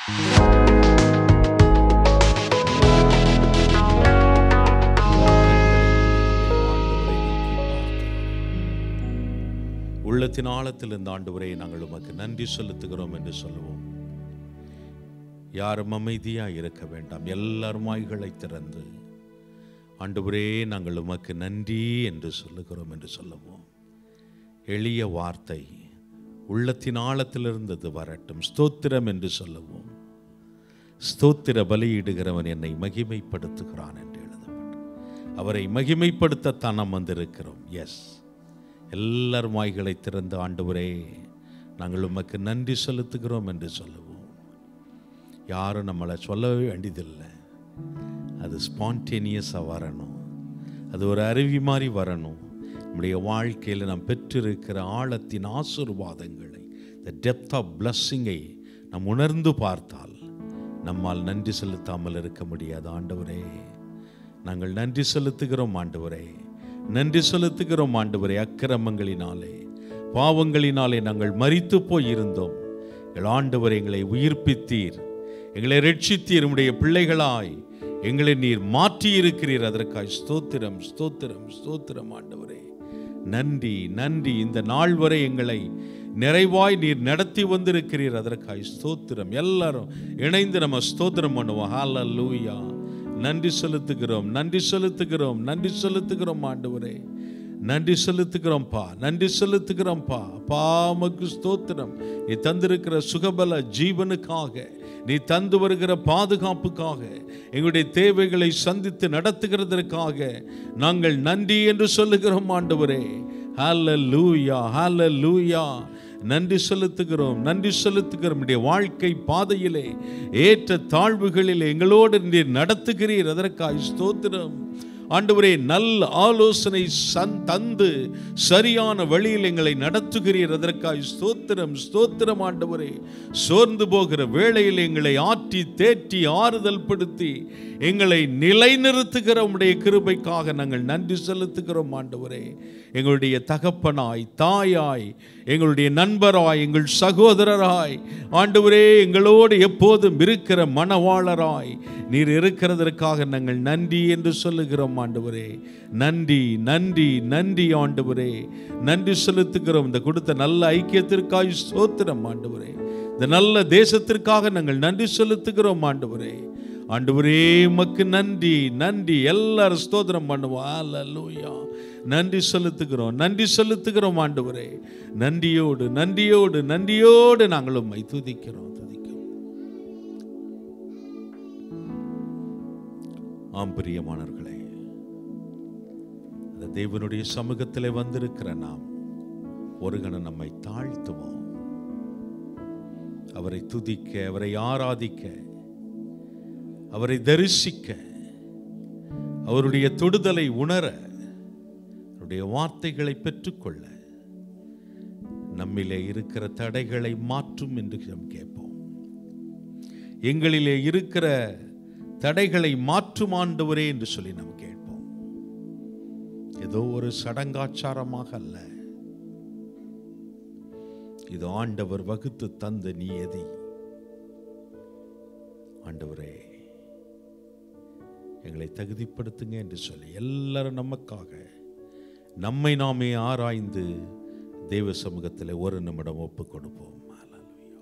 உள்ளத்தின் ஆழத்தில் இந்த ஆண்டவரே நாங்கள் உமக்கு நன்றி செலுத்துகிறோம் என்று சொல்லுவோம் யாரும் அமைதியா இருக்க வேண்டாம் எல்லாரும் வாய்களை திறந்து ஆண்டவரே நாங்கள் உமக்கு நன்றி என்று சொல்லுகிறோம் என்று சொல்லுவோம் எளிய வார்த்தை உள்ளத்தின் ஆழத்திலிருந்தது வரட்டும் ஸ்தோத்திரம் என்று சொல்லுவோம் ஸ்தோத்திர பலியிடுகிறவன் என்னை மகிமைப்படுத்துகிறான் என்று எழுதப்பட்டு அவரை மகிமைப்படுத்தத்தான் நாம் வந்திருக்கிறோம் எஸ் எல்லாரும் வாய்களை திறந்து ஆண்டவரே நாங்கள் உமக்கு நன்றி செலுத்துகிறோம் என்று சொல்லுவோம் யாரும் நம்மளை சொல்லவே வேண்டியதில்லை அது ஸ்பான்டேனியஸாக வரணும் அது ஒரு அருவி மாதிரி வரணும் நம்முடைய வாழ்க்கையில் நாம் பெற்றிருக்கிற ஆழத்தின் ஆசீர்வாதங்களை த டெப்த் ஆஃப் பிளஸ்ஸிங்கை நாம் உணர்ந்து பார்த்தால் நம்மால் நன்றி செலுத்தாமல் இருக்க முடியாது ஆண்டவரே நாங்கள் நன்றி செலுத்துகிறோம் ஆண்டவரே நன்றி செலுத்துகிறோம் ஆண்டவரே அக்கிரமங்களினாலே பாவங்களினாலே நாங்கள் மரித்து போய் இருந்தோம் எங்கள் ஆண்டவர் எங்களை உயிர்ப்பித்தீர் எங்களை ரட்சித்தீர் உம்முடைய பிள்ளைகளாய் எங்களை நீர் மாற்றி இருக்கிறீர் அதற்காய் ஸ்தோத்திரம் ஸ்தோத்திரம் ஸ்தோத்திரம் ஆண்டவரே நன்றி நன்றி இந்த நாள் வரை எங்களை நிறைவாய் நீர் நடத்தி வந்திருக்கிறீர் அதற்காய் ஸ்தோத்திரம் எல்லாரும் இணைந்து நம்ம ஸ்தோத்திரம் பண்ணுவோம் ஹalleluya நன்றி செலுத்துகிறோம் நன்றி செலுத்துகிறோம் நன்றி செலுத்துகிறோம் ஆண்டவரே நன்றி செலுத்துகிறோம்ப்பா நன்றி செலுத்துகிறோம்ப்பா அப்பா உமக்கு ஸ்தோத்திரம் நீ தந்திருக்கிற சுகபல ஜீவனுக்காக நீ தந்து வருகிற பாதுகாப்புக்காக எங்களுடைய தேவைகளை சந்தித்து நடத்துகிறதற்காக நாங்கள் நன்றி என்று சொல்லுகிறோம் ஆண்டவரே ஹalleluya ஹalleluya நன்றி செலுத்துகிறோம் நன்றி செலுத்துகிறோம் உடைய வாழ்க்கை பாதையிலே ஏற்ற தாழ்வுகளில் எங்களோடு நீர் நடத்துகிறீர் அதற்காய் ஸ்தோத்திரம் ஆண்டவரே நல்ல ஆலோசனை சன் தந்து சரியான வழியில் எங்களை நடத்துகிறீர் அதற்காய் ஸ்தோத்திரம் ஸ்தோத்திரம் ஆண்டவரே சோர்ந்து போகிற வேளையில் எங்களை ஆற்றி தேற்றி ஆறுதல் படுத்தி எங்களை நிலைநிறுத்துகிற உம்முடைய கிருபைக்காக நாங்கள் நன்றி செலுத்துகிறோம் ஆண்டவரே எங்களுடைய தகப்பனாய் தாயாய் எங்களுடைய நண்பராய் எங்கள் சகோதரராய் ஆண்டவரே எங்களோடு எப்போதும் இருக்கிற மணவாளராய் நீர் இருக்கிறதற்காக நாங்கள் நன்றி என்று சொல்லுகிறோம் ஆண்டவரே நன்றி நன்றி நன்றி ஆண்டவரே நன்றி செலுத்துகிறோம் இந்த கொடுத்த நல்ல ஐக்கியத்திற்காய் ஸ்தோத்திரம் ஆண்டவரே இந்த நல்ல தேசத்திற்காக நாங்கள் நன்றி செலுத்துகிறோம் ஆண்டவரே ஆண்டவரே உமக்கு நன்றி நன்றி எல்லாரும் ஸ்தோத்திரம் பண்ணுவோம் அல்லூயா நன்றி செலுத்துகிறோம் நன்றி செலுத்துகிறோம் ஆண்டவரே நன்றியோடு நன்றியோடு நன்றியோடு நாங்கள் உம்மை துதிக்கிறோம் துதிக்கிறோம் ஆம் பிரியமானவர்களே அந்த தேவனுடைய சமூகத்திலே வந்திருக்கிற நாம் ஒரு கணம் நம்மை தாழ்த்துவோம் அவரை துதிக்க அவரை ஆராதிக்க அவரை தரிசிக்க அவருடைய தொடுதலை உணர அவருடைய வார்த்தைகளை பெற்றுக்கொள்ள நம்மிலே இருக்கிற தடைகளை மாற்றும் என்று நாம் கேட்போம் எங்களிலே இருக்கிற தடைகளை மாற்றும் ஆண்டவரே என்று சொல்லி நாம் கேட்போம் ஏதோ ஒரு சடங்காச்சாரமாக அல்ல இது ஆண்டவர் வகுத்து தந்த நியதி ஆண்டவரே எங்களை தகுதிப்படுத்துங்க என்று சொல்லி எல்லாரும் நமக்காக நம்மை நாமே ஆராய்ந்து தெய்வ சமூகத்தில் ஒரு நிமிடம் ஒப்பு கொடுப்போம் ஹalleluya.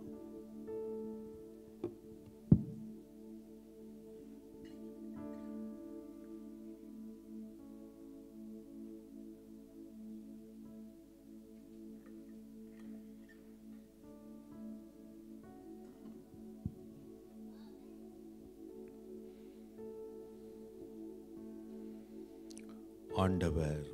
ஆண்டவர்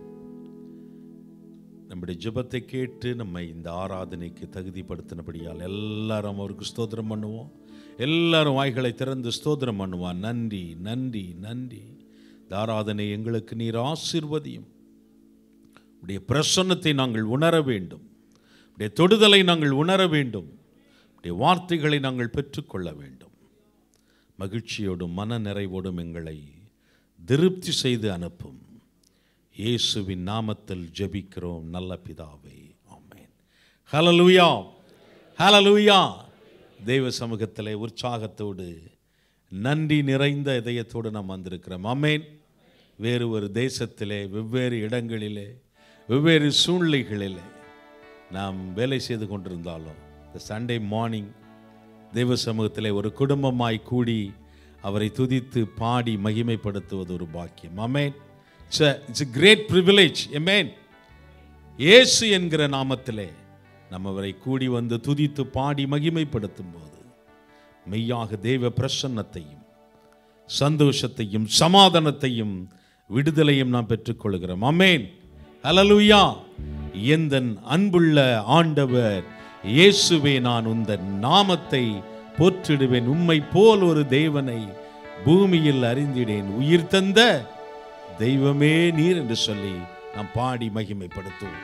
நம்முடைய ஜெபத்தை கேட்டு நம்மை இந்த ஆராதனைக்கு தகுதிப்படுத்தினபடியால் எல்லாரும் அவருக்கு ஸ்தோத்திரம் பண்ணுவோம் எல்லாரும் வாய்களை திறந்து ஸ்தோத்திரம் பண்ணுவான் நன்றி நன்றி நன்றி இந்த ஆராதனை எங்களுக்கு நீர் ஆசீர்வதியும் உடைய பிரசன்னத்தை நாங்கள் உணர வேண்டும் உடைய தொடுதலை நாங்கள் உணர வேண்டும் உடைய வார்த்தைகளை நாங்கள் பெற்றுக்கொள்ள வேண்டும் மகிழ்ச்சியோடும் மன நிறைவோடும் எங்களை திருப்தி செய்து அனுப்பும் இயேசுவின் நாமத்தில் ஜெபிக்கிறோம் நல்ல பிதாவே ஆமென் ஹalleluya ஹalleluya தெய்வ சமூகத்திலே உற்சாகத்தோடு நன்றி நிறைந்த இதயத்தோடு நாம் வந்திருக்கிறோம் அமேன் வேறு ஒரு தேசத்திலே வெவ்வேறு இடங்களிலே வெவ்வேறு சூழ்நிலைகளிலே நாம் வேலை செய்து கொண்டிருந்தாலும் இந்த சண்டே மார்னிங் தெய்வ சமூகத்திலே ஒரு குடும்பமாய் கூடி அவரை துதித்து பாடி மகிமைப்படுத்துவது ஒரு பாக்கியம் amen it's it's great privilege amen இயேசு என்கிற நாமத்திலே நம்ம அவரை கூடி வந்து துதித்து பாடி மகிமைப்படுத்தும் போது மெய்யாக தெய்வ பிரசன்னத்தையும் சந்தோஷத்தையும் சமாதானத்தையும் விடுதலையும் நாம் பெற்றுக்கொள்கிறோம் அமேன் ஹalleluya எந்தன் அன்புள்ள ஆண்டவர் இயேசுவே நான் உந்தன் நாமத்தை போற்றிடுவேன் உம்மை போல் ஒரு தேவனை பூமியில் அறிந்திடேன் உயிர் தந்த தெய்வமே நீர் என்று சொல்லி நாம் பாடி மகிமைப்படுத்துவோம்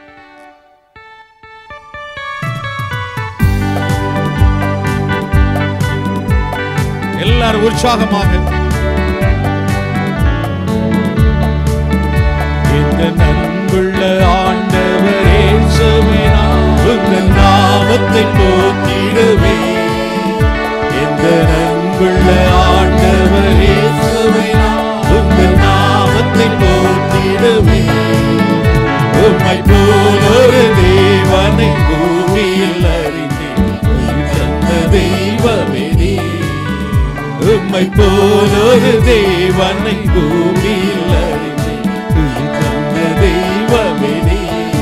எல்லாரும் உற்சாகமாக இந்த நன்புள்ள ஆண்டவரே சுவினா உங்கள் நாமத்தை போற்றிடுவே இந்த நன்புள்ள ஆண்டவரே சுவினா உங்கள் நாமத்தை போற்றிடுவே உம்மை போல் ஒரு தேவனை பூமியில் அறிந்தேன் உயிர் தந்த தெய்வமே நீ உம்மை போல் ஒரு தேவனை பூமியில் அறிந்தேன் உயிர் தந்த தெய்வமே நீ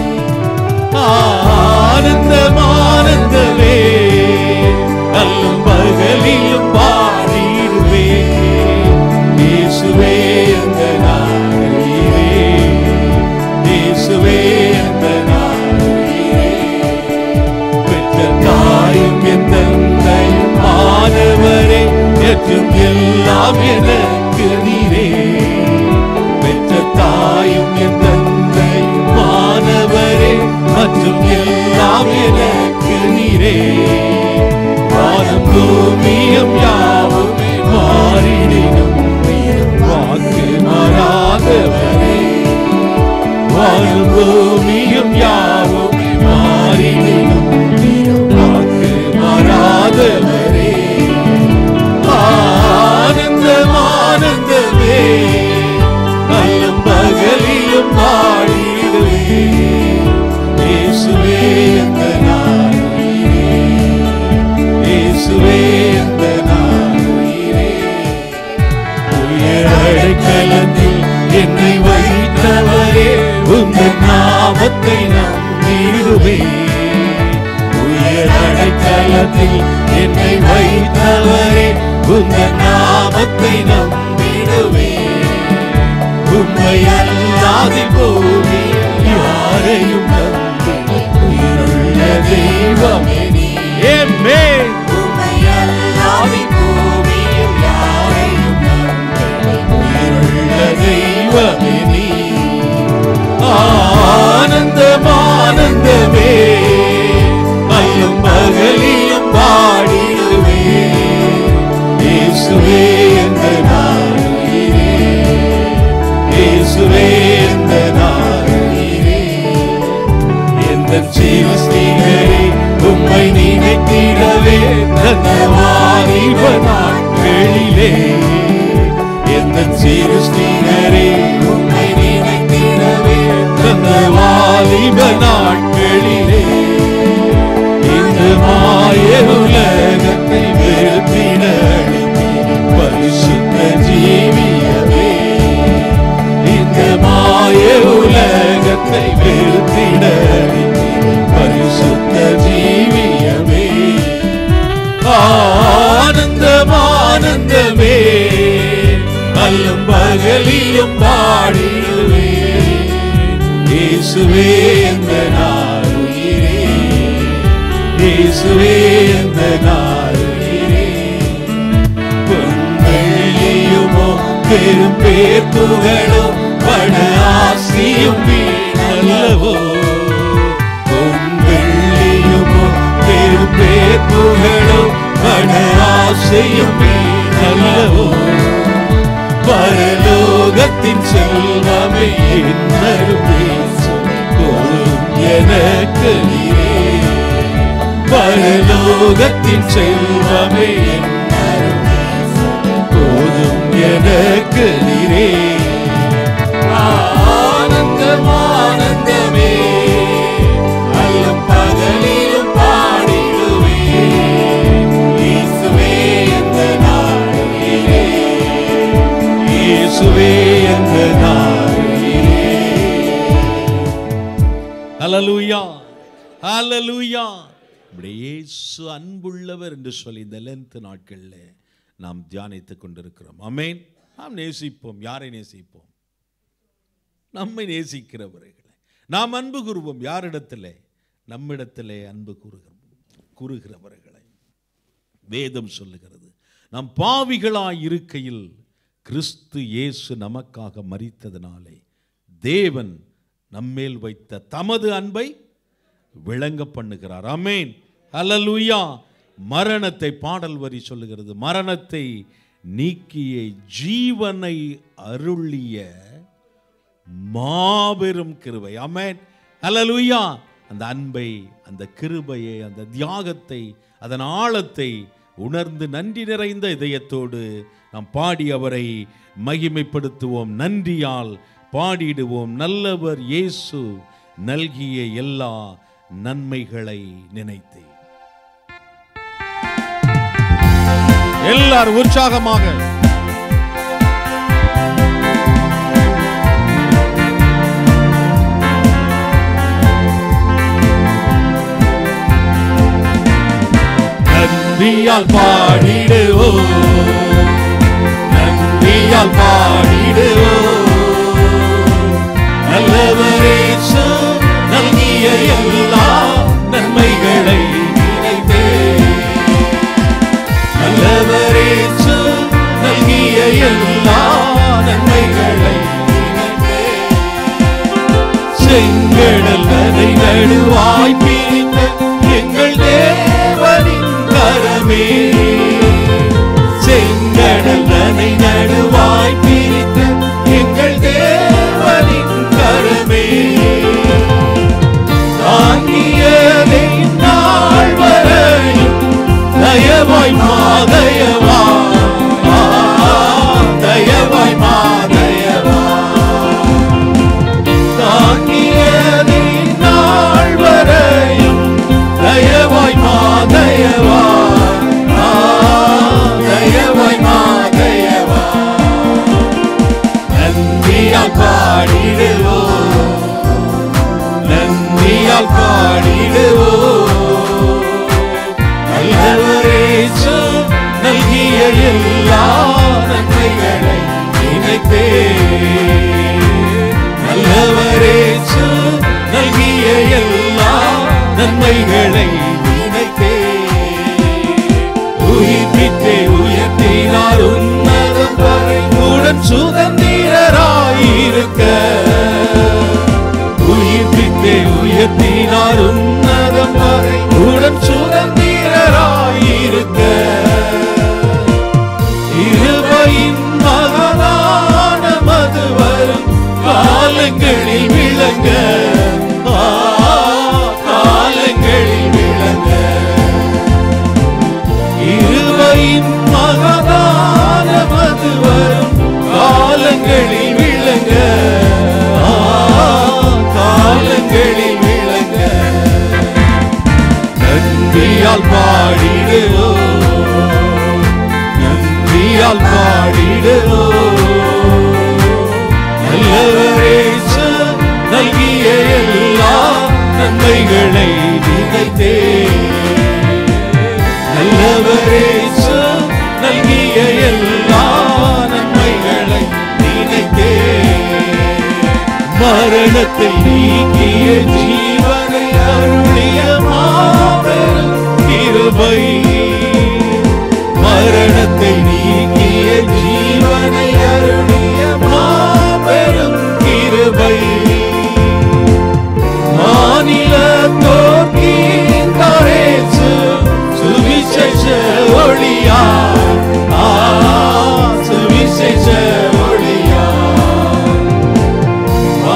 ஆனந்தம் ஆனந்தமே அல்லும் பகலிலும் பாடிடுவே இயேசுவே அந்த நாளிலே இயேசுவே அந்த நாளிலே பெற்ற தாயும் என் தந்தையும் மாணவரே ஏற்றும் எல்லாம் எனக்கு நீரே பெற்ற தாயும் என் தந்தையும் மாணவரே மற்றும் எல்லாம் எனக்கு நீரே வானம் பூமியும் யாவுமே மாறிடினும் நீர் வாக்கு மாறாதவரே வானம் பூமியும் யாவுமே மாறிடினும் நீர் வாக்கு மாறாதவரே ஆனந்தம் ஆனந்தமே நல்லம் பகலிலும் பாடிடுவே இயேசுவே இந்த நாளிலே இயேசுவே இந்த நாளிலே உயர் அடைக்கலத்தில் என்னை வைத்தவரே உங்கள் நாமத்தை நம்பிடுவே உயர் அடைக்கலத்தில் என்னை வைத்தவரே உங்கள் நாமத்தை நம்பிடுவே உண்மை அல்லாதி போவி யாரையும் நம்பி உயிருள்ள தெய்வமே நீ ஏமே உயிருள்ள தெய்வமே நீ ஆனந்தம் ஆனந்தமே அல்லும் பகலிலும் பாடிடுவே இயேசுவே என்ற நாளிலே இயேசுவே என்ற நாளிலே எந்த ஜீவஸ்ரீகரே உம்மை நினைத்திடவே தந்த வாலிப நாட்களிலே எந்த ஜீவஸ்ரீகரே உம்மை நினைத்திடவே தந்த வாலிப நாட்களிலே இந்த மாய உலகத்தை வெறுத்திட அழைத்தீர் பரிசுத்த ஜீவியமே இந்த மாய உலகத்தை வெறுத்திட அழைத்தீர் பரிசுத்த ஜீவியமே ஆனந்தம் ஆனந்தமே அல்லும் பகலிலும் பாடிடுவே இயேசுவே இந்த நாளுயிரே இயேசுவே இந்த நாளுயிரே பொன்வெள்ளியுமோ பெரும் பேர் புகழோ பண ஆசியும் வீணல்லவோ பொன்வெள்ளியுமோ பெரும் பேர் புகழோ பண ஆசையும் வீணல்லவோ பரலோகத்தின் செல்வமே என்னரும் பேசும் போதும் எனக்கு நீரே பரலோகத்தின் செல்வமே என் போதும் எனக்கு நீரே ஆனந்தம் ஆனந்தமே அல்லும் பகலிலும் பாடிடுவே இயேசுவே எந்த நாளிலே இயேசுவே எந்த நாளிலே ஹalleluya ஹalleluya நம்முடைய இயேசு அன்புள்ளவர் என்று சொல்லி இந்த லென்த் நாட்களில் நாம் தியானித்துக் கொண்டிருக்கிறோம் அமேன் நாம் நேசிப்போம் யாரை நேசிப்போம் நம்மை நேசிக்கிறவர்களை நாம் அன்பு கூறுவோம் யாரிடத்திலே நம்மிடத்திலே அன்பு கூறுகிறோம் கூறுகிறவர்களை வேதம் சொல்லுகிறது நாம் பாவிகளாய் இருக்கையில் கிறிஸ்து இயேசு நமக்காக மரித்ததினாலே தேவன் நம்மேல் வைத்த தமது அன்பை விளங்க பண்ணுகிறார் அமேன் அல்லலுயா மரணத்தை பாடல் வரி சொல்லுகிறது மரணத்தை நீக்கிய ஜீவனை அருளிய மாபெரும் கிருபை அமேன் அல்லலுயா அந்த அன்பை அந்த கிருபையை அந்த தியாகத்தை அதன் ஆழத்தை உணர்ந்து நன்றி நிறைந்த இதயத்தோடு நாம் பாடி அவரை மகிமைப்படுத்துவோம் நன்றியால் பாடிடுவோம் நல்லவர் இயேசு நல்கிய எல்லா நன்மைகளை நினைத்து எல்லாரும் உற்சாகமாக நன்றியால் பாடிடுவோம் நன்றியால் பாடிடுவோம் நல்லவரேசு நல்கிய எல்லா நன்மைகளை நினைத்தே நல்லவரேசு நல்கிய எல்லா நன்மைகளை நினைத்தே செங்கடல் அதை நடுவாய் பிரித்த எங்கள் தேவனின் கரமே செங்கடல் அதை நடுவாய் பிரித்த எங்கள் தேவனின் கரமே தாங்கியதை நாள் வரையும் தயவாய் மாதயவா ஆ, தயவாய் மாதயவா தாங்கியதை நாள் வரையும் தயவாய் மாதயவா ஆ, தயவாய் மாதயவா நன்றியால் பாடிடுவோம் நன்றியால் பாடிடுவோம் நல்லவரேசு நல்கிய எல்லா நன்மைகளை நினைத்தே நல்லவரேசு நல்கிய எல்லா நன்மைகளை நினைத்தே உயிர்ப்பித்தே உயர்த்தினார் உன்னதம் வரை உடன் சுதந்திரராயிருக்க உயிர்ப்பித்தே உயர்த்தினார் உன்னதம் வரை உடன் சுதந்திரராயிருக்க இருபையின் மகனான மது வரும் காலங்களில் விளங்க ஆ, காலங்களில் விளங்க இருபையின் மகனான மது வரும் காலங்களில் விளங்க ஆ, காலங்களில் விளங்க நன்றியால் பாடிடுவோம் நன்றியால் பாடிடுவோம் நல்லவரேசு நல்கிய எல்லா நன்மைகளை நினைத்தே நல்லவரேசு நல்கிய எல்லா நன்மைகளை நினைத்தே மரணத்தை நீக்கிய ஜீவனை அருளிய மாபெரும் கிருபை மரணத்தை நீக்கிய ஜீவனை அருளிய மாபெரும் கிருபை மாநில தோற்கின்றேசு சுவிசேஷ ஒளியா ஆ, சுவிசேஷ ஒளியா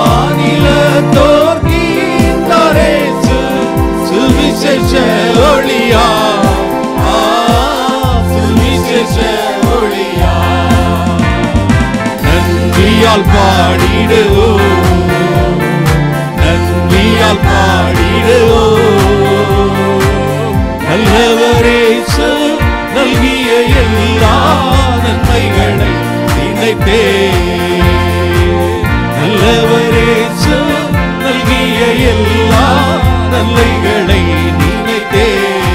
வானில தோற்கின்றேசு சுவிசேஷ ஒளி தேச ஒளியா நன்றியால் பாடிடுவோம் நன்றியால் பாடிடுவோம் நல்லவரேசு நல்கிய எல்லா நன்மைகளை நினைத்தே நல்லவரேசு நல்கிய எல்லா நன்மைகளை நினைத்தே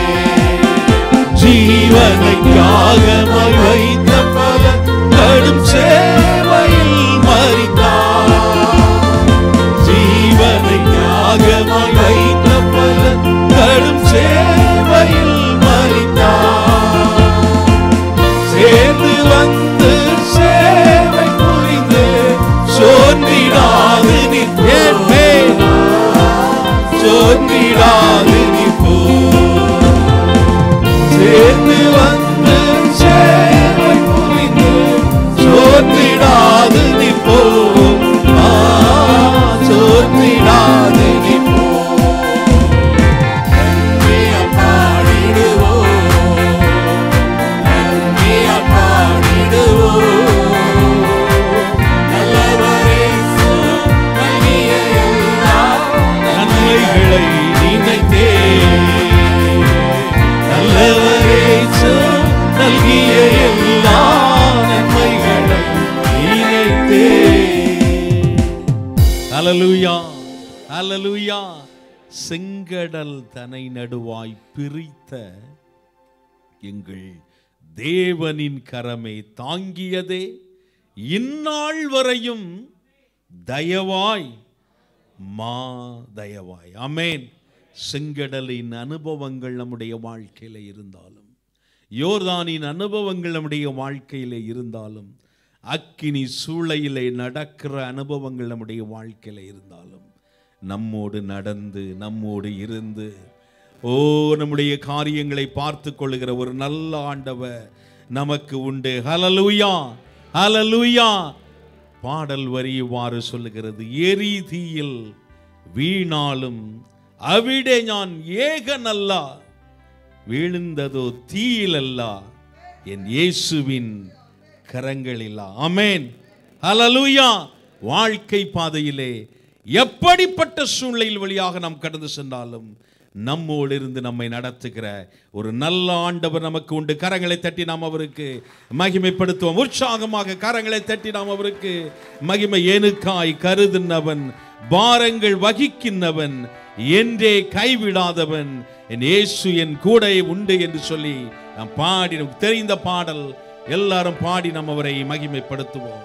ஜீவனை தியாகமாய் வைத்த பல கடும் சேவையில் மறித்தார் ஜீவனை தியாகமாய் வைத்த பல கடும் சேவையில் மறித்தார் சேர்ந்து வந்து சேவை புரிந்து சோர்ந்திடாது நிற்பேன் சோர்ந்திடாது நிற்போம் சேர்ந்து வந்து சேவை புரிந்து சோர்ந்திடாது நிற்போம் ஆ, சோர்ந்திடாது நிற்போம் நன்றியால் பாடிடுவோம் நன்றியால் பாடிடுவோம் நல்லவரேசு நல்கிய எல்லா நன்மைகளை நினைத்தே நல்லவரேசு நல்கிய எல்லா நன்மைகளை நினைத்தே ஹalleluya ஹalleluya செங்கடல் தனை நடுவாய் பிரித்த எங்கள் தேவனின் கரமே தாங்கியதே இந்நாள் வரையும் தயவாய் மா தயவாய் அமேன் செங்கடலின் அனுபவங்கள் நம்முடைய வாழ்க்கையில இருந்தாலும் யோர்தானின் அனுபவங்கள் நம்முடைய வாழ்க்கையில இருந்தாலும் அக்கினி சூளையிலே நடக்கிற அனுபவங்கள் நம்முடைய வாழ்க்கையில இருந்தாலும் நம்மோடு நடந்து நம்மோடு இருந்து ஓ நம்முடைய காரியங்களை பார்த்து கொள்ளுகிற ஒரு நல்ல ஆண்டவர் நமக்கு உண்டு ஹலலூயா ஹலலூயா பாடல் வரி இவ்வாறு சொல்லுகிறது எரி தீயில் வீணாலும் அவிடே ஞான் ஏகனல்லா விழுந்ததோ தீயிலல்லா என் இயேசுவின் கரங்களிலா அமேன் ஹalleluya வாழ்க்கை பாதையிலே எப்படிப்பட்ட சூழ்நிலையில் வழியாக நாம் கடந்து சென்றாலும் நம்மோடு இருந்து நம்மை நடத்துகிற ஒரு நல்ல ஆண்டவர் நமக்கு உண்டு கரங்களை தட்டி நாம் அவருக்கு மகிமைப்படுத்துவோம் உற்சாகமாக கரங்களை தட்டி நாம் அவருக்கு மகிமை ஏனுக்காய் கருதுனவன் பாரங்கள் வகிக்கின்றவன் என்றே கைவிடாதவன் என் இயேசு என் கூட உண்டு என்று சொல்லி நாம் பாடி நமக்கு தெரிந்த பாடல் எல்லாரும் பாடி நாம் அவரை மகிமைப்படுத்துவோம்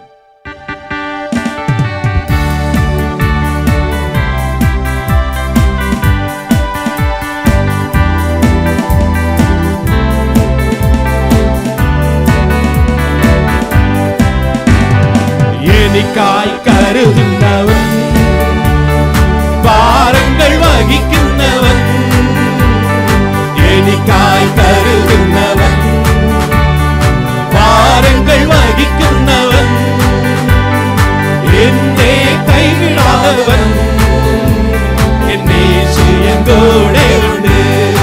എനിക്കായി കരുതുന്നവൻ ഭാരങ്ങൾ വഹിക്കുന്നവൻ എനിക്കായി കരുതുന്നവൻ ഭാരങ്ങൾ വഹിക്കുന്നവൻ എന്നെ കൈവിടാതവൻ എന്നെ സ്വയം കൂടെ ഉണ്ട്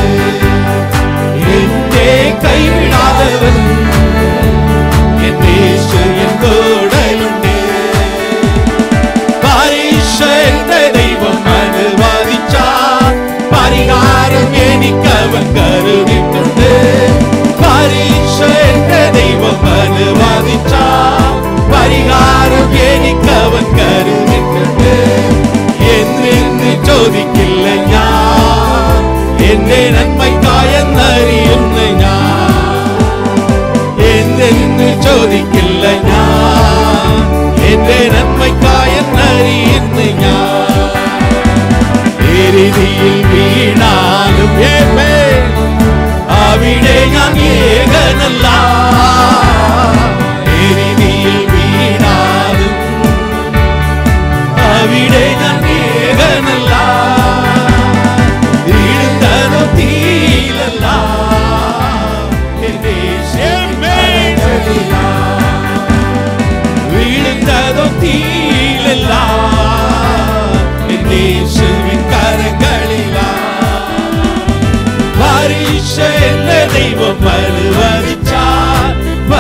എന്നെ കൈവിടാതവൻ എന്നെ സ്വയം കൂടെ ഉണ്ട് പരിശുദ്ധ ദൈവം അനുവദിച്ചാൽ പരിഹാരം എനിക്കവൻ കരുതിട്ടുണ്ട് പരിശുദ്ധ ദൈവം അനുവദിച്ചാൽ പരിഹാരം എനിക്കവൻ കരുതിട്ടുണ്ട് എന്നെന്ന് ചോദിക്കില്ല ഞാൻ എന്റെ നന്മയ്ക്കായെന്നറിയുന്ന ഞാൻ എന്നെന്ന് ചോദിക്കില്ല ഞാൻ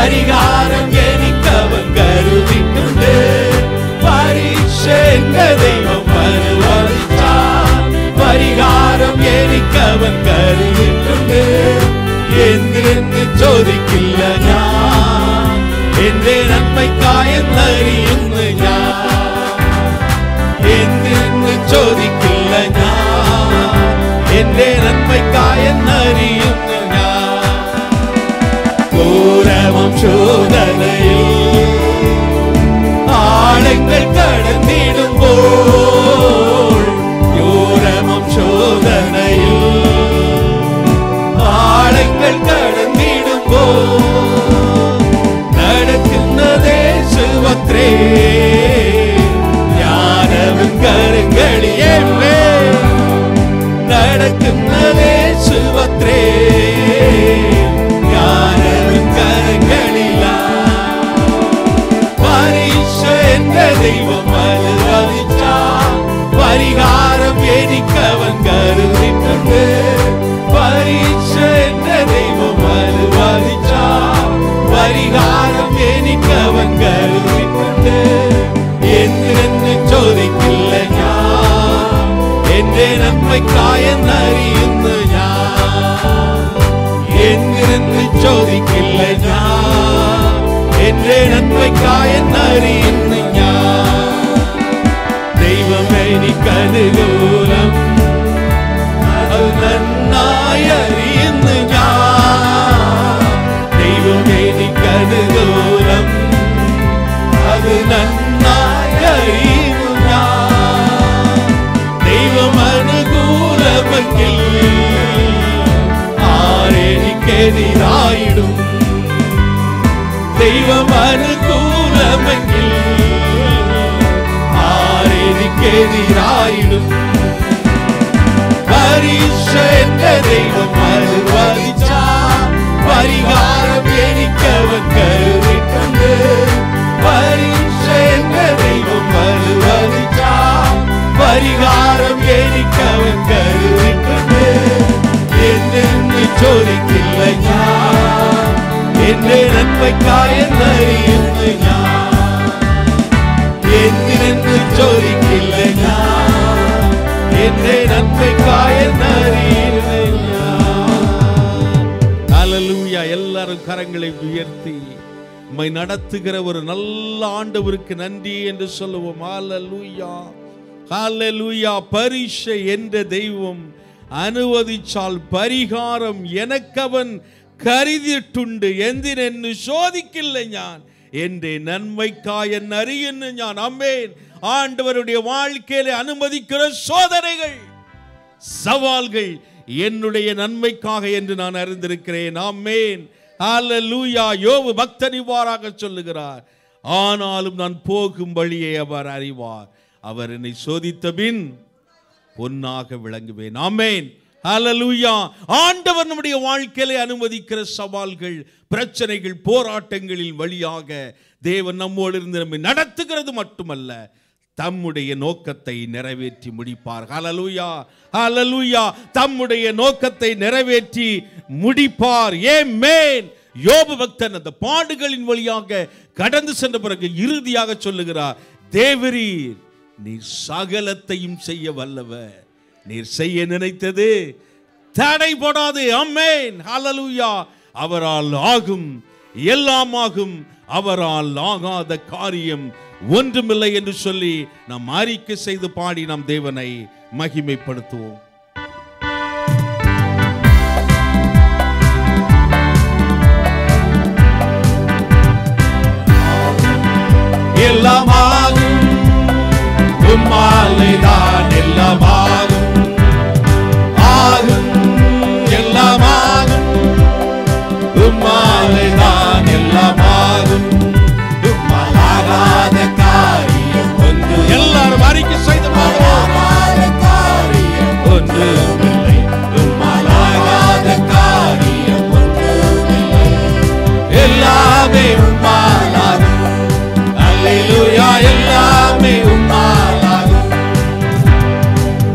പരിഹാരം എനിക്കവൻ കരുതിയിട്ടുണ്ട് പരീക്ഷ എന്റെ ദൈവം അനുവദിച്ചാൽ പരിഹാരം എനിക്കവൻ കരുതിയിട്ടുണ്ട് എന്തിനെന്ന് ചോദിക്കില്ല ഞാൻ എന്റെ നന്മയ്ക്കായെന്നറിയുന്നു ഞാൻ എന്തിനെന്ന് ചോദിക്കില്ല ഞാൻ എന്റെ നന്മയ്ക്കായെന്നറിയുന്നു ഞാൻ ഘോരമം ശോധനയിൽ ആഴങ്ങൾ കടന്നിടുമ്പോൾ ഘോരമം ശോധനയിൽ ആഴങ്ങൾ കടന്നിടുമ്പോൾ നടക്കുന്നതേ സുവത്രേ ഞാനവൻ കരങ്ങളിയേ നടക്കുന്നതേ സുവത്രേ ഞാനവൻ കരങ്ങളില പരീക്ഷ എന്റെ ദൈവം അനുവദിച്ച പരിഹാരം എനിക്കവൻ കരുതിട്ടുണ്ട് പരീക്ഷ എന്റെ ദൈവം അനുവദിച്ച പരിഹാരം എനിക്കവൻ കരുതിട്ടുണ്ട് എന്തിനെന്ന് ചോദിക്കില്ല ഞാൻ എന്റെ നന്മയ്ക്കായെന്നറിയുന്നു ഞാൻ എന്തിനെന്ന് ചോദിക്കില്ല ഞാൻ എന്റെ നന്മയ്ക്കായെന്നറിയുന്നു ഞാൻ ദൈവം എനിക്കനുകൂലം അത് നന്നായി അറിയുന്നു ഞാൻ ദൈവം എനിക്കനുകൂലം അത് നന്നായി അറിയുന്നു ഞാൻ ദൈവം അനുകൂലമെങ്കിൽ ആരെനിക്കെതിരായിടും ദൈവം അനുകൂലമെങ്കിൽ ആരെനിക്കെതിരായിടും പരീക്ഷ എന്റെ ദൈവം അനുവദിച്ച പരിഹാരം എനിക്കവൻ കരുതിട്ടുണ്ട് പരീക്ഷ എന്റെ ദൈവം അനുവദിച്ച പരിഹാരം എനിക്കവൻ കരുതിട്ടുണ്ട് എന്നെന്ന് ചോദിക്കില്ല ഞാൻ എന്റെ നന്മയ്ക്കായെന്നറിയുന്നു ഞാൻ എന്തിനെന്ന് ചോദിക്കില്ല ഞാൻ എന്റെ നന്മയ്ക്കായെന്നറിയുന്നു ഞാൻ ஹalleluya எல்லாரும் கரங்களை உயர்த்தி உம்மை நடத்துகிற ஒரு நல்ல ஆண்டவருக்கு நன்றி என்று சொல்லுவோம் ஹalleluya ஹalleluya பரிசை என்ற தெய்வம் അനുവദിച്ചാൽ പരിഹാരം എനക്കവൻ കരുതിയിട്ടുണ്ട് എന്തിനെന്ന് ചോദിക്കില്ല ഞാൻ എന്റെ നന്മയ്ക്കായ എന്നറിയുന്നു ഞാൻ അമ്മേൻ ஆண்டவருடைய வாழ்க்கையில அனுமதிக்கிற சோதனைகள் சவால்கள் என்னுடைய நன்மைக்காக என்று நான் அறிந்திருக்கிறேன் ஆமென் ஹalleluya யோபு பக்தன் இவ்வாறாக சொல்லுகிறார் ஆனாலும் நான் போகும் வழியை அவர் அறிவார் அவர் என்னை சோதித்த பின் பொன்னாக விளங்குவேன் ஆமென் ஹalleluya ஆண்டவர் நம்முடைய வாழ்க்கையிலே அனுமதிக்கிற சவால்கள் பிரச்சனைகள் போராட்டங்களின் வழியாக தேவன் நம்மோடு இருந்து நம்மை நடத்துகிறது மட்டுமல்ல தம்முடைய நோக்கத்தை நிறைவேற்றி முடிப்பார் ஹalleluya ஹalleluya தம்முடைய நோக்கத்தை நிறைவேற்றி முடிப்பார் ஆமென் யோபு பக்தன் அந்த பாடுகளின் வழியாக கடந்து சென்ற பிறகு இறுதியாக சொல்லுகிறார் தேவரீர் நீர் சகலத்தையும் செய்ய வல்லவர் நீர் செய்ய நினைத்தது தடைபடாது அம்மேன் ஹalleluya அவரால் ஆகும் எல்லாம் ஆகும் அவரால் ஆகாத காரியம் ஒன்றுமில்லை என்று சொல்லி நாம் அறிக்கை செய்து பாடி நாம் தேவனை மகிமைப்படுத்துவோம் எல்லாமாகும் உம்மாலைதான் எல்லாமாகும் ஆகும் எல்லாமாகும் உம்மாலைதான் எல்லாமாகும் உம்மாலாகாத காரியம் ஒன்று எல்லாரும் அறிக்கை செய்து பாடுவோம் ஆகாத காரியம் ஒன்றுமில்லை உம்மாலாகாத காரியம் ஒன்றுமில்லை எல்லாமே உம்மாலாகும் அல்லேலூயா எல்லாமே உம்மாலாகும்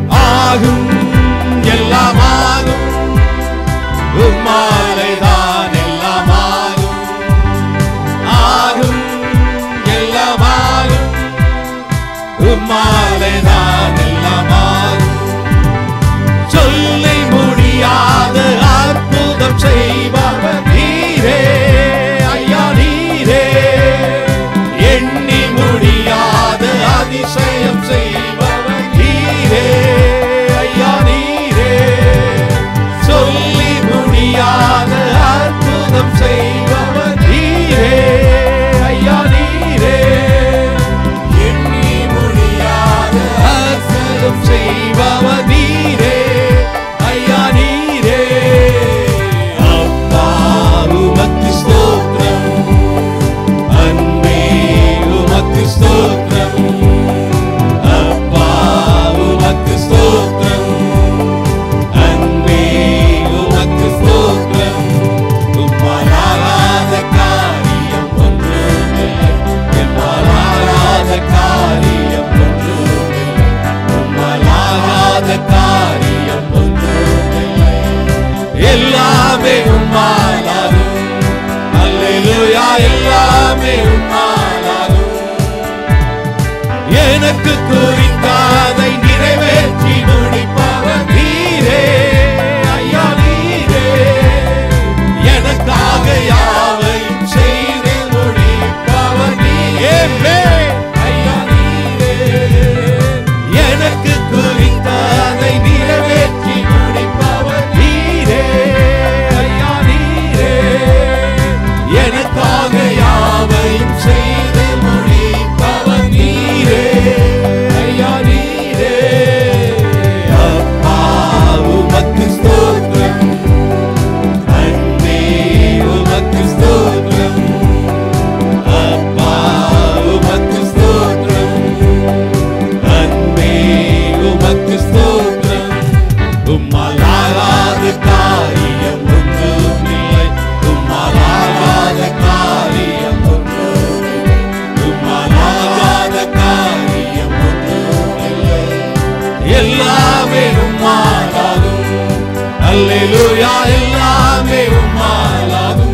எனக்கு குறித்தாதை நிறைவேற்றி முடிப்பவர் நீரே ஐயா நீரே எனக்காக யாவையும் செய்து முடிப்பவர் நீரே ஐயா நீரே எனக்கு குறித்தாதை நிறைவேற்றி முடிப்பவர் நீரே ஐயா நீரே எனக்காக யாவையும் செய்து முடிப்பவர் நீரே ஐயா நீரே அப்பா உமக்கு ஸ்தோத்திரம் அன்பே உமக்கு ஸ்தோத்திரம் அப்பா உமக்கு ஸ்தோத்திரம் அன்பே உமக்கு ஸ்தோத்திரம் உம்மாலாகாத காரியம் ஒன்றுமில்லை உம்மாலாகாத காரியம் ஒன்றுமில்லை உம்மாலாகாத காரியம் ஒன்றுமில்லை எல்லாமே உம்மாலாகும் அல்லேலூயா எல்லாமே உம்மாலாகும்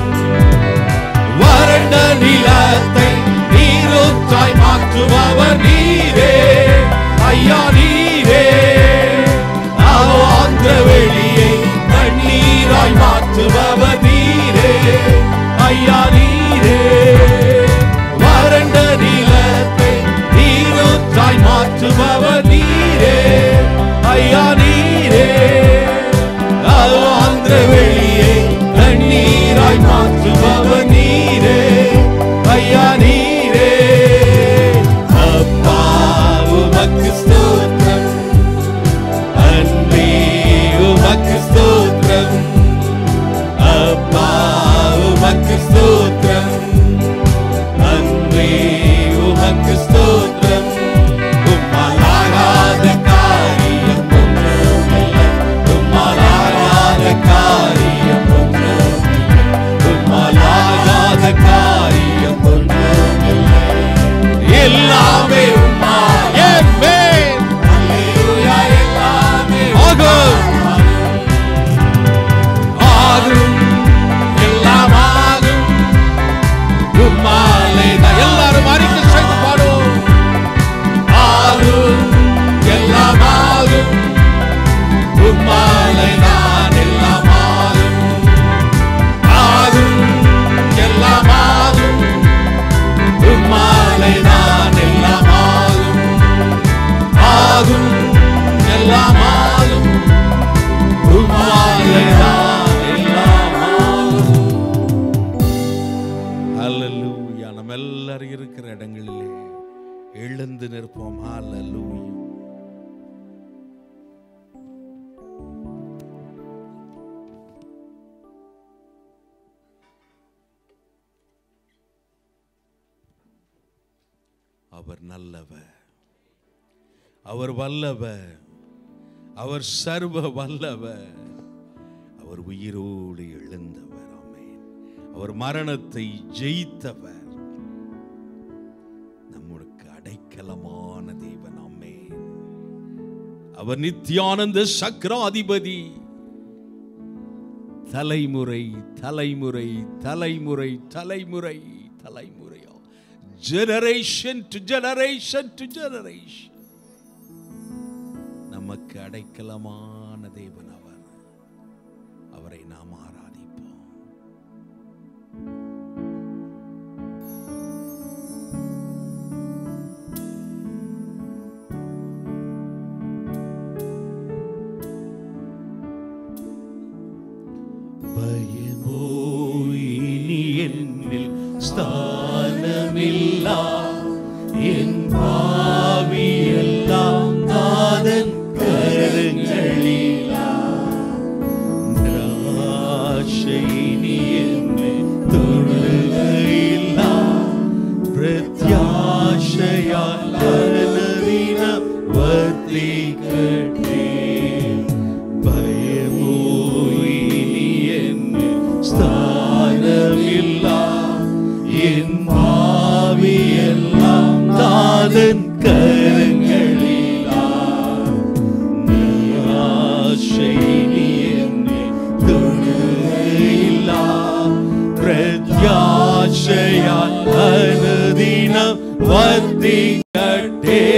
வறண்ட நிலத்தை நீரூற்றாய் மாற்றுபவர் நீரே ஐயா நீரே அவாந்த வெளியை தண்ணீராய் மாற்றுபவர் நீரே ஐயா நீரே வறண்ட நிலத்தை நீரூற்றாய் மாற்றுபவர் நீரே ஐயா நீரே அவாந்த வெளியை தண்ணீராய் மாற்றுபவர் நீரே ஐயா நீரே அப்பா உமக்கு ஸ்தோத்திரம் அன்பே உமக்கு ஸ்தோத்திரம் அப்பா உமக்கு ஸ்தோத்திரம் அன்பே உமக்கு ஸ்தோத்திரம் உம்மாலாகாத காரியம் ஒன்றுமில்லை உம்மாலாகாத காரியம் ஒன்றுமில்லை உம்மாலாகாத காரியம் ஒன்றுமில்லை எல்லாமே உம்மா ஆமென் அல்லேலூயா எல்லாமே ஆகும் ஆகும் எல்லாம் ஆகும் உம்மாலே தான் எல்லாரும் அறிக்கை செய்து பாடுவோம் ஆகும் எல்லாம் ஆகும் உம்மாலே தான் எல்லாம் ஆகும் ஆகும் எல்லாம் ஆகும் உம்மாலே தான் எல்லாம் ஆகும் ஆகும் எல்லாம் ஆகும் உம்மாலே தான் எல்லாம் ஆகும் ஹalleluya நம்ம எல்லாரும் இருக்கிற இடங்களிலே எழுந்து நிற்போம் ஹalleluya அவர் நல்லவர் அவர் வல்லவர் அவர் சர்வ வல்லவர் அவர் உயிரோடு எழுந்தவர் ஆமென் அவர் மரணத்தை ஜெயித்தவர் நம்முக்கு அடைக்கலமான தேவன் ஆமென் அவர் நித்யானந்த சக்கராதிபதி தலைமுறை தலைமுறை தலைமுறை தலைமுறை தலைமுறையா generation to generation to generation நமக்கு அடைக்கலமான தேவன் அவர் அவரை நாம் ஆராதிப்போம் பயமோ இனி என்னில் ஸ்தானமில்லா என் பாவியெல்லாம் நாதன் கரங்களிலா திராட்சை நீ என்னை தொழுகையில்லா பிரத்யாசையால் அனதினம் வர்த்திக்கட்டே பயமோ இனி என்னை ஸ்தானமில்லா என் பாவியெல்லாம் நாதன் கரங்களிலா நிராசை நீ என்னை தொழுகையில்லா பிரத்யாசையால் அனுதினம் வர்த்திக்கட்டே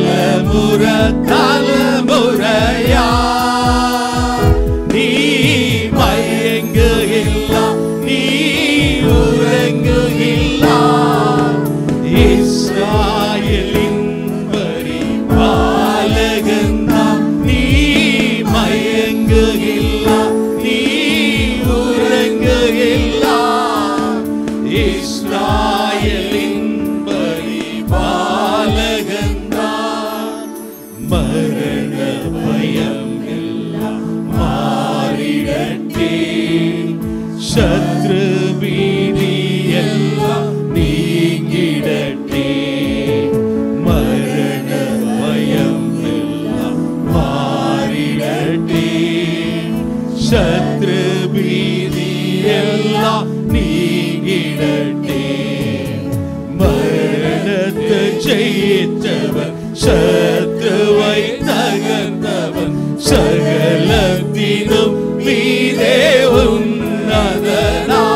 தலைமுற தலைமுறையா நீ மயங்குகில்லா நீ உறங்குகில்லா இஸ்ராயலின் வரி பாலகந்தா நீ மயங்குகில்லா நீ உறங்குகில்லா இஸ்ராயலின் பரி பாலகந்தா மரண பயம் எல்லாம் மாறிடட்டே சத்ரு பீதி எல்லாம் நீங்கிடட்டே மரண பயம் எல்லாம் மாறிடட்டே சத்ரு பீதி எல்லாம் நீங்கிடட்டே மரணத்தை ஜெயித்தவன் சத்துவை தகர்ந்தவன் சகலத்தினும் மீதே உன்னதனா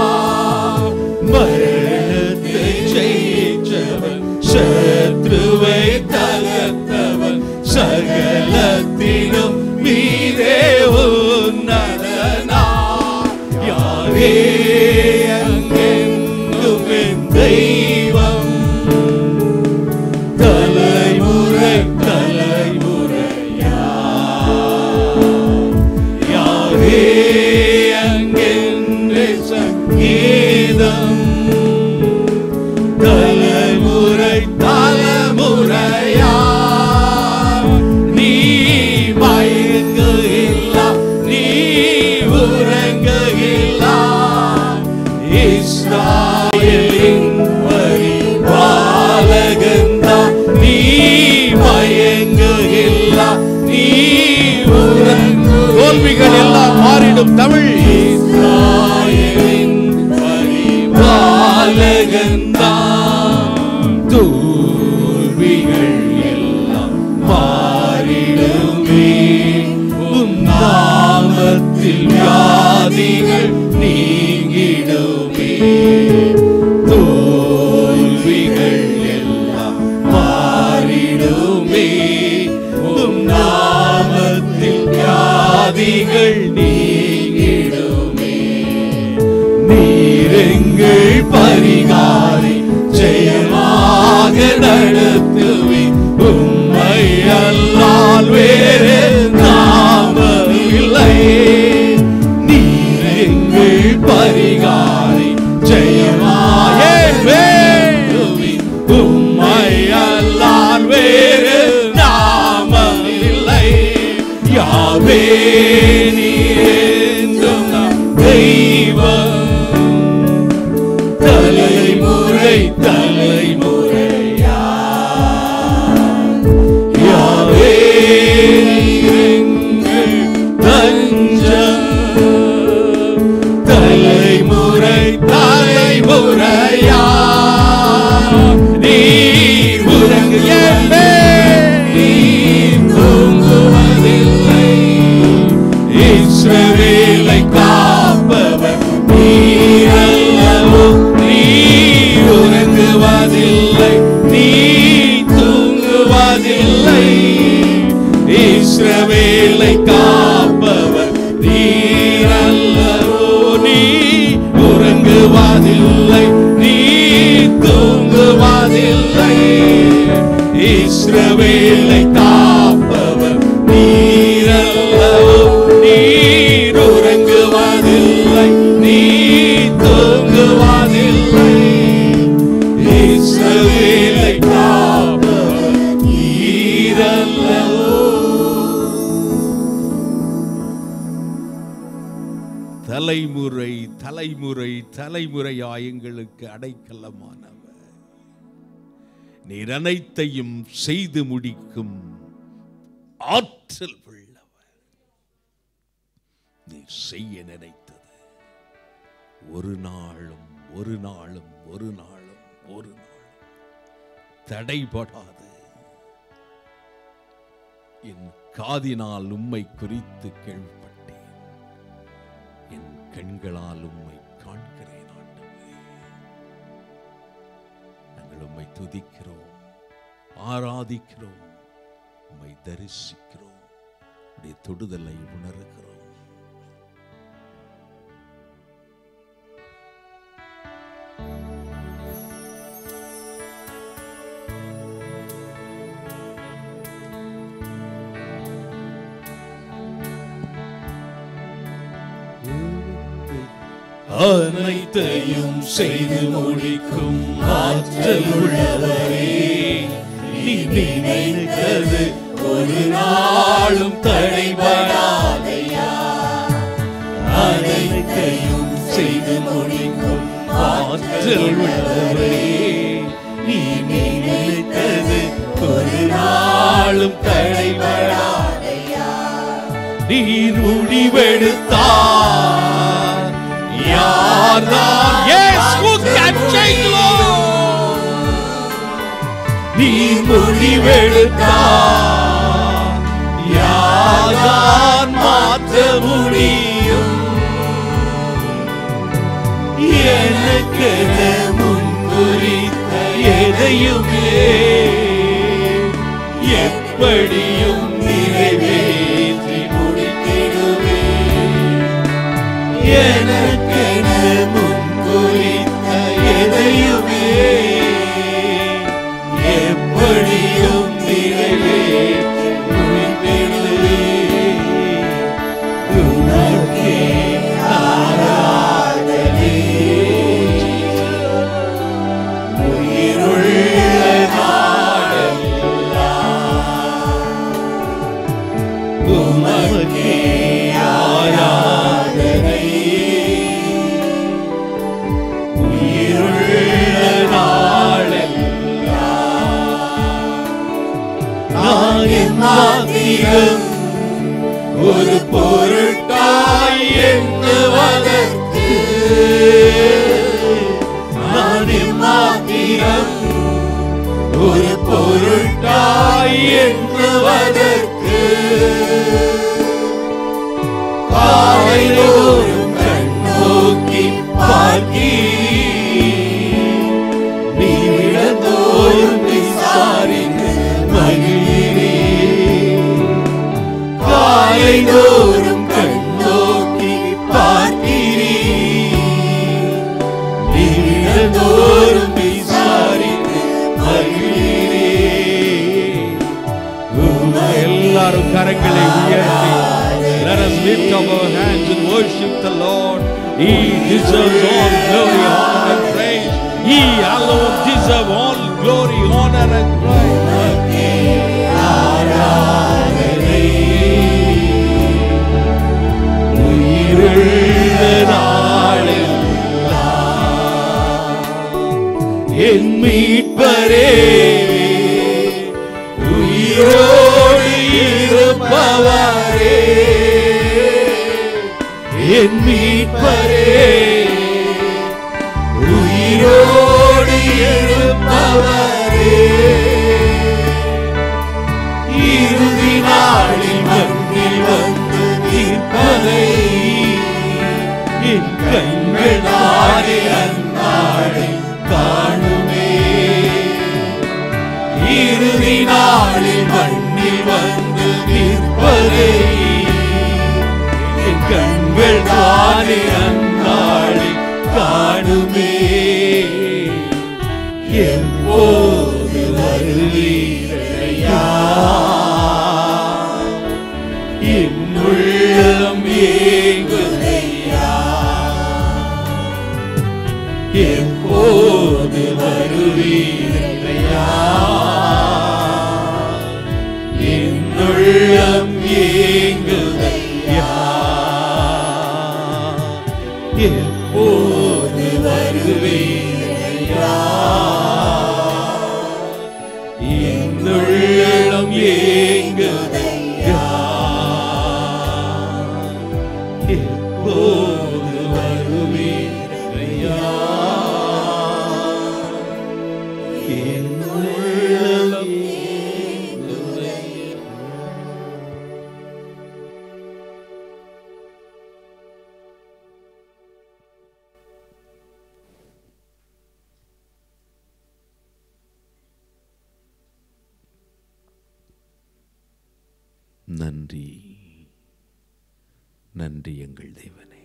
மரணத்தை ஜெயித்தவன் சத்ருவை தகர்த்தவன் சகலத்தினும் மீதே உன்னதனா யாரே அங்கெங்கும் என் தெய்வம் தலைமுறை தலைமுறையா யாரே அங்கென்று சங்கீதம் தலைமுறை தலைமுறையா நீ மயங்கு இல்லா நீ உறங்கு இல்லா இஸ்ராயலின் வரி பாலகந்தா நீ மயங்கு இல்லா நீ உறங்கு தோல்விகள் எல்லாம் மாறிடும் தமிழ் இஸ்ராயலின் வரி பாலகந்தா தோல்விகள் எல்லாம் மாறிடுமே உம் நாமத்தில் வியாதிகள் நீங்கிடுமே தோல்விகள் எல்லாம் மாறிடுமே உம் நாமத்தில் வியாதிகள் நீங்கிடுமே நீரெங்கள் பரிகாரி ஜெயமாக நடத்துவி உம்மை அல்லால் வேறு நாமமில்லை நீரெங்கள் பரிகாரி ஜெயமாக நடத்துவி உம்மை அல்லால் வேறு நாமமில்லை யாவே நீரென்றும் நம் தெய்வம் தலைமுறை தலைமுறையா யாவே எங்கள் தஞ்சம் தலைமுறை தலைமுறையா நீர் உறங்கு ஏமே நீர் தூங்குவதில்லை இஸ்ரவேலை காப்பவர் நீரல்லவோ நீ உறங்குவதில்லை நீ தூங்குவதில்லை இஸ்ரவேலை காப்பவர் நீரல்லவோ நீ உறங்குவதில்லை நீ தூங்குவதில்லை இஸ்ரவேலை காப்பவர் நீரல்லவோ நீர் உறங்குவதில்லை நீ தூங்குவதில்லை இஸ்ரவேலை காப்பவர் நீரல்லவோ தலைமுறை தலைமுறை தலைமுறையா எங்களுக்கு அடைக்கலமானவர் நீர் அனைத்தையும் செய்து முடிக்கும் ஆற்றல் உள்ளவர் நீர் செய்ய நினைத்தது ஒரு நாளும் ஒரு நாளும் ஒரு நாளும் ஒரு நாளும் தடைபடாது என் காதினால் உம்மை குறித்து கேள்விப்பட்டேன் என் கண்களால் உம்மை காண்கிறேன் ஆண்டவரே நாங்கள் உம்மை துதிக்கிறோம் ஆராதிக்கிறோம் உம்மை தரிசிக்கிறோம் உடைய தொடுதலை உணர்கிறோம் அனைத்தையும் செய்து முடிக்கும் ஆற்றல் உள்ளவரே நீ நினைத்தது ஒரு நாளும் தடைபடாதையா அனைத்தையும் செய்து முடிக்கும் ஆற்றல் உள்ளவரே நீ நினைத்தது ஒரு நாளும் தடைபடாதையா நீர் முடிவெடுத்தார் யார்தான் Yes, who can change, Lord? நீர் முடிவெடுத்தார் யார்தான் மாற்ற முடியும் எனக்கென முன்குறித்த எதையுமே எப்படியும் நிறைவேற்றி முடித்திடுவே எனக்கென முன்குறித்த எதையுமே எப்படியும் நிறைவேற்றி முடித்திடுவே உனக்கே ஆராதனை உயிருள்ள நாடெல்லாம் உமக்கே ஆராதனை உயிருள்ள நாளெல்லாம் நான் என் மாத்திரம் ஒரு பொருட்டாய் எண்ணுவதற்கு நான் என் மாத்திரம் ஒரு பொருட்டாய் எண்ணுவதற்கு காலைதோறும் கண்ணோக்கி பார்க்கிறீர் நீ விடந்தோறும் விசாரித்து மகிழ்கிறீர் காலைதோறும் கண்ணோக்கி பார்க்கிறீர் நீ விடந்தோறும் விசாரித்து மகிழ்கிறீர் உம்மை எல்லாரும் கரங்களை உயர்த்தி let us lift up our hands and worship the Lord he deserves all glory honor and praise he alone deserves all glory honor and praise உயிருள்ள நாளெல்லாம் என் மீட்பரே உயிரோடு இருப்பவரே என் மீட்பரே உயிரோடு இருப்பவரே இறுதி நாளில் மண்ணில் வந்து நிற்பதை என் கண்கள் நாளே அந்நாளை காணுமே இறுதி நாளில் மண்ணில் வந்து நிற்பதை என் கண்கள் தானே அந்நாளை காணுமே எப்போது வருவீரையா என் உள்ளம் ஏங்குதையா எப்போது வருவீரையா என் உள்ளம் ஏங்குதையா எப்போது வருவீரையா என் உள்ளம் ஏங்குதையா எப்போது வருவீரையா என் உள்ளம் ஏங்குதையா நன்றி நன்றி எங்கள் தேவனே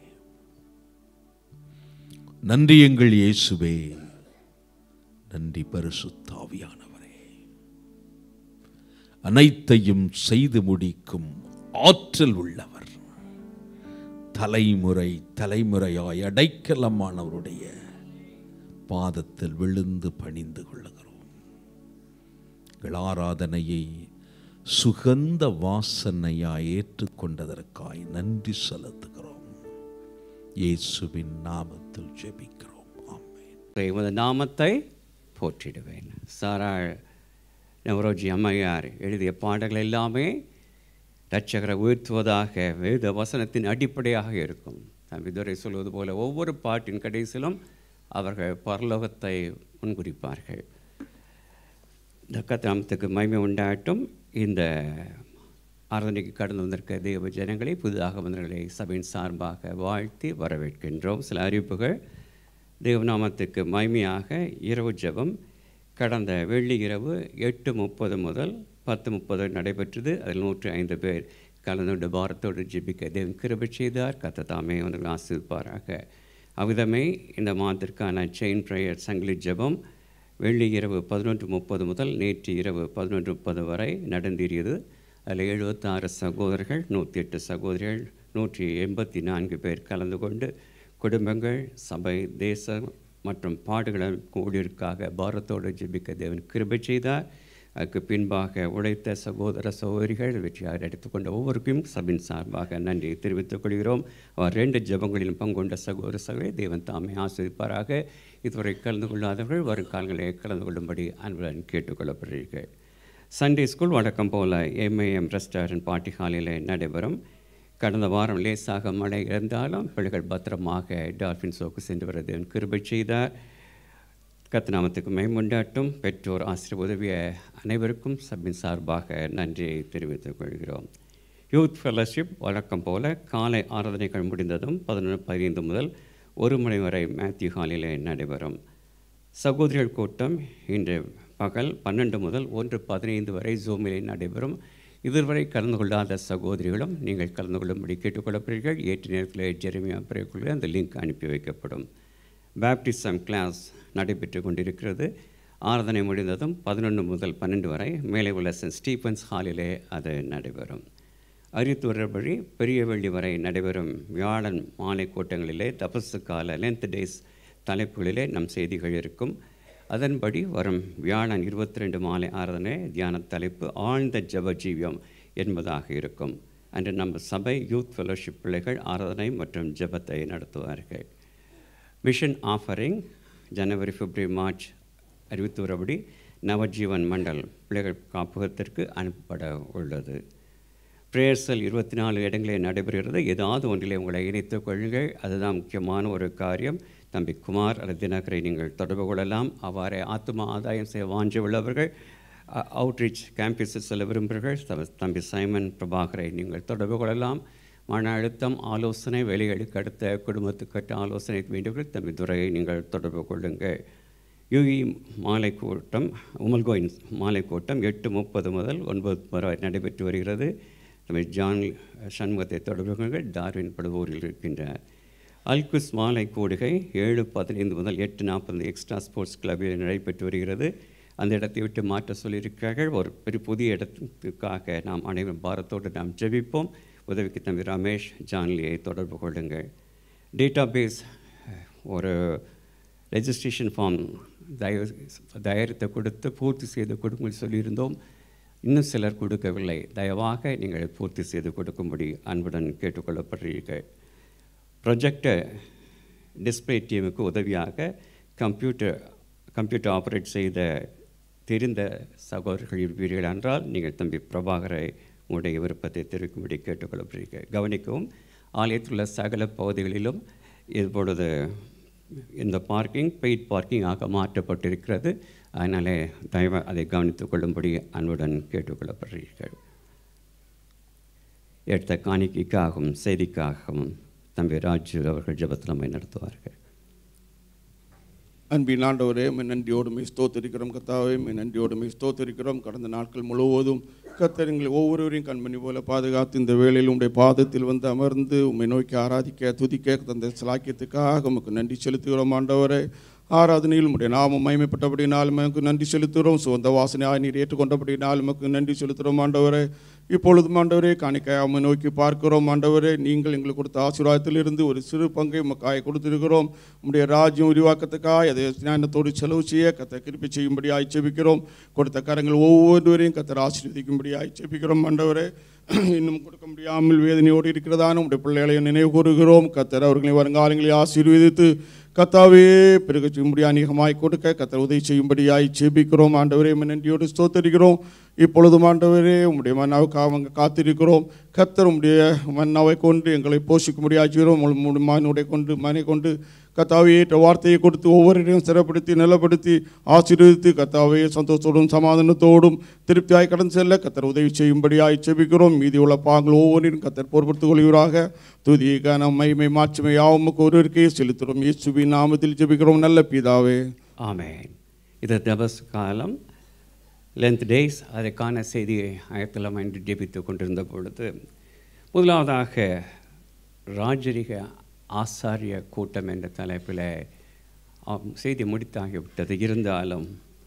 நன்றி எங்கள் இயேசுவே நன்றி பரிசுத்தாவியானவரே அனைத்தையும் செய்து முடிக்கும் ஆற்றல் உள்ளவர் தலைமுறை தலைமுறையாய் அடைக்கலமானவருடைய பாதத்தில் விழுந்து பணிந்து கொள்ளுகிறோம் எங்கள் ஆராதனையை சுகந்த வாசனையாய் ஏற்றுக்கொண்டதற்காய் நன்றி செலுத்துகிறோம் இயேசுவின் நாமத்தில் ஜெபிக்கிறோம் ஆமென் உமது நாமத்தை போற்றிடுவேன் சாராள் நவரோஜி அம்மையார் எழுதிய பாடல்கள் எல்லாமே இரட்சகரை உயர்த்துவதாக வேத வசனத்தின் அடிப்படையாக இருக்கும் தம்பிதுரை சொல்வது போல ஒவ்வொரு பாட்டின் கடைசிலும் அவர்கள் பரலோகத்தை முன்குறிப்பார்கள் இந்த கத்திராமத்துக்கு மகிமை உண்டாகட்டும் இந்த ஆராதனைக்கு கடந்து வந்திருக்க தேவ ஜனங்களை புதிதாக வந்தவர்களை சபையின் சார்பாக வாழ்த்தி வரவேற்கின்றோம் சில அறிவிப்புகள் தேவநாமத்துக்கு மகிமையாக இரவு ஜெபம் கடந்த வெள்ளி இரவு எட்டு முப்பது முதல் பத்து முப்பது நடைபெற்றது அதில் நூற்றி ஐந்து பேர் கலந்து கொண்டு பாரத்தோடு ஜெபிக்க தேவன் கிருபை செய்தார் கத்த தாமே அவர்கள் ஆசிர்ப்பாராக அவ்விதமே இந்த மாதத்திற்கான செயின் ப்ரேயர் சங்கிலி ஜெபம் வெள்ளி இரவு பதினொன்று முப்பது முதல் நேற்று இரவு பதினொன்று முப்பது வரை நடந்தேறியது அதில் எழுபத்தாறு சகோதரர்கள் நூற்றி எட்டு சகோதரிகள் நூற்றி எண்பத்தி நான்கு பேர் கலந்து கொண்டு குடும்பங்கள் சபை தேசம் மற்றும் பாடுகள ஊழியருக்காக பாரத்தோடு ஜெபிக்க தேவன் கிருபை செய்தார் அதுக்கு பின்பாக உழைத்த சகோதர சகோதரிகள் வெற்றியாக எடுத்துக்கொண்ட ஒவ்வொருக்கும் சபின் சார்பாக நன்றியை தெரிவித்துக் கொள்கிறோம் அவர் ரெண்டு ஜெபங்களிலும் பங்குகொண்ட சகோதர சகோதரி தேவன் தாமே ஆசிரிப்பாராக இதுவரை கலந்து கொள்ளாதவர்கள் வரும் காலங்களில் கலந்து கொள்ளும்படி அன்புடன் கேட்டுக்கொள்ளப்படுகிறீர்கள் சண்டே ஸ்கூல் வழக்கம் போல எம்ஏஎம் ரெஸ்டாரண்ட் பார்ட்டி ஹாலில் நடைபெறும் கடந்த வாரம் லேசாக மழை இருந்தாலும் பிள்ளைகள் பத்திரமாக டால்ஃபின் சோக்கு சென்று வர தேவன் கிருபை செய்தார் கத்தநாமத்துக்கு மேம்பண்டாட்டும் பெற்றோர் ஆசிரியர் உதவிய அனைவருக்கும் சபின் சார்பாக நன்றியை தெரிவித்துக் கொள்கிறோம் யூத் ஃபெலோஷிப் வழக்கம் போல காலை ஆராதனைகள் முடிந்ததும் பதினொன்று பதினைந்து முதல் ஒரு மணி வரை மேத்யூ ஹாலிலே நடைபெறும் சகோதரிகள் கூட்டம் இன்று பகல் பன்னெண்டு முதல் ஒன்று பதினைந்து வரை ஜூமிலே நடைபெறும் இதுவரை கலந்து கொள்ளாத சகோதரிகளும் நீங்கள் கலந்து கொள்ளும்படி கேட்டுக்கொள்ளப்படுகிறீர்கள் ஏற்ற நேரத்தில் ஜெரமியா பிறகுள்ள அந்த லிங்க் அனுப்பி வைக்கப்படும் பேப்டிசம் கிளாஸ் நடைபெற்று கொண்டிருக்கிறது ஆராதனை முடிந்ததும் பதினொன்று முதல் பன்னெண்டு வரை மேலே உள்ள சென்ட் ஸ்டீஃபன்ஸ் ஹாலிலே அது நடைபெறும் அரித்துவரபடி பெரிய வெள்ளி வரை நடைபெறும் வியாழன் மாலை கூட்டங்களிலே தபசு கால லென்த் டேஸ் தலைப்புகளிலே நம் செய்திகள் இருக்கும் அதன்படி வரும் வியாழன் இருபத்தி ரெண்டு மாலை ஆராதனை தியான தலைப்பு ஆழ்ந்த ஜப ஜீவியம் என்பதாக இருக்கும் அன்று நம்ம சபை யூத் ஃபெலோஷிப் பிள்ளைகள் ஆராதனை மற்றும் ஜெபத்தை நடத்துவார்கள் மிஷன் ஆஃபரிங் ஜனவரி பிப்ரவரி மார்ச் அறிவித்துள்ளபடி நவஜீவன் மண்டல் பிள்ளைகள் காப்பகத்திற்கு அனுப்பப்பட உள்ளது பிரேயர்சல் இருபத்தி நாலு இடங்களில் நடைபெறுகிறது ஏதாவது ஒன்றிலே உங்களை இணைத்துக் கொள்ளுங்கள் அதுதான் முக்கியமான ஒரு காரியம் தம்பி குமார் அல்லது தினகரை நீங்கள் தொடர்பு கொள்ளலாம் அவ்வாறே ஆத்மா ஆதாயம் செய்ய வாஞ்சி உள்ளவர்கள் அவுட்ரீச் கேம்பஸில் செல்ல விரும்புகிறீர்கள் தம்- தம்பி சைமன் பிரபாகரை நீங்கள் தொடர்பு கொள்ளலாம் மன அழுத்தம் ஆலோசனை வேலைகளுக்கு அடுத்த குடும்பத்துக்கட்ட ஆலோசனை வேண்டியவர்கள் தம்பி துறையை நீங்கள் தொடர்பு கொள்ளுங்கள் யுகி மாலை கூட்டம் உமல்கோயின் மாலை கூட்டம் எட்டு முப்பது முதல் ஒன்பது வரை நடைபெற்று வருகிறது நம்ம ஜான் சண்முகத்தை தொடர்பு கொள்ளுங்கள் டார்வின் படுவூரில் இருக்கின்றார் அல்குஸ் மாலை கூடுகை ஏழு பதினைந்து முதல் எட்டு நாற்பது எக்ஸ்ட்ரா ஸ்போர்ட்ஸ் கிளப்பில் நடைபெற்று வருகிறது அந்த இடத்தை விட்டு மாற்ற சொல்லியிருக்கிறார்கள் ஒரு பெரிய புதிய இடத்துக்காக நாம் அனைவரும் பாரத்தோடு நாம் ஜெபிப்போம் உதவிக்கு தம்பி ரமேஷ் ஜான்லியை தொடர்பு கொள்ளுங்கள் டேட்டா பேஸ் ஒரு ரெஜிஸ்ட்ரேஷன் ஃபார்ம் தயவு தயாரித்து கொடுத்து பூர்த்தி செய்து கொடுங்கள் சொல்லியிருந்தோம் இன்னும் சிலர் கொடுக்கவில்லை தயவாக நீங்கள் பூர்த்தி செய்து கொடுக்கும்படி அன்புடன் கேட்டுக்கொள்ளப்படுறீர்கள் ப்ரொஜெக்டர் டிஸ்பிளே டீமுக்கு உதவியாக கம்ப்யூட்டர் கம்ப்யூட்டர் ஆப்ரேட் செய்த தெரிந்த சகோதரர்கள் இருப்பீர்கள் என்றால் நீங்கள் தம்பி பிரபாகரை உங்களுடைய விருப்பத்தை தெரிவிக்கும்படி கேட்டுக்கொள்ளப்படுகிறீர்கள் கவனிக்கவும் ஆலயத்தில் உள்ள சகல பகுதிகளிலும் இப்பொழுது இந்த பார்க்கிங் பெய்ட் பார்க்கிங் ஆக மாற்றப்பட்டிருக்கிறது அதனாலே தயவு அதை கவனித்துக் கொள்ளும்படி அன்புடன் கேட்டுக்கொள்ளப்படுகிறீர்கள் எடுத்த காணிக்கைக்காகவும் செய்திக்காகவும் தம்பி ராஜு அவர்கள் ஜெபத்தில் நம்மை நடத்துவார்கள் அன்பின் ஆண்டவரே உம்மை நன்றியோடு மெய் ஸ்தோத்திரிக்கிறோம் கத்தாவே மெய் நன்றியோடு மெய் ஸ்தோத்திரிக்கிறோம் கடந்த நாட்கள் முழுவதும் கத்தர் எங்களை ஒவ்வொருவரையும் கண்மணி போல பாதுகாத்து இந்த வேளையில் உம்முடைய பாதத்தில் வந்து அமர்ந்து உம்மை நோக்கி ஆராதிக்க துதிக்க தந்த சிலாக்கியத்துக்காக உமக்கு நன்றி செலுத்துகிறோம் ஆண்டவரே ஆராதனையில் உம்முடைய நாமம் மகிமைப்பட்டபடினால் உமக்கு நன்றி செலுத்துகிறோம் சுகந்த வாசனையாக நீர் ஏற்றுக்கொண்டபடினால் உமக்கு நன்றி செலுத்துகிறோம் ஆண்டவரே இப்பொழுதும் ஆண்டவரே காணிக்கையாமை நோக்கி பார்க்கிறோம் ஆண்டவரே நீங்கள் எங்களுக்கு கொடுத்த ஆசீர்வாதத்திலிருந்து ஒரு சிறு பங்கை உமக்காய் கொடுத்திருக்கிறோம் உம்முடைய ராஜ்யம் உருவாக்கத்துக்காய் அதை ஞானத்தோடு செலவு செய்ய கத்தை கிருப்பி செய்யும்படியாய் செபிக்கிறோம் கொடுத்த கரங்கள் ஒவ்வொருவரையும் கத்தர் ஆசீர்வதிக்கும்படியாய் செபிக்கிறோம் ஆண்டவரே இன்னும் கொடுக்க முடியாமல் வேதனையோடு இருக்கிறதான உடைய பிள்ளைகளை நினைவு கூறுகிறோம் கத்தர் அவர்களை வருங்காலங்களில் ஆசீர்வதித்து கத்தாவே பிறகு செய்யும்படி அநேகமாய் கொடுக்க கத்தர் உதவி செய்யும்படியாய் ஜெபிக்கிறோம் ஆண்டவரே உம்மை நன்றியோடு ஸ்தோத்தரிக்கிறோம் இப்பொழுதும் ஆண்டவரே உம்முடைய மன்னாவுக்காக அவங்க காத்திருக்கிறோம் கத்தர் உம்முடைய மன்னாவை கொண்டு எங்களை போஷிக்கும்படியாச்சுகிறோம் உம்முடைய மகனுடைய கொண்டு மனை கொண்டு கத்தாவே ஏற்ற வார்த்தையை கொடுத்து ஒவ்வொருவரையும் சிறப்படுத்தி நிலப்படுத்தி ஆசீர்வதித்து கத்தாவே சந்தோஷத்தோடும் சமாதானத்தோடும் திருப்தியாய் கடந்து செல்ல கத்தர் உதவி செய்யும்படியாய் செபிக்கிறோம் மீதி உள்ள பாங்கள் ஒவ்வொன்றையும் கத்தர் பொறுப்படுத்திக் கொள்கிறாக துதியை கனம் மகிமை மாட்சிமை யாவுமுக்கு ஒருவருக்கே செலுத்துகிறோம் இயேசுவின் நாமத்தில் ஜெபிக்கிறோம் நல்ல பிதாவே ஆமென் இது தபஸ் காலம் லென்த் டேஸ் அதற்கான செய்தியை ஆயத்தலம் என்று ஜெபித்து கொண்டிருந்த பொழுது முதலாவதாக ராஜரிக ஆசாரிய கூட்டம் என்ற தலைப்பில் ஆம், செய்தி முடித்தாகிவிட்டது இருந்தாலும்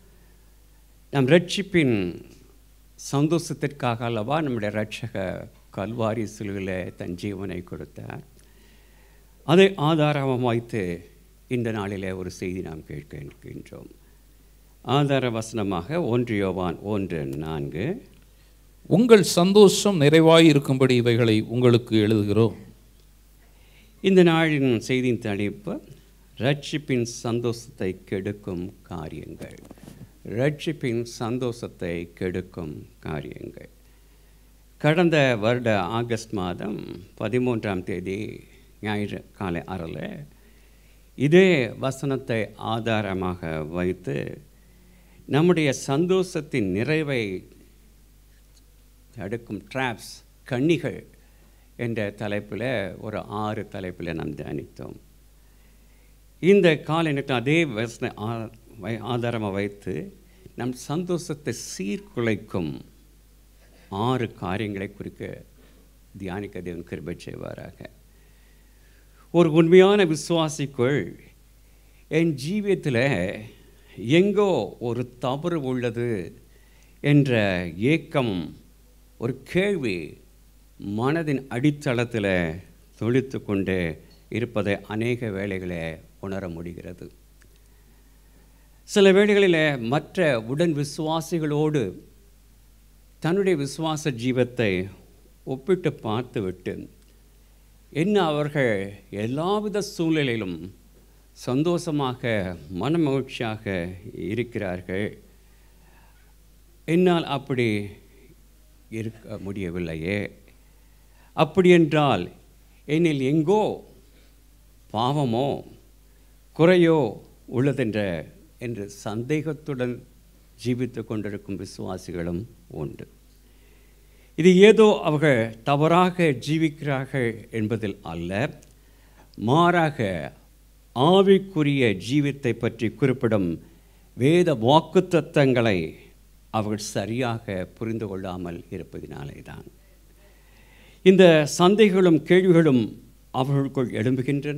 நம் ரட்சிப்பின் சந்தோஷத்திற்காக அல்லவா நம்முடைய ரட்சக கல்வாரி சிலுவையில் தன் ஜீவனை கொடுத்தார் அதை ஆதாரமாக வைத்து இந்த நாளிலே ஒரு செய்தி நாம் கேட்க இருக்கின்றோம் ஆதார வசனமாக ஒன்று யோவான் ஒன்று நான்கு உங்கள் சந்தோஷம் நிறைவாய் இருக்கும்படி இவைகளை உங்களுக்கு எழுதுகிறோம் இந்த நாளின் செய்தியின் தலைப்பு ரட்சிப்பின் சந்தோஷத்தை கெடுக்கும் காரியங்கள் ரட்சிப்பின் சந்தோஷத்தை கெடுக்கும் காரியங்கள் கடந்த வருட ஆகஸ்ட் மாதம் பதிமூன்றாம் தேதி ஞாயிறு காலை அறல இதே வசனத்தை ஆதாரமாக வைத்து நம்முடைய சந்தோஷத்தின் நிறைவை தடுக்கும் ட்ராப்ஸ் கண்ணிகள் என்ற தலைப்பில் ஒரு ஆறு தலைப்பில் நாம் தியானித்தோம் இந்த காலநிலை அதே வசன ஆ- வை- ஆதாரமாக வைத்து நம் சந்தோஷத்தை சீர்குலைக்கும் ஆறு காரியங்களை குறிக்க தியானிக்க தேவன் கிருபை செய்வாராக ஒரு உண்மையான விசுவாசிக்குள் என் ஜீவியத்தில் எங்கோ ஒரு தவறு உள்ளது என்ற ஏக்கம் ஒரு கேள்வி மனதின் அடித்தளத்தில் தொழித்து கொண்டு இருப்பதை அநேக வேளைகளை உணர முடிகிறது சில வேளைகளில் மற்ற உடன் விசுவாசிகளோடு தன்னுடைய விசுவாச ஜீவத்தை ஒப்பிட்டு பார்த்துவிட்டு என்ன அவர்கள் எல்லாவித சூழ்நிலையிலும் சந்தோஷமாக மனமகிழ்ச்சியாக இருக்கிறார்கள் என்னால் அப்படி இருக்க முடியவில்லையே அப்படியென்றால் என்னில் எங்கோ பாவமோ குறையோ உள்ளதென்ற என்று சந்தேகத்துடன் ஜீவித்து கொண்டிருக்கும் விசுவாசிகளும் உண்டு இது ஏதோ அவர்கள் தவறாக ஜீவிக்கிறார்கள் என்பதில் அல்ல மாறாக ஆவிக்குரிய ஜீவித்தை பற்றி குறிப்பிடும் வேத வாக்குத்தத்தங்களை அவர்கள் சரியாக புரிந்து கொள்ளாமல் இருப்பதினாலே தான் இந்த சந்தைகளும் கேள்விகளும் அவர்களுக்குள் எழும்புகின்றன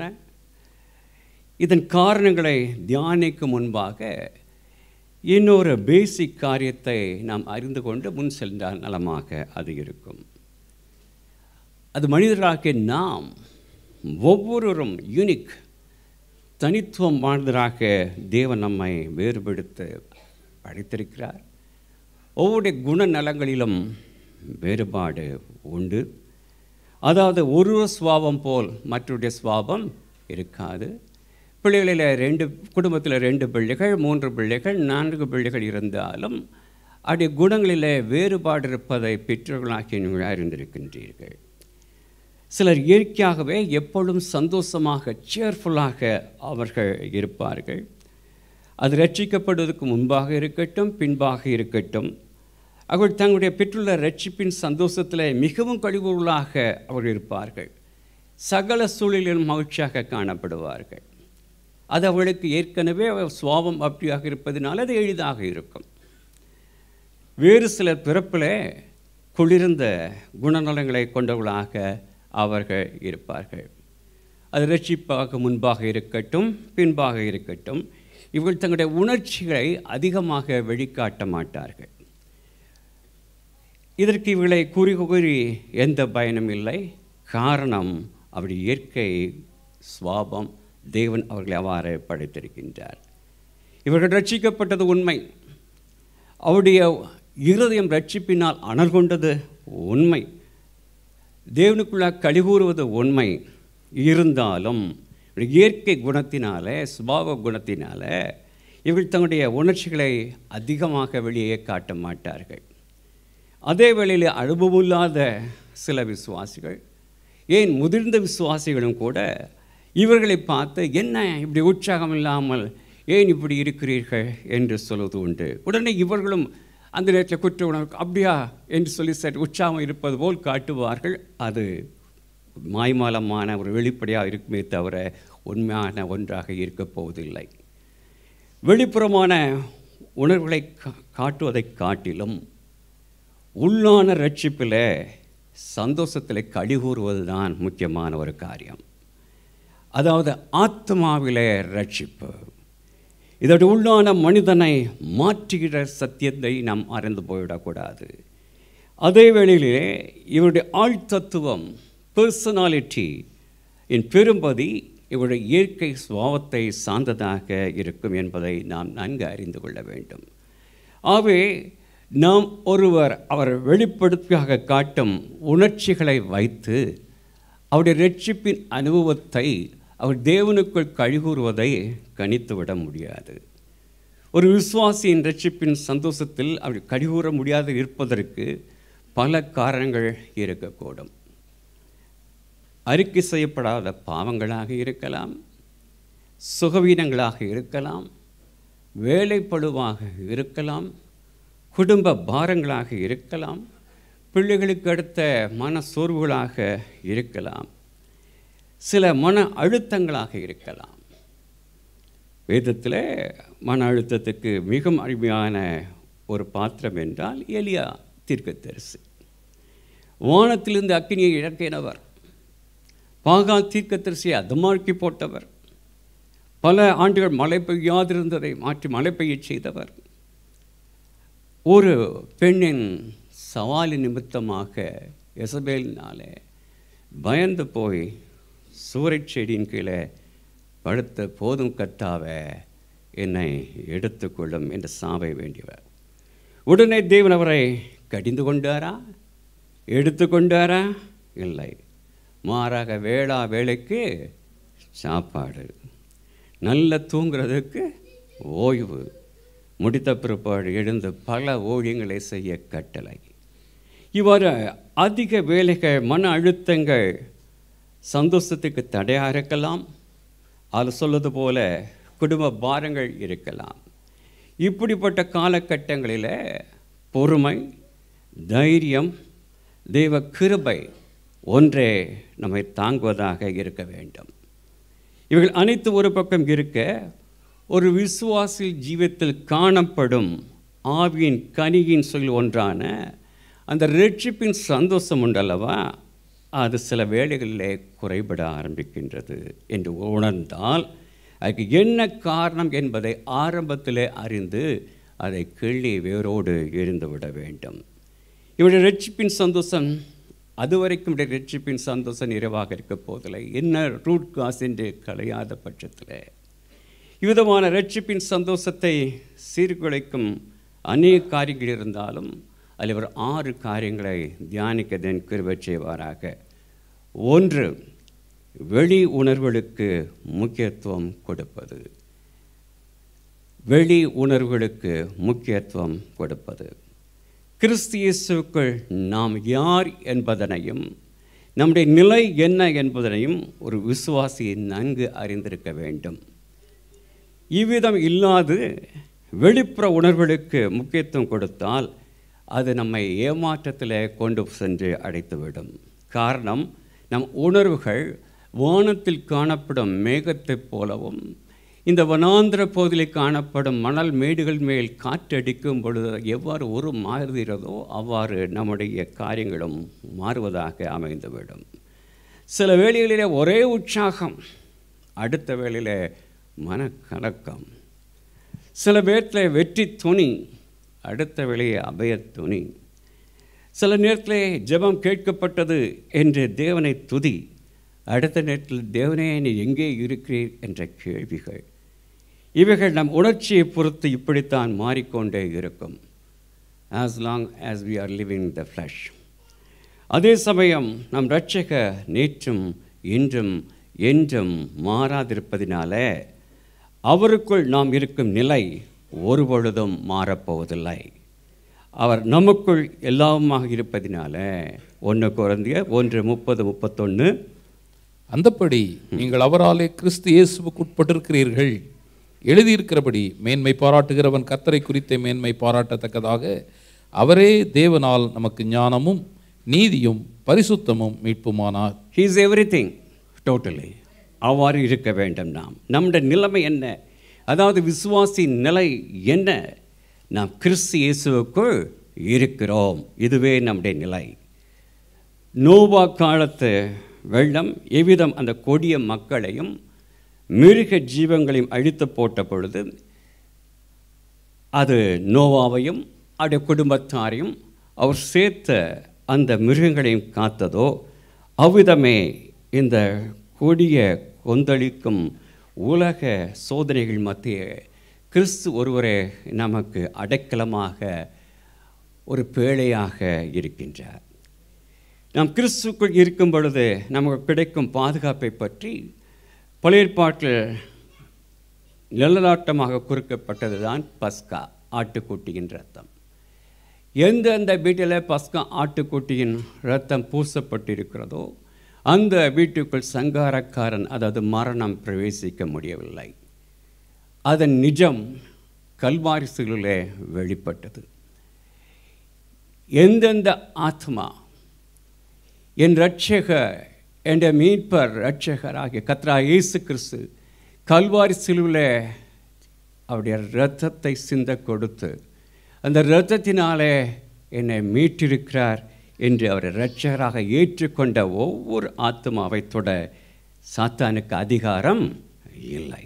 இதன் காரணங்களை தியானிக்கும் முன்பாக இன்னொரு பேசிக் காரியத்தை நாம் அறிந்து கொண்டு முன் சென்றால் நலமாக அது இருக்கும் அது மனிதராகிய நாம் ஒவ்வொருவரும் யூனிக் தனித்துவம் வாழ்ந்தராக தேவன் நம்மை வேறுபடுத்த படைத்திருக்கிறார் ஒவ்வொரு குணநலங்களிலும் வேறுபாடு உண்டு அதாவது ஒரு சுவாபம் போல் மற்றொரு சுவாபம் இருக்காது பிள்ளைகளில் ரெண்டு குடும்பத்தில் ரெண்டு பிள்ளைகள் மூன்று பிள்ளைகள் நான்கு பிள்ளைகள் இருந்தாலும் அப்படி குணங்களில் வேறுபாடு இருப்பதை பெற்றோர்களாகிய நீங்கள் அறிந்திருக்கின்றீர்கள் சிலர் இயற்கையாகவே எப்பொழுதும் சந்தோஷமாக சேர்ஃபுல்லாக அவர்கள் இருப்பார்கள் அது ரட்சிக்கப்படுவதற்கு முன்பாக இருக்கட்டும் பின்பாக இருக்கட்டும் அவர்கள் தங்களுடைய பெற்றுள்ள ரட்சிப்பின் சந்தோஷத்தில் மிகவும் கழிவுகளாக அவர்கள் இருப்பார்கள் சகல சூழலிலும் மகிழ்ச்சியாக காணப்படுவார்கள் அது அவளுக்கு ஏற்கனவே சுவாபம் அப்படியாக இருப்பதினால் அது எளிதாக இருக்கும் வேறு சிலர் பிறப்பில் குளிர்ந்த குணநலங்களை கொண்டவர்களாக அவர்கள் இருப்பார்கள் அது ரட்சிப்பாக முன்பாக இருக்கட்டும் பின்பாக இருக்கட்டும் இவர்கள் தங்களுடைய உணர்ச்சிகளை அதிகமாக வெளிக்காட்ட மாட்டார்கள் இதற்கு இவர்களை கூறி கூறி எந்த பயனும் இல்லை காரணம் அவருடைய இயற்கை சுவாபம் தேவன் அவர்களை அவ்வாறு படைத்திருக்கின்றார் இவர்கள் ரட்சிக்கப்பட்டது உண்மை அவருடைய இருதயம் ரட்சிப்பினால் அனல் கொண்டது உண்மை தேவனுக்குள்ளாக கழிகூறுவது உண்மை இருந்தாலும் இயற்கை குணத்தினால சுபாவ குணத்தினால இவர்கள் தங்களுடைய உணர்ச்சிகளை அதிகமாக வெளியே காட்ட மாட்டார்கள் அதே வேளையில் அனுபவமில்லாத சில விசுவாசிகள் ஏன் முதிர்ந்த விசுவாசிகளும் கூட இவர்களை பார்த்து என்ன இப்படி உற்சாகம் இல்லாமல் ஏன் இப்படி இருக்கிறீர்கள் என்று சொல்வது உண்டு உடனே இவர்களும் அந்த நேரத்தில் குற்ற உணர்வு அப்படியா என்று சொல்லி சற்று உற்சாகம் இருப்பது போல் காட்டுவார்கள் அது மாய்மாலமான ஒரு வெளிப்படையாக இருக்குமே தவிர உண்மையான ஒன்றாக இருக்கப் போவதில்லை வெளிப்புறமான உணர்வுகளை கா- காட்டுவதைக் காட்டிலும் உள்ளான ரட்சிப்பில் சந்தோஷத்தில் கழிகூறுவது தான் முக்கியமான ஒரு காரியம் அதாவது ஆத்மாவிலே ரட்சிப்பு இதோட உள்ளான மனிதனை மாற்றுகிற சத்தியத்தை நாம் அறிந்து போய்விடக்கூடாது அதே வேளையிலே இவருடைய ஆழ்தத்துவம் பர்சனாலிட்டி என் பெரும்பதி இவருடைய இயற்கை சுபாவத்தை சார்ந்ததாக இருக்கும் என்பதை நாம் நன்கு அறிந்து கொள்ள வேண்டும் ஆகவே நாம் ஒருவர் அவர் வெளிப்படுத்தியாக காட்டும் உணர்ச்சிகளை வைத்து அவருடைய ரட்சிப்பின் அனுபவத்தை அவர் தேவனுக்குள் கழிகூறுவதை கணித்துவிட முடியாது ஒரு விசுவாசியின் ரட்சிப்பின் சந்தோஷத்தில் அவர் கழிகூற முடியாது இருப்பதற்கு பல காரணங்கள் இருக்கக்கூடும் அறிக்கை செய்யப்படாத பாவங்களாக இருக்கலாம் சுகவீனங்களாக இருக்கலாம் வேலைப்பழுவாக இருக்கலாம் குடும்ப பாரங்களாக இருக்கலாம் பிள்ளைகளுக்கு அடுத்த மன சோர்வுகளாக இருக்கலாம் சில மன அழுத்தங்களாக இருக்கலாம் வேதத்தில் மன அழுத்தத்துக்கு மிக அருமையான ஒரு பாத்திரம் என்றால் எலியா தீர்க்கதரிசி வானத்திலிருந்து அக்கினியை இறக்கினவர் பாகா தீர்க்கதரிசியை அதமாக்கி போட்டவர் பல ஆண்டுகள் மழை பெய்யாதிருந்ததை மாற்றி மழை பெய்யச் செய்தவர் ஒரு பெண்ணின் சவாலி நிமித்தமாக எசபேலினாலே பயந்து போய் சூறைச் செடியின் கீழே படுத்த போதும் கத்தாவே என்னை எடுத்துக்கொள்ளும் என்று சாவை வேண்டியவர் உடனே தேவன் அவரை கடிந்து கொண்டாரா எடுத்துக்கொண்டாரா இல்லை மாறாக வேளா வேலைக்கு சாப்பாடு நல்ல தூங்குறதுக்கு ஓய்வு முடித்த பிற்பாடு எழுந்து பல ஊழியங்களை செய்ய கட்டளை இவ்வாறு அதிக வேலைகள் மன அழுத்தங்கள் சந்தோஷத்துக்கு தடையாக இருக்கலாம் அது சொல்வது போல குடும்ப பாரங்கள் இருக்கலாம் இப்படிப்பட்ட காலகட்டங்களில் பொறுமை தைரியம் தெய்வ கிருபை ஒன்றே நம்மை தாங்குவதாக இருக்க வேண்டும் இவைகள் அனைத்து ஒரு பக்கம் இருக்க ஒரு விசுவாசி ஜீவத்தில் காணப்படும் ஆவியின் கனியின் சொல் ஒன்றான அந்த ரட்சிப்பின் சந்தோஷம் உண்டல்லவா அது சில வேளைகளிலே குறைபட ஆரம்பிக்கின்றது என்று உணர்ந்தால் அதுக்கு என்ன காரணம் என்பதை ஆரம்பத்திலே அறிந்து அதை கிள்ளி வேரோடு எரிந்து விட வேண்டும் இவருடைய ரட்சிப்பின் சந்தோஷம் அதுவரைக்கும் இவருடைய ரட்சிப்பின் சந்தோஷம் நிறைவாக இருக்க போவதில்லை என்ன ரூட் காஸ் என்று களையாத பட்சத்தில் இவ்விதமான ரட்சிப்பின் சந்தோஷத்தை சீர்குலைக்கும் அநேக காரியங்கள் இருந்தாலும் அதில் இவர் ஆறு காரியங்களை தியானிக்கதன் கிருபை செய்வாராக ஒன்று வெளி உணர்வுகளுக்கு முக்கியத்துவம் கொடுப்பது வெளி உணர்வுகளுக்கு முக்கியத்துவம் கொடுப்பது கிறிஸ்து இயேசுக்குள் நாம் யார் என்பதனையும் நம்முடைய நிலை என்ன என்பதனையும் ஒரு விசுவாசி நன்கு அறிந்திருக்க வேண்டும் இவ்விதம் இல்லாது வெளிப்புற உணர்வுகளுக்கு முக்கியத்துவம் கொடுத்தால் அது நம்மை ஏமாற்றத்தில் கொண்டு சென்று அடைத்துவிடும் காரணம் நம் உணர்வுகள் வானத்தில் காணப்படும் மேகத்தைப் போலவும் இந்த வனாந்திர பகுதியில் காணப்படும் மணல் மேடுகள் மேல் காற்றடிக்கும் பொழுது எவ்வாறு ஒரு மாறுகிறதோ அவ்வாறு நம்முடைய காரியங்களும் மாறுவதாக அமைந்துவிடும் சில வேளைகளிலே ஒரே உற்சாகம் அடுத்த வேளையிலே மனக்கலக்கம் சில பேர்த்தில் வெற்றி துணி அடுத்த வேளையை அபய துணி சில நேரத்தில் ஜெபம் கேட்கப்பட்டது என்று தேவனை துதி அடுத்த நேரத்தில் தேவனே நீ எங்கே இருக்கிறீர் என்ற கேள்விகள் இவைகள் நம் உணர்ச்சியை பொறுத்து இப்படித்தான் மாறிக்கொண்டே இருக்கும் as long as we are living the flesh அதே சமயம் நம் இரட்சக நேற்றும் இன்றும் என்றும் மாறாதிருப்பதினால அவருக்குள் நாம் இருக்கும் நிலை ஒருபொழுதும் மாறப்போவதில்லை அவர் நமக்குள் எல்லாமாக இருப்பதினால ஒன்று குறைந்திய ஒன்று முப்பது முப்பத்தொன்று அந்தப்படி நீங்கள் அவராலே கிறிஸ்து இயேசுவுக்கு உட்பட்டிருக்கிறீர்கள் எழுதியிருக்கிறபடி மேன்மை பாராட்டுகிறவன் கர்த்தரை குறித்த மேன்மை பாராட்டத்தக்கதாக அவரே தேவனால் நமக்கு ஞானமும் நீதியும் பரிசுத்தமும் மீட்புமானார் he is everything totally அவ்வாறு இருக்க வேண்டும் நாம் நம்முடைய நிலைமை என்ன அதாவது விசுவாசி நிலை என்ன நாம் கிறிஸ்து இயேசுவுக்குள் இருக்கிறோம் இதுவே நம்முடைய நிலை நோவா காலத்து வெள்ளம் எவ்விதம் அந்த கொடிய மக்களையும் மிருக ஜீவங்களையும் அழித்து போட்ட பொழுது அது நோவாவையும் அவருடைய குடும்பத்தாரையும் அவர் சேர்த்த அந்த மிருகங்களையும் காத்ததோ அவ்விதமே இந்த கொடிய கொந்தளிக்கும் உலக சோதனைகள் மத்திய கிறிஸ்து ஒருவரே நமக்கு அடைக்கலமாக ஒரு பேழையாக இருக்கின்றார் நாம் கிறிஸ்துக்குள் இருக்கும் பொழுது நமக்கு கிடைக்கும் பாதுகாப்பை பற்றி பழைய ஏற்பாட்டில் நிழலாட்டமாக குறிக்கப்பட்டது தான் பஸ்கா ஆட்டுக்குட்டியின் ரத்தம் எந்தெந்த வீட்டில் பஸ்கா ஆட்டுக்குட்டியின் ரத்தம் பூசப்பட்டிருக்கிறதோ அந்த வீட்டுக்குள் சங்காரக்காரன் அதாவது மரணம் பிரவேசிக்க முடியவில்லை அதன் நிஜம் கல்வாரிசுகளிலே வெளிப்பட்டது எந்தெந்த ஆத்மா என் ரட்சகர் என்ற மீட்பர் ரட்சகராகிய கத்ரா இயேசு கிறிஸ்து கல்வாரி சிலுவில் அவருடைய இரத்தத்தை சிந்த கொடுத்து அந்த இரத்தத்தினாலே என்னை மீட்டிருக்கிறார் என்று அவரை இரட்சகராக ஏற்றுக்கொண்ட ஒவ்வொரு ஆத்மாவை தொட சாத்தானுக்கு அதிகாரம் இல்லை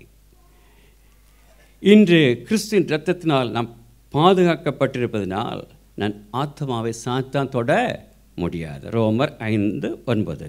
இன்று கிறிஸ்துவின் இரத்தத்தினால் நாம் பாதுகாக்கப்பட்டிருப்பதனால் நான் ஆத்மாவை சாத்தான் தொட முடியாது ரோமர் ஐந்து ஒன்பது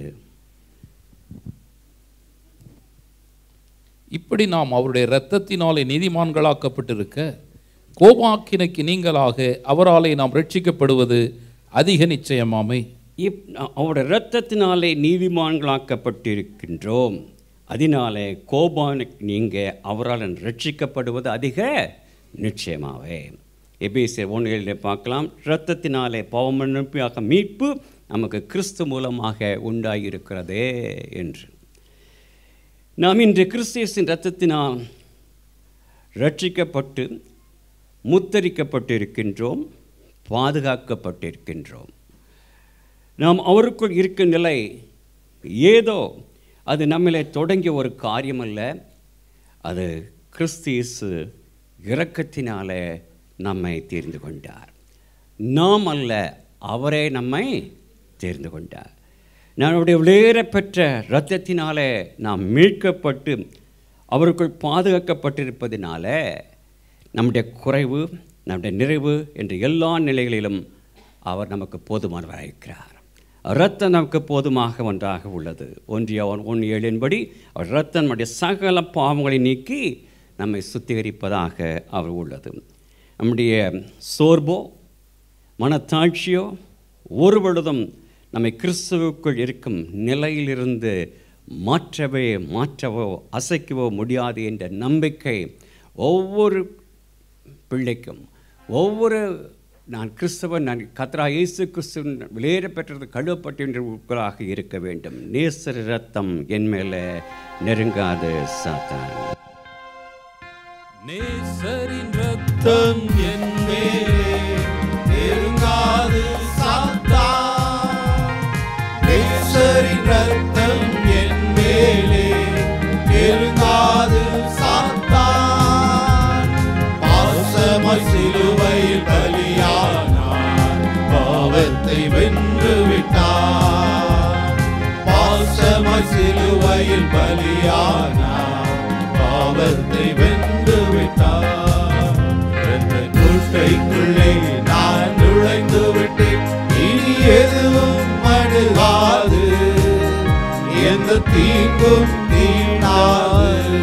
இப்படி நாம் அவருடைய இரத்தத்தினாலே நீதிமான்களாக்கப்பட்டிருக்க கோபாக்கினைக்கு நீங்களாக அவராலே நாம் ரட்சிக்கப்படுவது அதிக நிச்சயமாமை இப் அவருடைய இரத்தத்தினாலே நீதிமான்களாக்கப்பட்டிருக்கின்றோம் அதனாலே கோபானுக்கு நீங்கள் அவரால் ரட்சிக்கப்படுவது அதிக நிச்சயமாவே எபேசியர் ஒன்றில் பார்க்கலாம் இரத்தத்தினாலே பாவமன்னிப்பாக மீட்பு நமக்கு கிறிஸ்து மூலமாக உண்டாகியிருக்கிறதே என்று நாம் இன்று கிறிஸ்தியஸின் இரத்தத்தினால் ரட்சிக்கப்பட்டு முத்தரிக்கப்பட்டிருக்கின்றோம் பாதுகாக்கப்பட்டிருக்கின்றோம் நாம் அவருக்குள் இருக்கும் நிலை ஏதோ அது நம்மளே தொடங்கிய ஒரு காரியம் அல்ல அது கிறிஸ்தியசு இரக்கத்தினாலே நம்மை தெரிந்து கொண்டார் நாம் அல்ல அவரே நம்மை தெரிந்து கொண்டார் நம்முடைய விளையேறப்பெற்ற இரத்தத்தினாலே நாம் மீட்கப்பட்டு அவருக்குள் பாதுகாக்கப்பட்டிருப்பதினால நம்முடைய குறைவு நம்முடைய நிறைவு என்ற எல்லா நிலைகளிலும் அவர் நமக்கு போதுமானவராக இருக்கிறார் இரத்தம் நமக்கு போதுமாக ஒன்றாக உள்ளது ஒன்றிய ஒன் ஏழின்படி அவர் இரத்தம் நம்முடைய சகல பாவங்களை நீக்கி நம்மை சுத்திகரிப்பதாக அவர் உள்ளது நம்முடைய சோர்வோ மனத்தாட்சியோ ஒரு பொழுதும் நம்மை கிறிஸ்துவுக்குள் இருக்கும் நிலையிலிருந்து மாற்றவே மாற்றவோ அசைக்கவோ முடியாது என்ற நம்பிக்கை ஒவ்வொரு பிள்ளைக்கும் ஒவ்வொரு நான் கிறிஸ்தவன் நான் கத்ரா இயேசு கிறிஸ்துவன் வெளியேற பெற்றது கழுவப்பட்டிருக்களாக இருக்க வேண்டும் நேசர் ரத்தம் என் மேலே நெருங்காது சாத்தான் நேசரின் ரத்தம் என் மேலே நெருங்காது சாத்தான் நேசரின் ரத்தம் என் மேலே நெருங்காது சாத்தான் விட்டார் பாசமாய் சிலுவையில் பலியானார் பாவத்தை வென்று விட்டார் என்ற குட்டைக்குள்ளே நான் நுழைந்து விட்டேன் இனி எதுவும் அணுகாது எந்த தீங்கும் தீண்டாது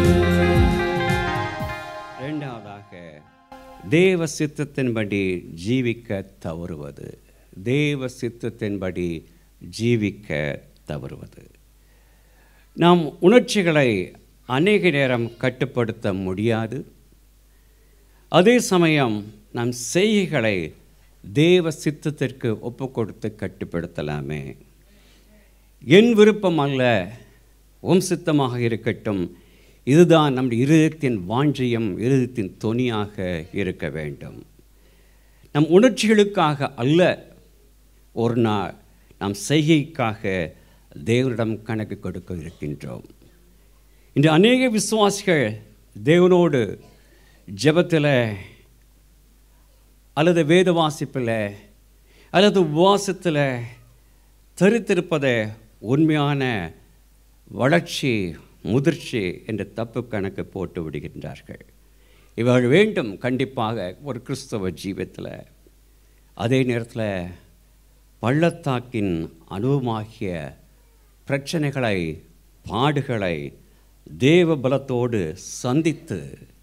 இரண்டாவதாக தேவ சித்தத்தின்படி ஜீவிக்க தவறுவது தேவ சித்தத்தின்படி ஜீவிக்க தவறுவது நாம் உணர்ச்சிகளை அநேக நேரம் கட்டுப்படுத்த முடியாது அதே சமயம் நம் செய்கைகளை தேவ சித்தத்திற்கு ஒப்பு கொடுத்து கட்டுப்படுத்தலாமே என் விருப்பம் அல்ல உம் சித்தமாக இருக்கட்டும் இதுதான் நம்முடைய இருதயத்தின் வாஞ்சியம் இருதயத்தின் தொனியாக இருக்க வேண்டும் நம் உணர்ச்சிகளுக்காக அல்ல ஒரு நாள் நம் செய்கைக்காக தேவனிடம் கணக்கு கொடுக்க இருக்கின்றோம் இன்று அநேக விசுவாசிகள் தேவனோடு ஜெபத்தில் அல்லது வேத வாசிப்பில் அல்லது உபவாசத்தில் தரித்திருப்பதை உண்மையான வளர்ச்சி முதிர்ச்சி என்ற தப்பு கணக்கு போட்டு விடுகின்றார்கள் இவர்கள் வேண்டும் கண்டிப்பாக ஒரு கிறிஸ்தவ ஜீவத்தில் அதே நேரத்தில் பள்ளத்தாக்கின் அனுபவமாகிய பிரச்சனைகளை பாடுகளை தேவ பலத்தோடு சந்தித்து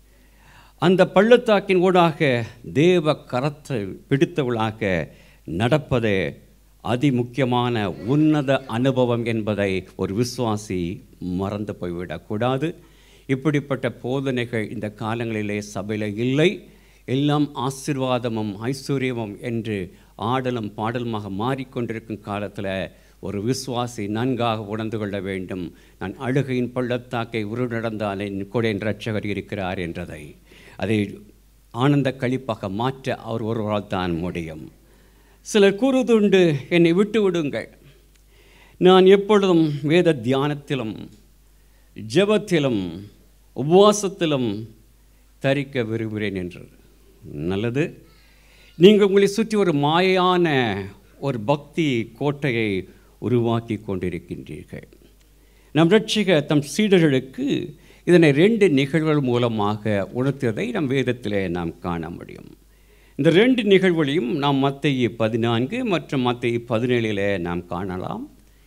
அந்த பள்ளத்தாக்கின் ஊடாக தேவ கரத்தை பிடித்தவளாக நடப்பதே அதிமுக்கியமான உன்னத அனுபவம் என்பதை ஒரு விசுவாசி மறந்து போய்விடக்கூடாது இப்படிப்பட்ட போதனைகள் இந்த காலங்களிலே சபையில் இல்லை எல்லாம் ஆசீர்வாதமும் ஐஸ்வர்யமும் என்று ஆடலும் பாடலுமாக மாறிக்கொண்டிருக்கும் காலத்தில் ஒரு விசுவாசி நன்காக உணர்ந்து கொள்ள வேண்டும் நான் அழுகையின் பள்ளத்தாக்கை உருநடந்தால் என் கூட என் ரட்சகர் இருக்கிறார் என்றதை அதை ஆனந்த கழிப்பாக மாற்ற அவர் ஒருவரால் தான் முடியும் சிலர் கூறுவதுண்டு என்னை விட்டு விடுங்கள் நான் எப்பொழுதும் வேத தியானத்திலும் ஜெபத்திலும் உபவாசத்திலும் தரிக்க விரும்புகிறேன் என்று நல்லது நீங்கள் உங்களை சுற்றி ஒரு மாயான ஒரு பக்தி கோட்டையை உருவாக்கி கொண்டிருக்கின்றீர்கள் நம் ரட்சிக தம் சீடர்களுக்கு இதனை ரெண்டு நிகழ்வுகள் மூலமாக உணர்த்தியதை நம் வேதத்திலே நாம் காண முடியும் இந்த ரெண்டு நிகழ்வுகளையும் நாம் மத்திய பதினான்கு மற்றும் மத்திய பதினேழில் நாம் காணலாம்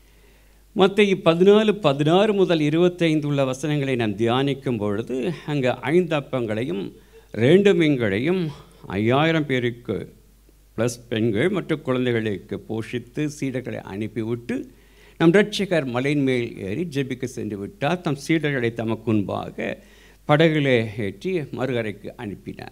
மத்திய பதினாலு பதினாறு முதல் இருபத்தைந்து உள்ள வசனங்களை நாம் தியானிக்கும் பொழுது அங்கே ஐந்து அப்பங்களையும் ரெண்டு மீன்களையும் ஐயாயிரம் பேருக்கு ப்ளஸ் பெண்கள் மற்றும் குழந்தைகளுக்கு போஷித்து சீடர்களை அனுப்பிவிட்டு நம் ரட்சகர் மலையின் மேல் ஏறி ஜெபிக்க சென்று விட்டார் தம் சீடர்களை தமக்கு முன்பாக படகுலே ஏற்றி மறுகரைக்கு அனுப்பினார்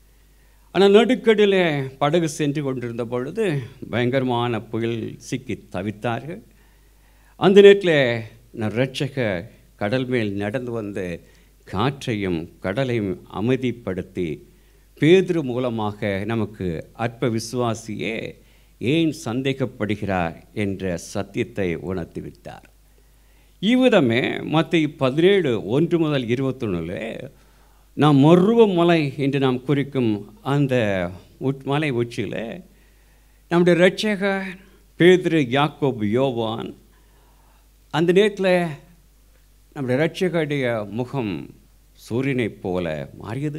ஆனால் நடுக்கடில் படகு சென்று கொண்டிருந்த பொழுது பயங்கரமான புயல் சிக்கி தவித்தார்கள் அந்த நேரத்தில் நான் ரட்சக கடல் மேல் நடந்து வந்து காற்றையும் கடலையும் அமைதிப்படுத்தி பேதுரு மூலமாக நமக்கு அற்ப விசுவாசியே ஏன் சந்தேகப்படுகிறார் என்ற சத்தியத்தை உணர்த்திவிட்டார் இவ்விதமே மத்திய பதினேழு ஒன்று முதல் இருபத்தொன்னில் நாம் மருவ மலை என்று நாம் குறிக்கும் அந்த உட் மலை உச்சியில் நம்முடைய இரட்சகர் பேதுரு யாக்கோபு யோவான் அந்த நேரத்தில் நம்முடைய இரட்சகருடைய முகம் சூரியனைப் போல மாறியது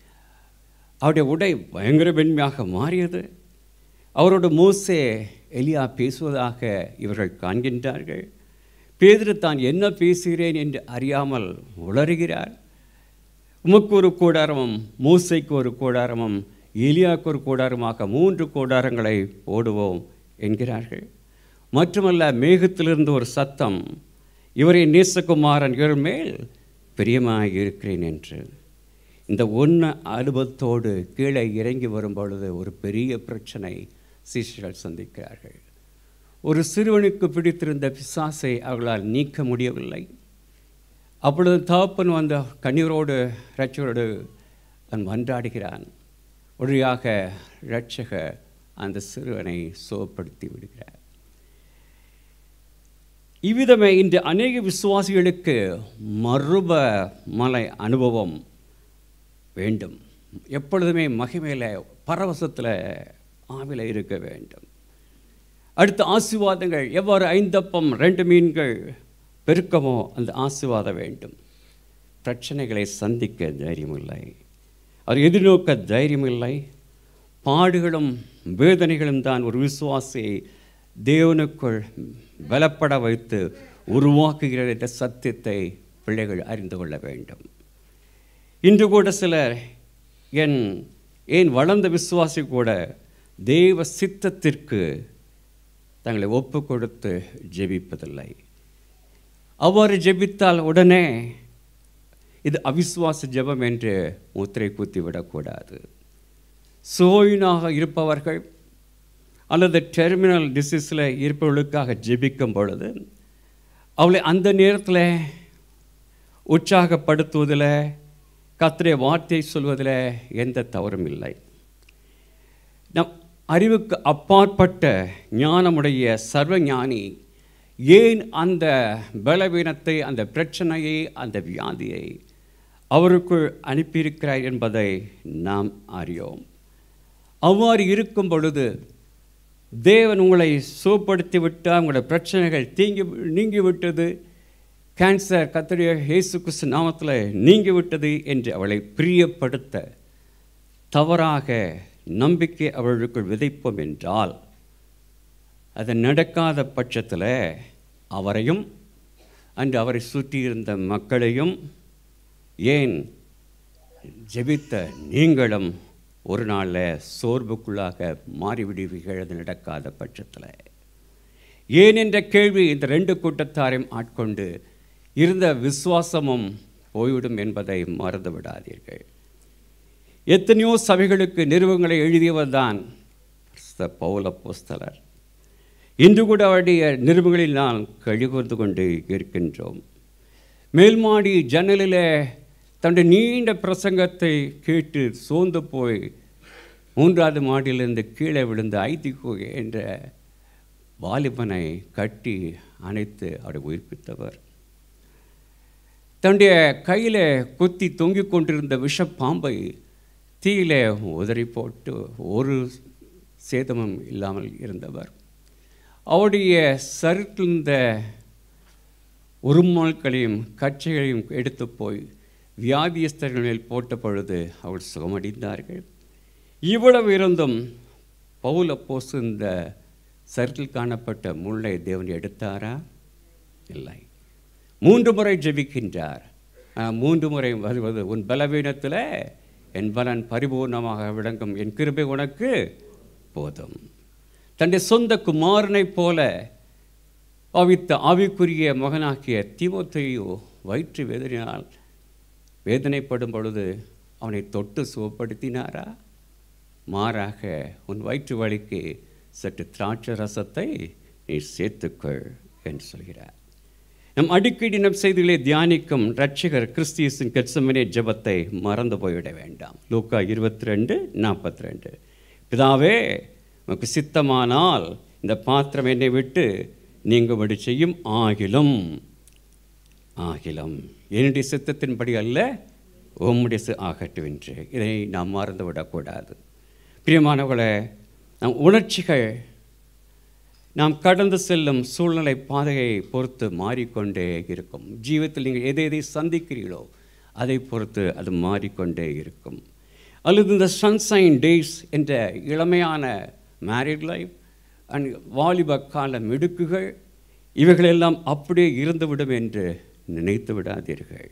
அவருடைய உடை பயங்கர வெண்மையாக மாறியது அவரோட மோசே எலியா பேசுவதாக இவர்கள் காண்கின்றார்கள் பேதுரு தான் என்ன பேசுகிறேன் என்று அறியாமல் உளறுகிறார் உமக்கு ஒரு கூடாரமும் மூசைக்கு ஒரு கூடாரமும் எலியாக்கு ஒரு கூடாரமாக மூன்று கூடாரங்களை போடுவோம் என்கிறார்கள் மட்டுமல்ல மேகத்திலிருந்து ஒரு சத்தம் இவரை நேசகுமாரன் இவர் மேல் பிரியமாக இருக்கிறேன் என்று இந்த ஒன்று அனுபவத்தோடு கீழே இறங்கி வரும் பொழுது ஒரு பெரிய பிரச்சனை சிஷ்யர்கள் சந்திக்கிறார்கள் ஒரு சிறுவனுக்கு பிடித்திருந்த பிசாசை அவர்களால் நீக்க முடியவில்லை அப்பொழுது தகப்பன் வந்த கண்ணீரோடு இரட்சகரோடு அவன் மன்றாடுகிறான் ஒழியாக இரட்சக அந்த சிறுவனை சுகப்படுத்தி விடுகிறார் இவ்விதமே இன்று அநேக விசுவாசிகளுக்கு மறுப மலை அனுபவம் வேண்டும் எப்பொழுதுமே மகிமையில் பரவசத்தில் ஆவில இருக்க வேண்டும் அடுத்த ஆசீர்வாதங்கள் எவ்வாறு ஐந்தப்பம் ரெண்டு மீன்கள் பெருக்கமோ அந்த ஆசீர்வாதம் வேண்டும் பிரச்சனைகளை சந்திக்க தைரியமில்லை அவர் எதிர்நோக்க தைரியமில்லை பாடுகளும் வேதனைகளும் தான் ஒரு விசுவாசியை தேவனுக்குள் பலப்பட வைத்து உருவாக்குகிற இந்த சத்தியத்தை பிள்ளைகள் அறிந்து கொள்ள வேண்டும் இன்று கூட சிலர் என் ஏன் வளர்ந்த விசுவாசி கூட தேவ சித்தத்திற்கு தங்களை ஒப்பு கொடுத்து ஜெபிப்பதில்லை அவ்வாறு ஜெபித்தால் உடனே இது அவிசுவாச ஜெபம் என்று முத்திரை குத்தி விடக்கூடாது சோயினாக இருப்பவர்கள் அல்லது டெர்மினல் டிசீஸில் இருப்பவர்களுக்காக ஜெபிக்கும் பொழுது அவளை அந்த நேரத்தில் உற்சாகப்படுத்துவதில் கத்திரை வார்த்தை சொல்வதில் எந்த தவறும் இல்லை நம் அறிவுக்கு அப்பாற்பட்ட ஞானமுடைய சர்வ ஞானி ஏன் அந்த பலவீனத்தை அந்த பிரச்சனையை அந்த வியாதியை அவருக்குள் அனுப்பியிருக்கிறார் என்பதை நாம் அறியோம் அவ்வாறு இருக்கும் பொழுது தேவன் உங்களை சுகப்படுத்தி விட்டால் உங்களுடைய பிரச்சனைகள் தீங்கி நீங்கிவிட்டது கேன்சர் கத்தரிய இயேசு கிறிஸ்து நாமத்தில் நீங்கிவிட்டது என்று அவளை பிரியப்படுத்த தவறாக நம்பிக்கை அவர்களுக்குள் விதைப்போம் என்றால் அது நடக்காத பட்சத்தில் அவரையும் அன்று அவரை சுற்றியிருந்த மக்களையும் ஏன் ஜெபித்த நீங்களும் ஒரு நாளில் சோர்வுக்குள்ளாக மாறிவிடுவீர்கள் அது நடக்காத பட்சத்தில் ஏன் என்ற கேள்வி இந்த ரெண்டு கூட்டத்தாரையும் ஆட்கொண்டு இருந்த விசுவாசமும் போய்விடும் என்பதை மறந்து விடாதீர்கள் எத்தனையோ சபைகளுக்கு நிறுவனங்களை எழுதியவர் தான் பௌல போஸ்தலர் இன்று கூட அவருடைய நிறுவனங்களில் நான் கழிவுந்து கொண்டு இருக்கின்றோம் மேல்மாடி ஜன்னலில் தன்னுடைய நீண்ட பிரசங்கத்தை கேட்டு சோர்ந்து போய் மூன்றாவது மாடியிலிருந்து கீழே விழுந்த ஐதிகு என்ற வாலிபனை கட்டி அணைத்து அவரை உயிர்ப்பித்தவர் தன்னுடைய கையில் குத்தி தொங்கிக் கொண்டிருந்த விஷப்பாம்பை தீயிலே உதறி போட்டு ஒரு சேதமும் இல்லாமல் இருந்தவர் அவருடைய சருத்திருந்த உருமால்களையும் கச்சைகளையும் எடுத்து போய் வியாதியஸ்தர்கள் மேல் போட்ட பொழுது அவள் சுகமடைந்தார்கள் இவ்வளவு இருந்தும் பவுல போசு இந்த சர்க்கிள் காணப்பட்ட முல்லை தேவன் எடுத்தாரா இல்லை மூன்று முறை ஜெபிக்கின்றார் ஆனால் மூன்று முறை வருவது உன் பலவீனத்தில் என் பலன் பரிபூர்ணமாக விளங்கும் என் கிருபை உனக்கு போதும் தன்னுடைய சொந்த குமாரனைப் போல பாவித்த ஆவிக்குரிய மகனாக்கிய தீமோத்தேயு வயிற்று வேதனையால் வேதனைப்படும் பொழுது அவனை தொட்டு சுகப்படுத்தினாரா மாறாக உன் வயிற்று வலிக்கு சற்று திராட்சை ரசத்தை நீ சேர்த்துக்கொள் என்று சொல்கிறார் நம் அடிக்கடி நம் செய்திகளை தியானிக்கும் ரட்சகர் கிறிஸ்தியஸின் கெட்சமனே ஜெபத்தை மறந்து போய்விட வேண்டாம் லூக்கா இருபத்தி ரெண்டு நாற்பத்தி ரெண்டு பிதாவே உனக்கு சித்தமானால் இந்த பாத்திரம் என்னை விட்டு நீங்கும்படி செய்யும் ஆகிலும் ஆகிலும் என்னுடைய சித்தத்தின்படி அல்ல உம்முடைய சி- ஆகட்டும் என்று இதை நாம் மறந்து விடக்கூடாது பிரியமானவர்களே நம் உணர்ச்சிகள் நாம் கடந்து செல்லும் சூழ்நிலை பாதையை பொறுத்து மாறிக்கொண்டே இருக்கும் ஜீவத்தில் நீங்கள் எதை எதை சந்திக்கிறீர்களோ அதை பொறுத்து அது மாறிக்கொண்டே இருக்கும் அல்லது இந்த சன்சைன் டேஸ் என்ற இளமையான மேரிட் லைஃப் அண்ட் வாலிப கால மிடுக்குகள் இவைகளெல்லாம் அப்படியே இருந்துவிடும் என்று நினைத்து விடாதீர்கள்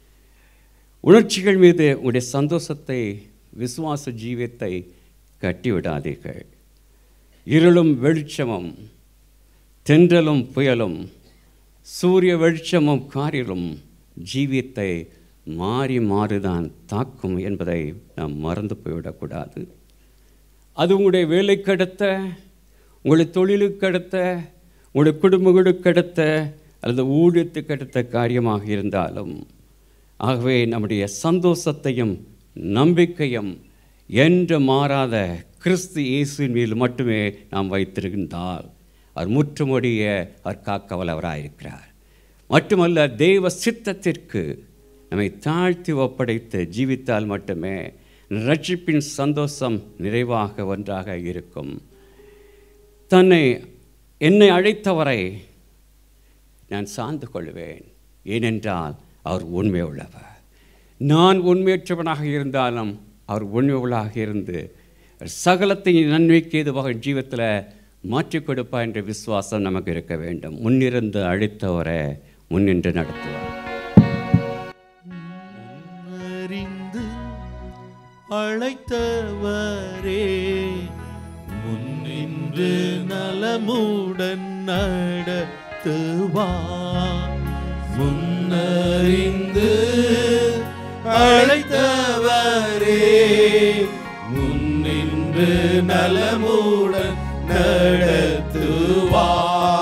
உணர்ச்சிகள் மீது உங்களுடைய சந்தோஷத்தை விசுவாச ஜீவியத்தை கட்டி விடாதீர்கள் இருளும் வெளிச்சமும் தென்றலும் புயலும் சூரிய வெளிச்சமும் காரிலும் ஜீவியத்தை மாறி மாறிதான் தாக்கும் என்பதை நாம் மறந்து போய்விடக்கூடாது அது உங்களுடைய வேலைக்கு அடுத்த உங்களுடைய தொழிலுக்கு அடுத்த உங்களுடைய குடும்பங்களுக்கு அடுத்த அல்லது ஊழியத்துக்கு அடுத்த காரியமாக இருந்தாலும் ஆகவே நம்முடைய சந்தோஷத்தையும் நம்பிக்கையும் என்று மாறாத கிறிஸ்து இயேசுவின் மீது மட்டுமே நாம் வைத்திருந்தால் அவர் முற்றுமுடிய அவர் காக்க வல்லவராயிருக்கிறார் மட்டுமல்ல தெய்வ சித்தத்திற்கு நம்மை தாழ்த்தி ஒப்படைத்து ஜீவித்தால் மட்டுமே ரட்சிப்பின் சந்தோஷம் நிறைவாக ஒன்றாக இருக்கும் தன்னை என்னை அழைத்தவரை நான் சார்ந்து கொள்வேன் ஏனென்றால் அவர் உண்மை உள்ளவர் நான் உண்மையற்றவனாக இருந்தாலும் அவர் உண்மை உள்ளாக இருந்து சகலத்தை நன்மைக்கு எதுவாக ஜீவத்தில் மாற்றிக் கொடுப்பா என்ற விசுவாசம் நமக்கு இருக்க வேண்டும் முன்னிருந்து அழைத்தவரை முன்னின்று நடத்துவார் அறிந்து அழைத்தவரே முன்னின்று நலமுடன் நடத்துவா முன்னறிந்து அழைத்தவரே முன்னின்று நலமுடன் நடத்துவா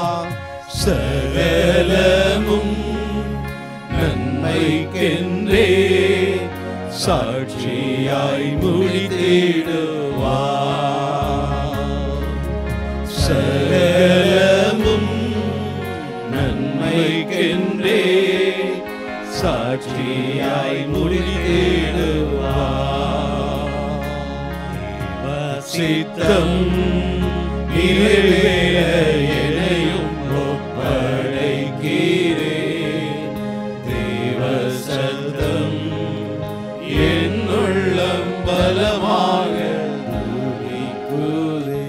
சகலமும் நன்மைக்கென்றே சாட்சியாய் முடித்திடுவா சகலமும் நன்மைக்கென்றே சாட்சியாய் முடித்திடுவா சித்தம் நிறைவேற எனையும் ஒப்படைக்கிறேன் தேவ சத்தம் என்னுள்ளம் பலமாக துடிக்குதே.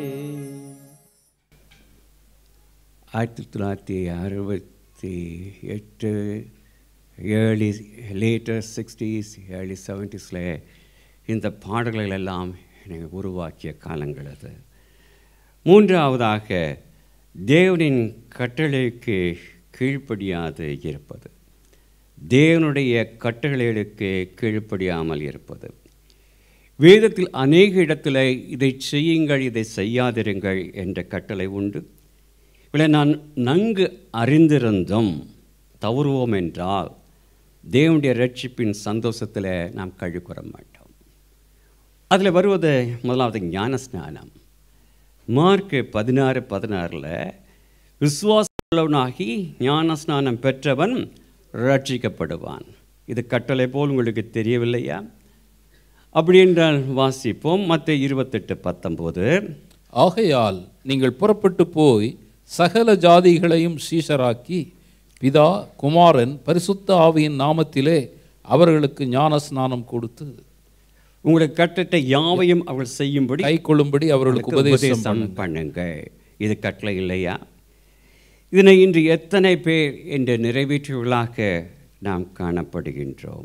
ஆயிரத்தி தொள்ளாயிரத்தி அறுபத்தி எட்டு ஏர்லி லேட்டர் சிக்ஸ்டீஸ் ஏர்லி செவன்ட்டீஸில் இந்த பாடல்கள் எல்லாம் எனக்கு உருவாக்கிய காலங்கள் அது மூன்றாவதாக தேவனின் கட்டளைக்கு கீழ்ப்படியாது இருப்பது தேவனுடைய கட்டளைகளுக்கு கீழ்ப்படியாமல் இருப்பது வேதத்தில் அநேக இடத்துல இதை செய்யுங்கள் இதை செய்யாதிருங்கள் என்ற கட்டளை உண்டு இவளை நான் நன்கு அறிந்திருந்தும் தவறுவோம் என்றால் தேவனுடைய ரட்சிப்பின் சந்தோஷத்தில் நாம் கழுக்குற மாட்டோம் அதில் வருவது முதலாவது ஞான ஸ்நானம் மார்க்கு பதினாறு பதினாறில் விசுவாசமாகி ஞான ஸ்நானம் பெற்றவன் ரட்சிக்கப்படுவான் இது கட்டளை போல் உங்களுக்கு தெரியவில்லையா அப்படி என்றால் வாசிப்போம் மற்ற இருபத்தெட்டு பத்தொம்போது ஆகையால் நீங்கள் புறப்பட்டு போய் சகல ஜாதிகளையும் சீஷராக்கி பிதா குமாரன் பரிசுத்த ஆவியின் நாமத்திலே அவர்களுக்கு ஞான ஸ்நானம் கொடுத்து உங்களுக்கு கட்டட்ட யாவையும் அவர்கள் செய்யும்படி கை கொள்ளும்படி அவர்களுக்கு உபதேசம் பண்ணு. பண்ணுங்க இது கட்டளை இல்லையா இதனை இன்று எத்தனை பேர் என்று நிறைவேற்றியவர்களாக நாம் காணப்படுகின்றோம்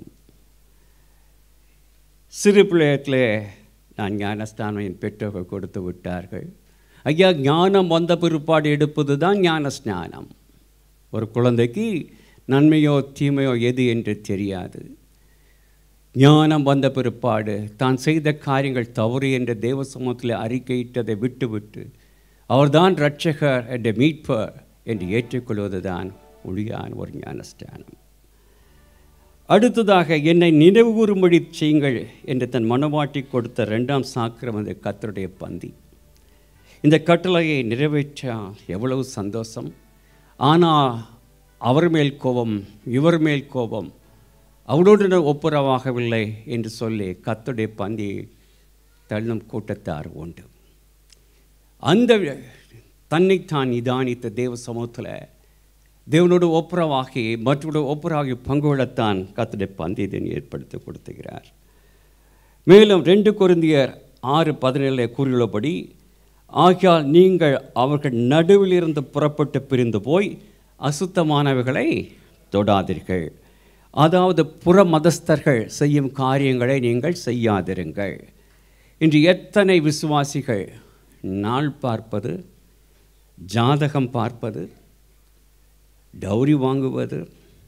சிறு பிள்ளையத்தில் நான் ஞானஸ்தானம் என் பெற்றோர்கள் கொடுத்து விட்டார்கள் ஐயா ஞானம் வந்த பிற்பாடு எடுப்பது தான் ஞான ஸ்நானம் ஒரு குழந்தைக்கு நன்மையோ தீமையோ எது என்று தெரியாது ஞானம் வந்த பிற்பாடு தான் செய்த காரியங்கள் தவறு என்ற தேவ சமூகத்தில் அறிக்கையிட்டதை விட்டுவிட்டு அவர்தான் இரட்சகர் என்ற மீட்பர் என்று ஏற்றுக்கொள்வதுதான் ஒளியான ஒரு ஞானஸ்தானம் அடுத்ததாக என்னை நினைவு கூறும்படி செய்யுங்கள் என்று தன் மனவாட்டி கொடுத்த ரெண்டாம் சாக்கிரம் அந்த கத்தருடைய பந்தி இந்த கட்டளையை நிறைவேற்றால் எவ்வளவு சந்தோஷம் ஆனால் அவர் மேல் கோபம் இவர் மேல் கோபம் அவரோடு நான் ஒப்புரவாகவில்லை என்று சொல்லி கத்துடைய பந்தி தள்ளும் கூட்டத்தார் உண்டு அந்த தன்னைத்தான் நிதானித்த தேவ சமூகத்தில் தேவனோடு ஒப்புரவாகி மற்றோட ஒப்புரவாகி பங்கு கொள்ளத்தான் கத்துடைய பந்தயத்தின் ஏற்படுத்தி கொடுத்துகிறார் மேலும் ரெண்டு குருந்தியர் ஆறு பதினேழில் கூறியுள்ளபடி ஆகையால் நீங்கள் அவர்கள் நடுவில் இருந்து புறப்பட்டு பிரிந்து போய் அசுத்தமானவைகளை தொடாதீர்கள் அதாவது புற மதஸ்தர்கள் செய்யும் காரியங்களை நீங்கள் செய்யாதிருங்கள் இன்று எத்தனை விசுவாசிகள் நாள் பார்ப்பது ஜாதகம் பார்ப்பது டௌரி வாங்குவது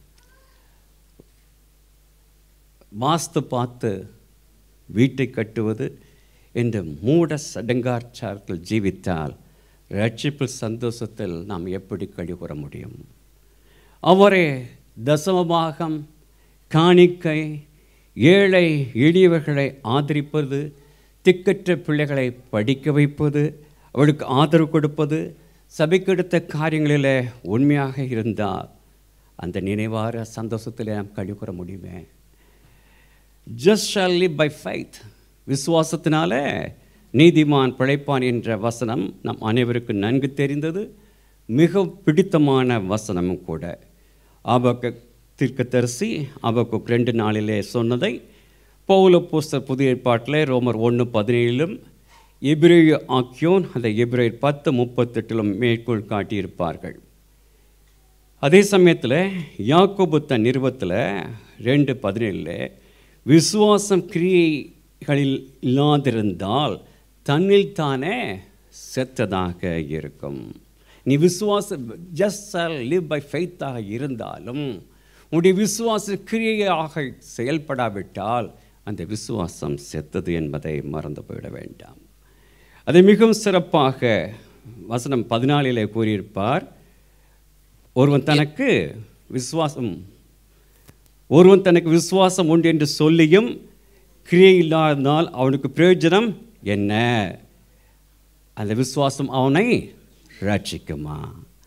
வாஸ்து பார்த்து வீட்டை கட்டுவது என்ற மூட சடங்காச்சாரத்தில் ஜீவித்தால் ரட்சிப்பு சந்தோஷத்தில் நாம் எப்படி கழிவுற முடியும் அவரே தசமபாகம் காணிக்கை ஏழை எளியவர்களை ஆதரிப்பது திக்கற்ற பிள்ளைகளை படிக்க வைப்பது அவளுக்கு ஆதரவு கொடுப்பது சபைக்கெடுத்த காரியங்களில் உண்மையாக இருந்தால் அந்த நினைவார சந்தோஷத்தில் நாம் கழிவுற முடியுமே just shall live by faith விசுவாசத்தினால நீதிமான் பிழைப்பான் என்ற வசனம் நம் அனைவருக்கும் நன்கு தெரிந்தது மிக பிடித்தமான வசனமும் கூட ஆபக்க தீர்க்கதரிசி ஆபக்கு ரெண்டு நாளிலே சொன்னதை பவுல புஸ்தர் புதிய ஏற்பாட்டில் ரோமர் ஒன்று பதினேழிலும் எபிரேய ஆக்கியோன் அந்த எபிரேயர் பத்து முப்பத்தெட்டிலும் மேற்கோள் காட்டியிருப்பார்கள் அதே சமயத்தில் யாக்கோபு தன் நிறுவத்தில் ரெண்டு பதினேழில் விசுவாசம் கிரியைகளில் இல்லாதிருந்தால் தன்னில் தானே செத்ததாக இருக்கும் நீ விசுவாச ஜஸ்ட் லிவ் பை ஃபெய்த்தாக இருந்தாலும் உன்னுடைய விசுவாச கிரியையாக செயல்படாவிட்டால் அந்த விசுவாசம் செத்தது என்பதை மறந்து போயிட வேண்டாம் அதை மிகவும் சிறப்பாக வசனம் பதினாலிலே கூறியிருப்பார் ஒருவன் தனக்கு விசுவாசம் ஒருவன் தனக்கு விசுவாசம் உண்டு என்று சொல்லியும் கிரியை இல்லாதனால் அவனுக்கு பிரயோஜனம் என்ன அந்த விசுவாசம் அவனை ரட்சிக்குமா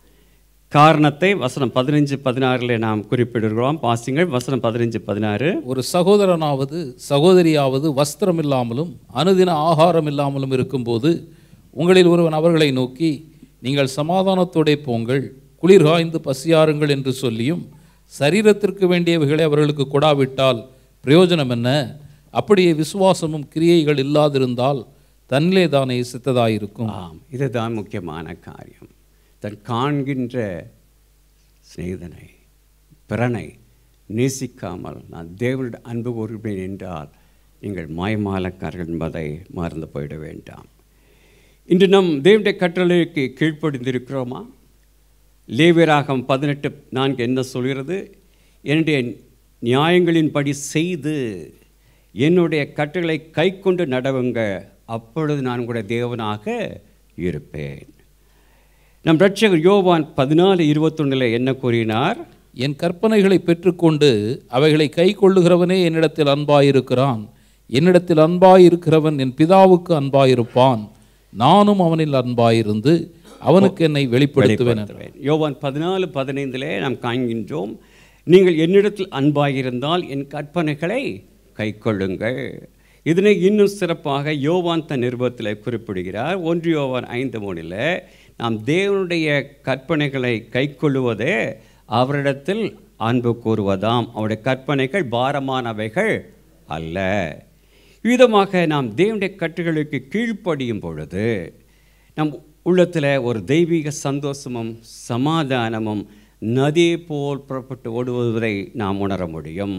காரணத்தை வசனம் பதினஞ்சு பதினாறில் நாம் குறிப்பிடுகிறோம் பாசிங்கள் வசனம் பதினஞ்சு பதினாறு ஒரு சகோதரனாவது சகோதரியாவது வஸ்திரம் இல்லாமலும் அனுதின ஆகாரம் இல்லாமலும் இருக்கும்போது உங்களில் ஒருவன் அவர்களை நோக்கி நீங்கள் சமாதானத்தோடே போங்கள் குளிர் காய்ந்து பசியாருங்கள் என்று சொல்லியும் சரீரத்திற்கு வேண்டியவைகளை அவர்களுக்கு கொடாவிட்டால் பிரயோஜனம் என்ன அப்படியே விசுவாசமும் கிரியைகள் இல்லாதிருந்தால் தன்னிலே தானே சித்ததாயிருக்கும் ஆம் இதுதான் முக்கியமான காரியம் தன் காண்கின்ற சிநேகிதனை பிறனை நேசிக்காமல் நான் தேவனுடைய அன்பு கூறுவேன் என்றால் நீங்கள் மாயமாலக்காரர்கள் என்பதை மறந்து போயிட வேண்டாம் இன்று நம் தேவனுடைய கட்டளைக்கு கீழ்ப்படிந்திருக்கிறோமா லேவியராகம் பதினெட்டு நான்கு என்ன சொல்கிறது என்னுடைய நியாயங்களின்படி செய்து என்னுடைய கட்டளை கை கொண்டு நடவுங்க அப்பொழுது நான் கூட தேவனாக இருப்பேன் நம் ரட்சகர் யோவான் பதினாலு இருபத்தொன்னில் என்ன கூறினார் என் கற்பனைகளை பெற்றுக்கொண்டு அவைகளை கை கொள்ளுகிறவனே என்னிடத்தில் அன்பாயிருக்கிறான் என்னிடத்தில் அன்பாயிருக்கிறவன் என் பிதாவுக்கு அன்பாயிருப்பான் நானும் அவனில் அன்பாயிருந்து அவனுக்கு என்னை வெளிப்படுத்துவேன் என்றார். வெளிப்படுத்துவேன். யோவான் பதினாலு பதினைந்திலே நாம் காண்கின்றோம் நீங்கள் என்னிடத்தில் அன்பாயிருந்தால் என் கற்பனைகளை கைக்கொள்ளுங்கள் இதனை இன்னும் சிறப்பாக யோவான் தன் நிருபத்தில் குறிப்பிடுகிறார் ஒன்று யோவான் ஐந்து மூணில் நாம் தேவனுடைய கற்பனைகளை கைக்கொள்ளுவதே அவரிடத்தில் அன்பு கூறுவதாம் அவருடைய கற்பனைகள் பாரமானவைகள் அல்ல விதமாக நாம் தேவனுடைய கட்டுகளுக்கு கீழ்ப்படியும் பொழுது நம் உள்ளத்தில் ஒரு தெய்வீக சந்தோஷமும் சமாதானமும் நதி போல் புறப்பட்டு ஓடுவதை நாம் உணர முடியும்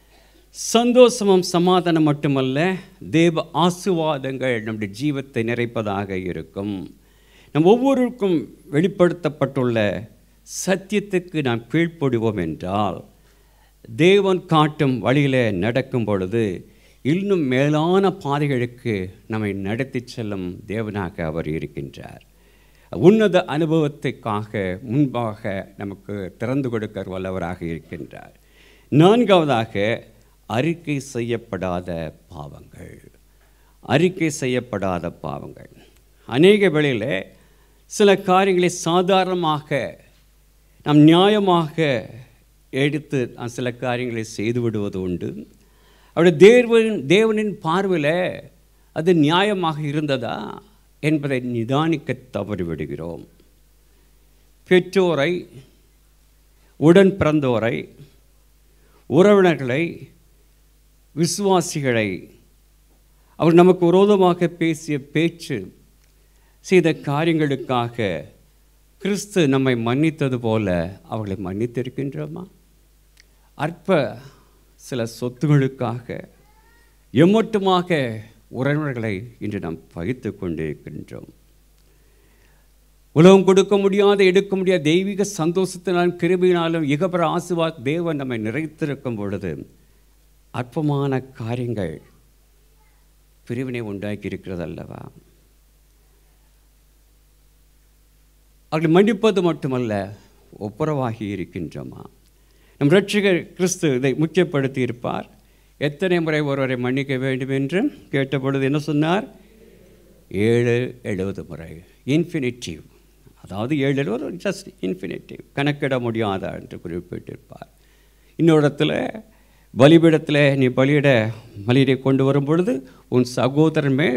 சந்தோஷமும் சமாதானம் மட்டுமல்ல தேவ ஆசுவாதங்கள் நம்முடைய ஜீவத்தை நிறைப்பதாக இருக்கும் நம் ஒவ்வொருவருக்கும் வெளிப்படுத்தப்பட்டுள்ள சத்தியத்துக்கு நாம் கீழ்ப்படுவோம் என்றால் தேவன் காட்டும் வழியில் நடக்கும் பொழுது இன்னும் மேலான பாதைகளுக்கு நம்மை நடத்தி செல்லும் தேவனாக அவர் இருக்கின்றார் உன்னத அனுபவத்துக்காக முன்பாக நமக்கு திறந்து கொடுக்க வல்லவராக இருக்கின்றார் நான்காவதாக அறிக்கை செய்யப்படாத பாவங்கள் அறிக்கை செய்யப்படாத பாவங்கள் அநேக வேளையில் சில காரியங்களை சாதாரணமாக நாம் நியாயமாக எடுத்து நாம் சில காரியங்களை செய்து விடுவது உண்டு அவருடைய தேவனின் தேவனின் பார்வையில் அது நியாயமாக இருந்ததா என்பதை நிதானிக்க தவறிவிடுகிறோம் பெற்றோரை உடன் பிறந்தோரை உறவினர்களை விசுவாசிகளை அவர் நமக்கு விரோதமாக பேசிய பேச்சு செய்த காரியங்களுக்காக கிறிஸ்து நம்மை மன்னித்தது போல அவர்களை மன்னித்திருக்கின்றோமா அற்ப சில சொத்துகளுக்காக எம்மட்டுமாக உறவினர்களை இன்று நாம் பகிர்ந்து கொண்டிருக்கின்றோம் உலகம் கொடுக்க முடியாத எடுக்க முடியாத தெய்வீக சந்தோஷத்தினாலும் கிருபையினாலும் இகபர ஆசுவா தேவன் நம்மை நிறைத்திருக்கும் பொழுது அற்பமான காரியங்கள் பிரிவினை உண்டாக்கி இருக்கிறது அல்லவா அவர்கள் மன்னிப்பது மட்டுமல்ல ஒப்புரவாகி இருக்கின்றோமா நம் ரட்சிகர் கிறிஸ்து இதை முக்கியப்படுத்தி இருப்பார் எத்தனை முறை ஒருவரை மன்னிக்க வேண்டும் என்று கேட்டபொழுது என்ன சொன்னார் ஏழு எழுபது முறை இன்ஃபினிட்டிவ் அதாவது ஏழு எழுபது ஜஸ்ட் இன்ஃபினிட்டிவ் கணக்கிட முடியாத என்று குறிப்பிட்டிருப்பார் இன்னொரு இடத்துல பலிபீடத்தில் நீ பலியிட பலியிடை கொண்டு வரும் பொழுது உன் சகோதரன் மேல்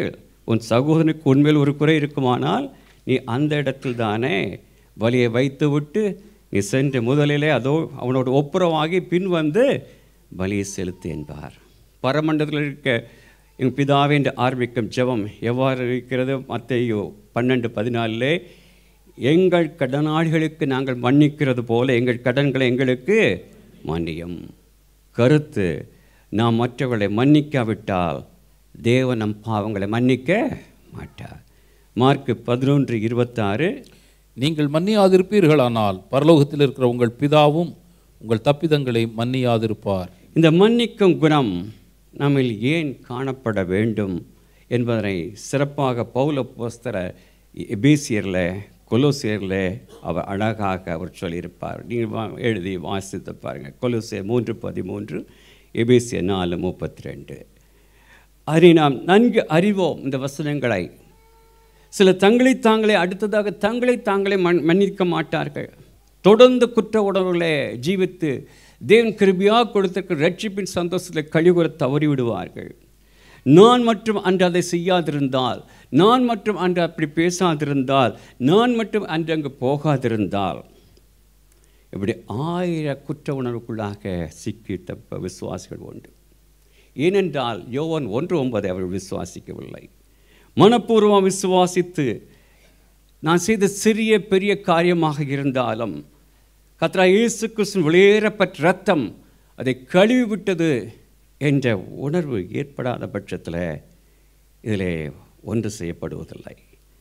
உன் சகோதரனுக்கு உண்மையில் ஒரு குறை இருக்குமானால் நீ அந்த இடத்தில் தானே பலியை வைத்துவிட்டு நீ சென்று முதலிலே அதோ அவனோட ஒப்புரவாகி பின் வந்து பலியை செலுத்து என்பார் பரமண்டலத்தில் இருக்க எங்கள் பிதாவே என்று ஆரம்பிக்கும் ஜெபம் எவ்வாறு இருக்கிறது மத்தேயு பன்னெண்டு பதினாலிலே எங்கள் கடனாளிகளுக்கு நாங்கள் மன்னிக்கிறது போல எங்கள் கடன்களை எங்களுக்கு மன்னியும் கருத்து நாம் மற்றவர்களை மன்னிக்காவிட்டால் தேவன் நம் பாவங்களை மன்னிக்க மாட்டார் மார்க்கு பதினொன்று இருபத்தாறு நீங்கள் மன்னியாதிருப்பீர்களானால் பரலோகத்தில் இருக்கிற உங்கள் பிதாவும் உங்கள் தப்பிதங்களை மன்னியாதிருப்பார் இந்த மன்னிக்கும் குணம் நம்மில் ஏன் காணப்பட வேண்டும் என்பதனை சிறப்பாக பௌல போஸ்தர எபேசியரில் கொலோசியரில் அவர் அழகாக அவர் சொல்லியிருப்பார் நீங்கள் வா எழுதி வாசித்து பாருங்கள் கொலோசியர் மூன்று பதிமூன்று எபேசியர் நாலு முப்பத்தி ரெண்டு அதை நாம் நன்கு அறிவோம் இந்த வசனங்களை சில தங்களை தாங்களே அடுத்ததாக தங்களை தாங்களே மன் மன்னிக்க மாட்டார்கள் தொடர்ந்து குற்ற உணர்வுகளை ஜீவித்து தேவன் கிருபியாக கொடுத்திருக்கிற ரட்சிப்பின் சந்தோஷத்தில் கழிவுற தவறி விடுவார்கள் நான் மற்றும் அன்று அதை செய்யாதிருந்தால் நான் மற்றும் அன்று அப்படி பேசாதிருந்தால் நான் மட்டும் அன்று அங்கு போகாதிருந்தால் இப்படி ஆயிர குற்ற உணர்வுக்குள்ளாக சிக்கி தப்ப விசுவாசிகள் உண்டு ஏனென்றால் யோவான் ஒன்று ஒன்பதை அவர்கள் விசுவாசிக்கவில்லை மனப்பூர்வம் விசுவாசித்து நான் செய்த சிறிய பெரிய காரியமாக இருந்தாலும் கத்ரா இயேசு கிறிஸ்துவின் வெளியேறப்பட்ட ரத்தம் அதை கழுவி விட்டது என்ற உணர்வு ஏற்படாத பட்சத்தில் இதில் ஒன்று செய்யப்படுவதில்லை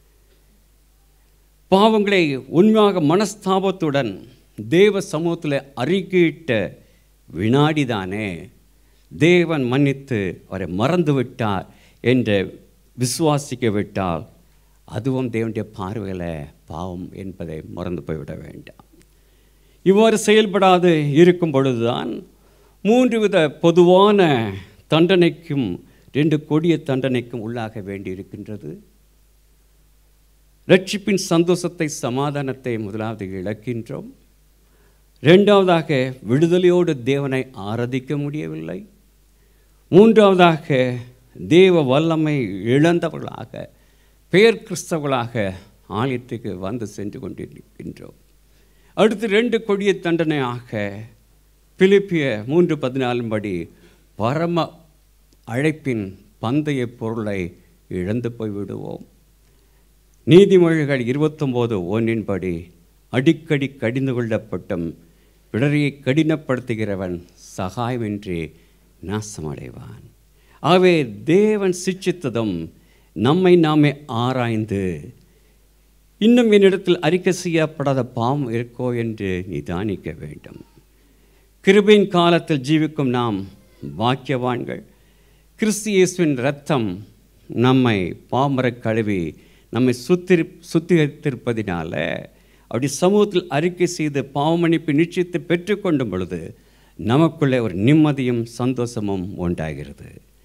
பாவங்களை உண்மையாக மனஸ்தாபத்துடன் தேவ சமூகத்தில் அறிக்கையிட்ட வினாடிதானே தேவன் மன்னித்து அவரை மறந்து விட்டார் என்று விசுவாசிக்க விட்டால் அதுவும் தேவனுடைய பார்வையில் பாவம் என்பதை மறந்து போய்விட வேண்டாம் இவ்வாறு செயல்படாது இருக்கும் பொழுதுதான் மூன்று வித பொதுவான தண்டனைக்கும் ரெண்டு கொடிய தண்டனைக்கும் உள்ளாக வேண்டியிருக்கின்றது ரட்சிப்பின் சந்தோஷத்தை சமாதானத்தை முதலாவது இழக்கின்றோம் ரெண்டாவதாக விடுதலையோடு தேவனை ஆராதிக்க முடியவில்லை மூன்றாவதாக தேவ வல்லமை இழந்தவர்களாக பெயர் கிறிஸ்தவர்களாக ஆலயத்துக்கு வந்து சென்று கொண்டிருக்கின்றோம் அடுத்து ரெண்டு கொடிய தண்டனையாக பிலிப்பிய மூன்று பதினாலும் படி பரம அழைப்பின் பந்தய பொருளை இழந்து போய்விடுவோம் நீதிமொழிகள் இருபத்தொம்போது ஒன்றின்படி அடிக்கடி கடிந்து கொள்ளப்பட்டும் பிடரியை கடினப்படுத்துகிறவன் சகாயமின்றி நாசமடைவான் ஆகவே தேவன் சிட்சித்ததும் நம்மை நாமே ஆராய்ந்து இன்னும் என்னிடத்தில் அறிக்கை செய்யப்படாத பாவம் இருக்கோ என்று நிதானிக்க வேண்டும் கிருபையின் காலத்தில் ஜீவிக்கும் நாம் பாக்கியவான்கள் கிறிஸ்து இயேசுவின் இரத்தம் நம்மை பாமரக் கழுவி நம்மை சுத்திரி சுத்திகரித்திருப்பதினால அப்படி சமூகத்தில் அறிக்கை செய்து பாவமன்னிப்பு நிச்சயத்தை பெற்றுக்கொண்டும் பொழுது நமக்குள்ளே ஒரு நிம்மதியும் சந்தோஷமும் உண்டாகிறது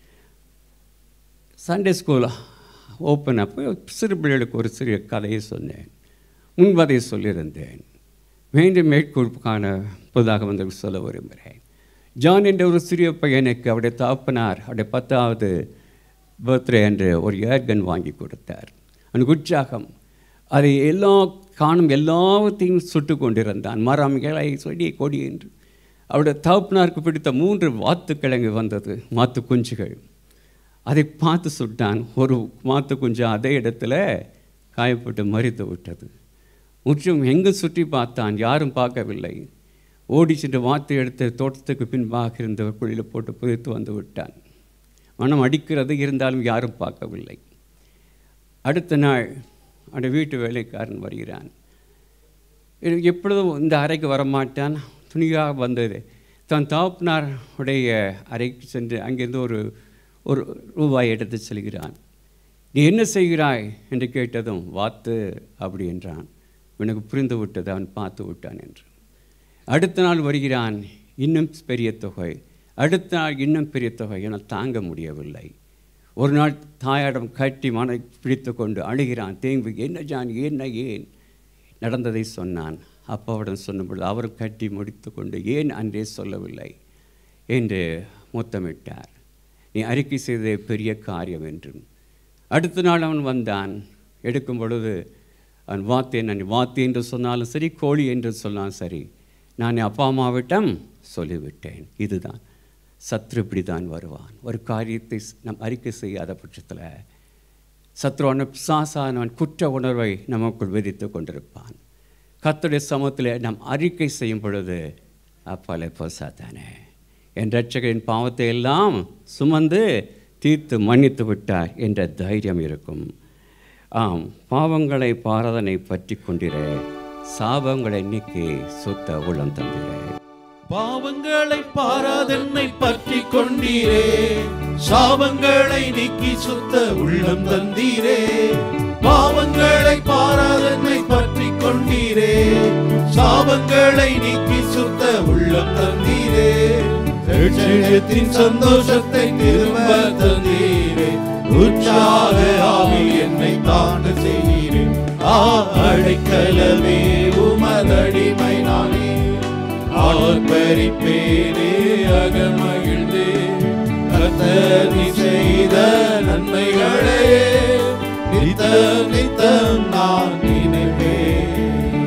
சண்டே ஸ்கூல் ஓப்பன் அப்போ சிறு பிள்ளைகளுக்கு ஒரு சிறிய கதையை சொன்னேன் முன்பதை சொல்லியிருந்தேன் மீண்டும் மேற்கொள்ப்புக்கான புதாக வந்து சொல்ல விரும்புகிறேன் ஜான் என்ற ஒரு சிறிய பையனுக்கு அவருடைய தாப்பனார் அவருடைய பத்தாவது பர்த்டே என்று ஒரு ஏர்கன் வாங்கி கொடுத்தார் அவனுக்கு உற்சாகம் அதை எல்லா காணும் எல்லாவற்றையும் சுட்டு கொண்டிருந்தான் மரம் இலை செடி கொடி என்று அவருடைய தகப்பனாருக்கு பிடித்த மூன்று வாத்துக்கிழங்கு வந்தது மாத்து குஞ்சுகள் அதை பார்த்து சுட்டான் ஒரு மாத்து குஞ்சு அதே இடத்துல காயப்பட்டு மறித்து விட்டது முற்றும் எங்கு சுற்றி பார்த்தான் யாரும் பார்க்கவில்லை ஓடி சென்று வாத்து எடுத்து தோட்டத்துக்கு பின்பாக இருந்த குழியில் போட்டு புதைத்து வந்து விட்டான் மனம் அடிக்கிறது இருந்தாலும் யாரும் பார்க்கவில்லை அடுத்த நாள் அந்த வீட்டு வேலைக்காரன் வருகிறான் இது எப்பொழுதும் இந்த அறைக்கு வரமாட்டான் துணியாக வந்தது தன் தாப்பினார் உடைய அறைக்கு சென்று அங்கிருந்து ஒரு ஒரு ரூபாய் எடுத்து செல்கிறான் நீ என்ன செய்கிறாய் என்று கேட்டதும் வாத்து அப்படி என்றான் எனக்கு புரிந்து விட்டது அவன் பார்த்து விட்டான் என்று அடுத்த நாள் வருகிறான் இன்னும் பெரிய தொகை அடுத்த நாள் இன்னும் பெரிய தொகை என தாங்க முடியவில்லை ஒரு நாள் தாயாடம் கட்டி மனை பிடித்து கொண்டு அழுகிறான் தேம்பி என்ன ஜான் என்ன ஏன் நடந்ததை சொன்னான் அப்பாவிடம் சொன்னபொழுது அவர் கட்டி முடித்து கொண்டு ஏன் அன்றே சொல்லவில்லை என்று முத்தமிட்டார் நீ அறிக்கை செய்ததே பெரிய காரியம் என்றும் அடுத்த நாள் அவன் வந்தான் எடுக்கும் பொழுது அவன் வாத்து என்ன வாத்து என்று சொன்னாலும் சரி கோழி என்று சொன்னாலும் சரி நான் என் அப்பா அம்மாவிட்டம் சொல்லிவிட்டேன் இதுதான் சத்ரு இப்படி தான் வருவான் ஒரு காரியத்தை ஸ்- நம் அறிக்கை செய்யாத பட்சத்தில் சத்ருவான பிசாசானவன் குற்ற உணர்வை நமக்குள் விதித்து கொண்டிருப்பான் கர்த்தருடைய சமூகத்தில் நாம் அறிக்கை செய்யும் பொழுது அப்பாலே போசாத்தானே என் ரட்சகரின் பாவத்தை எல்லாம் சுமந்து தீர்த்து மன்னித்து விட்டார் என்ற தைரியம் இருக்கும் ஆம் பாவங்களை பாரதனை பற்றி கொண்டிரே சாபங்களை நீக்கி சுத்த உள்ளம் தந்திரே பாவங்களை பாராதென்னை பற்றி கொண்டீரே சாபங்களை நீக்கி சுத்த உள்ளம் தந்தீரே பாவங்களை பாராதென்னை பற்றி கொண்டீரே சாபங்களை நீக்கி சுத்த உள்ளம் தந்தீரே ரட்சகத்தின் சந்தோஷத்தை திரும்ப தந்தீரே உற்சாக ஆவி என்னை தாண்ட செய்கிறே ஆ அடைக்கலமே உமதடிமை நானே ஆர்ப்பரிப்பேனே அகமகிழ்ந்தே கர்த்தர் நீ செய்த நன்மைகளே நித்தம் நித்தம் நான் நினைப்பேன்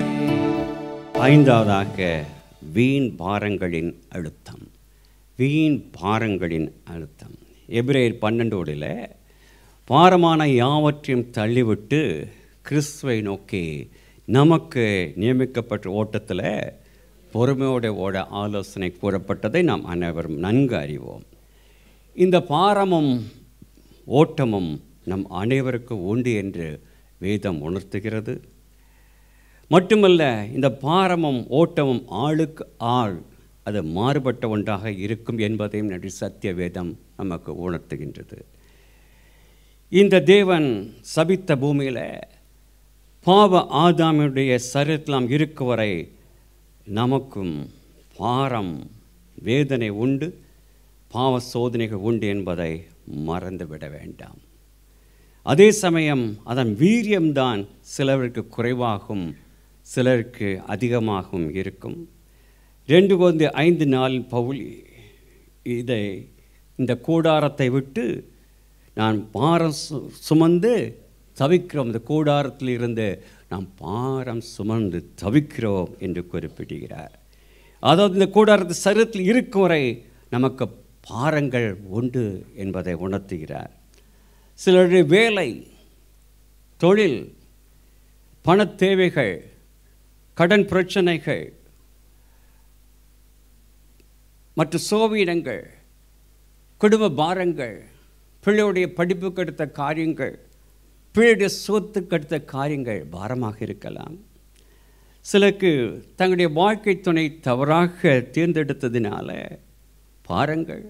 ஐந்தாவதாக வீண் பாரங்களின் அழுத்தம் வீண் பாரங்களின் அழுத்தம் எபிரேயர் பன்னெண்டோடில் பாரமான யாவற்றையும் தள்ளிவிட்டு கிறிஸ்துவை நோக்கி நமக்கு நியமிக்கப்பட்ட ஓட்டத்தில் பொறுமையோடு ஓட ஆலோசனை கூறப்பட்டதை நாம் அனைவரும் நன்கு அறிவோம் இந்த பாரமும் ஓட்டமும் நம் அனைவருக்கும் உண்டு என்று வேதம் உணர்த்துகிறது மட்டுமல்ல இந்த பாரமும் ஓட்டமும் ஆளுக்கு ஆள் அது மாறுபட்ட ஒன்றாக இருக்கும் என்பதையும் நடி சத்திய வேதம் நமக்கு உணர்த்துகின்றது இந்த தேவன் சபித்த பூமியில் பாவ ஆதாமியுடைய சரீரத்தில் நாம் இருக்கும் வரை நமக்கும் பாரம் வேதனை உண்டு பாவ சோதனைகள் உண்டு என்பதை மறந்துவிட வேண்டாம் அதே சமயம் அதன் வீரியம்தான் சிலருக்கு குறைவாகவும் சிலருக்கு அதிகமாகவும் இருக்கும் ரெண்டு குழந்தை ஐந்து நாள் பவுல் இதை இந்த கூடாரத்தை விட்டு நான் பாரம் சு சுமந்து தவிக்கிறோம் இந்த கூடாரத்தில் இருந்து நாம் பாரம் சுமந்து தவிக்கிறோம் என்று குறிப்பிடுகிறார் அதாவது இந்த கூடாரத்து சரீரத்தில் இருக்கும் வரை நமக்கு பாரங்கள் உண்டு என்பதை உணர்த்துகிறார் சிலருடைய வேலை தொழில் பணத் தேவைகள் கடன் பிரச்சனைகள் மற்ற சோவியிடங்கள் குடும்ப பாரங்கள் பிள்ளையுடைய படிப்புக்கு அடுத்த காரியங்கள் பிள்ளையுடைய சொத்துக்கு அடுத்த காரியங்கள் பாரமாக இருக்கலாம் சிலருக்கு தங்களுடைய வாழ்க்கை துணை தவறாக தேர்ந்தெடுத்ததினால பாரங்கள்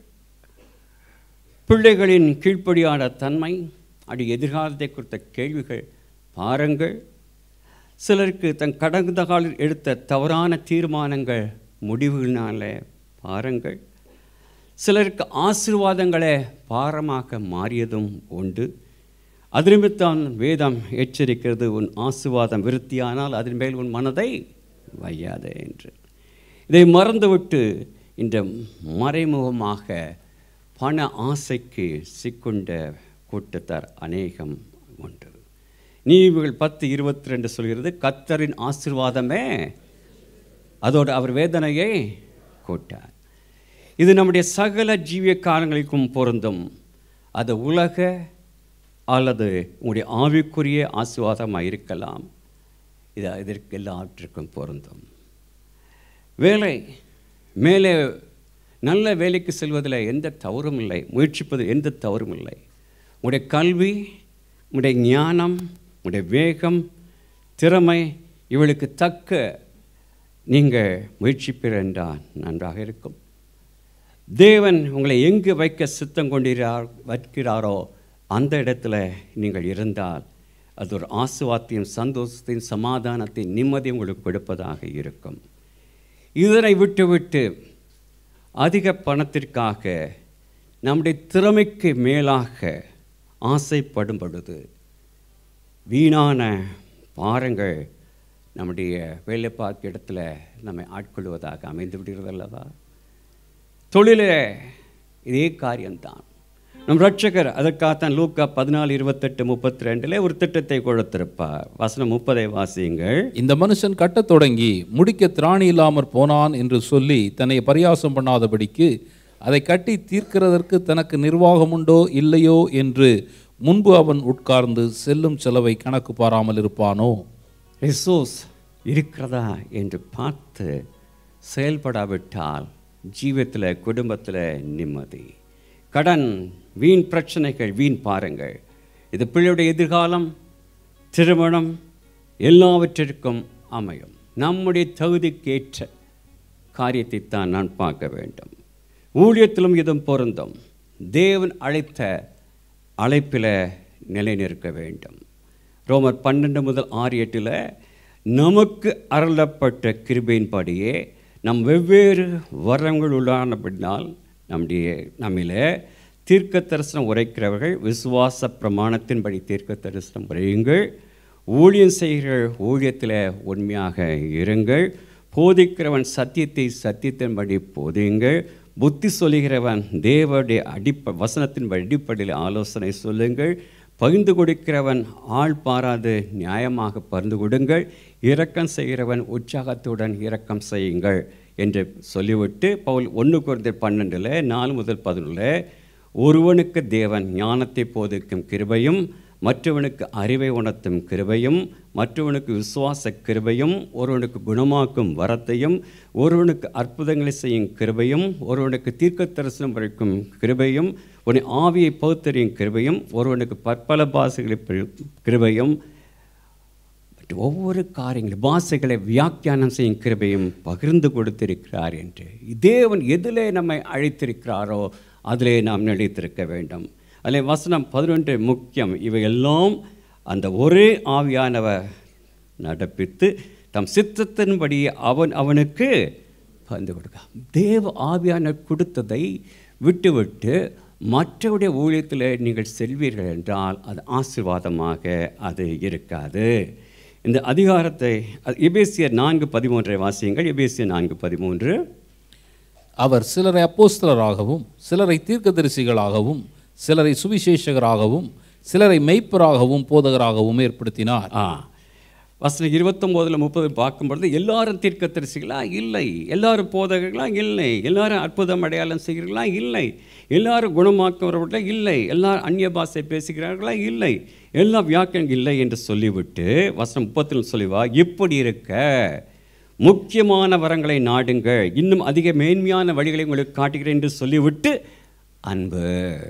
பிள்ளைகளின் கீழ்ப்படியான தன்மை அது எதிர்காலத்தை குறித்த கேள்விகள் பாரங்கள் சிலருக்கு தன் கடந்த காலில் எடுத்த தவறான தீர்மானங்கள் முடிவுகளினால பாரங்கள் சிலருக்கு ஆசீர்வாதங்களே பாரமாக மாறியதும் உண்டு அது நிமித்தம் வேதம் எச்சரிக்கிறது உன் ஆசீர்வாதம் விருத்தியானால் அதன் மேல் உன் மனதை வையாதே என்று இதை மறந்துவிட்டு இந்த மறைமுகமாக பண ஆசைக்கு சிக்குண்ட கூட்டத்தார் அநேகம் உண்டு நீதிகள் பத்து இருபத்தி ரெண்டு சொல்கிறது கத்தரின் ஆசீர்வாதமே அதோடு அவர் வேதனையை கூட்டார் இது நம்முடைய சகல ஜீவிய காலங்களுக்கும் பொருந்தும் அது உலக அல்லது உங்களுடைய ஆவிக்குரிய ஆசீர்வாதமாக இருக்கலாம் இது இதற்கு எல்லாவற்றிற்கும் பொருந்தும் வேலை மேலே நல்ல வேலைக்கு செல்வதில் எந்த தவறும் இல்லை முயற்சிப்பது எந்த தவறும் இல்லை உங்களுடைய கல்வி உங்களுடைய ஞானம் உங்களுடைய வேகம் திறமை இவளுக்கு தக்க நீங்கள் முயற்சிப்பீர் என்றால் நன்றாக இருக்கும் தேவன் உங்களை எங்கு வைக்க சித்தம் கொண்டிறார் வைக்கிறாரோ அந்த இடத்துல நீங்கள் இருந்தால் அது ஒரு ஆசுவாத்தையும் சந்தோஷத்தையும் சமாதானத்தையும் நிம்மதியும் உங்களுக்கு கொடுப்பதாக இருக்கும் இதனை விட்டுவிட்டு அதிக பணத்திற்காக நம்முடைய திறமைக்கு மேலாக ஆசைப்படும் பொழுது வீணான பாரங்கள் நம்முடைய வேலை பார்க்க இடத்துல நம்மை ஆட்கொள்வதாக அமைந்து விடுகிறது அல்லவா தொழிலே இதே காரியம்தான் நம் ரட்சகர் அதற்காகத்தான் லூக்கா பதினாலு இருபத்தெட்டு முப்பத்தி ரெண்டில் ஒரு திட்டத்தை கொடுத்திருப்பார் வசனம் முப்பதை வாசியுங்கள் இந்த மனுஷன் கட்டத் தொடங்கி முடிக்க திராணி இல்லாமற் போனான் என்று சொல்லி தன்னை பரியாசம் பண்ணாதபடிக்கு அதை கட்டி தீர்க்கிறதற்கு தனக்கு நிர்வாகம் உண்டோ இல்லையோ என்று முன்பு அவன் உட்கார்ந்து செல்லும் செலவை கணக்கு பாராமல் இருப்பானோ ரிசோர்ஸ் இருக்கிறதா என்று பார்த்து செயல்படாவிட்டால் ஜீவத்தில் குடும்பத்தில் நிம்மதி கடன் வீண் பிரச்சனைகள் வீண் பாருங்கள் இது பிள்ளையுடைய எதிர்காலம் திருமணம் எல்லாவற்றிற்கும் அமையும் நம்முடைய தகுதிக்கேற்ற காரியத்தை தான் நான் பார்க்க வேண்டும் ஊழியத்திலும் இதுவும் பொருந்தும் தேவன் அழைத்த அழைப்பில் நிலைநிற்க வேண்டும் ரோமர் பன்னெண்டு முதல் ஆறு எட்டில் நமக்கு அருளப்பட்ட கிருபையின்படியே நம் வெவ்வேறு வரங்கள் உள்ளானபடினால் நம்முடைய நம்மிலே தீர்க்க தரிசனம் உரைக்கிறவர்கள் விசுவாச பிரமாணத்தின்படி தீர்க்க தரிசனம் உரையுங்கள் ஊழியம் செய்கிற ஊழியத்தில் உண்மையாக இருங்கள் போதிக்கிறவன் சத்தியத்தை சத்தியத்தின்படி போதியுங்கள் புத்தி சொல்லுகிறவன் தேவனுடைய அடிப்ப வசனத்தின் அடிப்படையில் ஆலோசனை சொல்லுங்கள் பகிர்ந்து கொடுக்கிறவன் ஆள் பாராது நியாயமாக பகிர்ந்து கொடுங்கள் இரக்கம் செய்கிறவன் உற்சாகத்துடன் இரக்கம் செய்யுங்கள் என்று சொல்லிவிட்டு பவுல் ஒன்று குறைந்த பன்னெண்டில் நாலு முதல் பதினொன்றில் ஒருவனுக்கு தேவன் ஞானத்தை போதிக்கும் கிருபையும் மற்றவனுக்கு அறிவை உணர்த்தும் கிருபையும் மற்றவனுக்கு விசுவாச கிருபையும் ஒருவனுக்கு குணமாக்கும் வரத்தையும் ஒருவனுக்கு அற்புதங்களை செய்யும் கிருபையும் ஒருவனுக்கு தீர்க்க தரிசனம் வரைக்கும் கிருபையும் உன்னை ஆவியை பகுத்தறியும் கிருபையும் ஒருவனுக்கு பற்பல பாசைகளை கிருபையும் மற்ற ஒவ்வொரு காரியங்களும் பாசைகளை வியாக்கியானம் செய்யும் கிருபையும் பகிர்ந்து கொடுத்திருக்கிறார் என்று தேவன் எதிலே நம்மை அழைத்திருக்கிறாரோ அதிலே நாம் நிலைத்திருக்க வேண்டும் அதில் வசனம் பதினொன்று முக்கியம் இவையெல்லாம் அந்த ஒரே ஆவியானவர் நடப்பித்து தம் சித்தத்தின்படி அவன் அவனுக்கு பகிர்ந்து கொடுக்க தேவ ஆவியானவர் கொடுத்ததை விட்டுவிட்டு மற்றவருடைய ஊழியத்தில் நீங்கள் செல்வீர்கள் என்றால் அது ஆசீர்வாதமாக அது இருக்காது இந்த அதிகாரத்தை எபேசியர் நான்கு பதிமூன்றை வாசியுங்கள் எபேசியர் நான்கு பதிமூன்று அவர் சிலரை அப்போஸ்தலராகவும் சிலரை தீர்க்கதரிசிகளாகவும் சிலரை சுவிசேஷகராகவும் சிலரை மெய்ப்பராகவும் போதகராகவும் ஏற்படுத்தினார் ஆ வசனம் இருபத்தொம்போதில் முப்பது பார்க்கும்பொழுது எல்லாரும் தீர்க்கதரிசிகளா இல்லை எல்லாரும் போதகர்களா இல்லை எல்லாரும் அற்புதம் அடையாளம் செய்கிறீர்களா இல்லை எல்லாரும் குணமாக்குறவர்களா இல்லை எல்லாரும் அந்நிய பாஷை பேசுகிறார்களா இல்லை எல்லா வியாக்கியம் இல்லை என்று சொல்லிவிட்டு வசனம் முப்பத்தில் சொல்லிவா இப்படி இருக்க முக்கியமான வரங்களை நாடுங்கள் இன்னும் அதிக மேன்மையான வழிகளை உங்களுக்கு காட்டுகிறேன் என்று சொல்லிவிட்டு அன்பு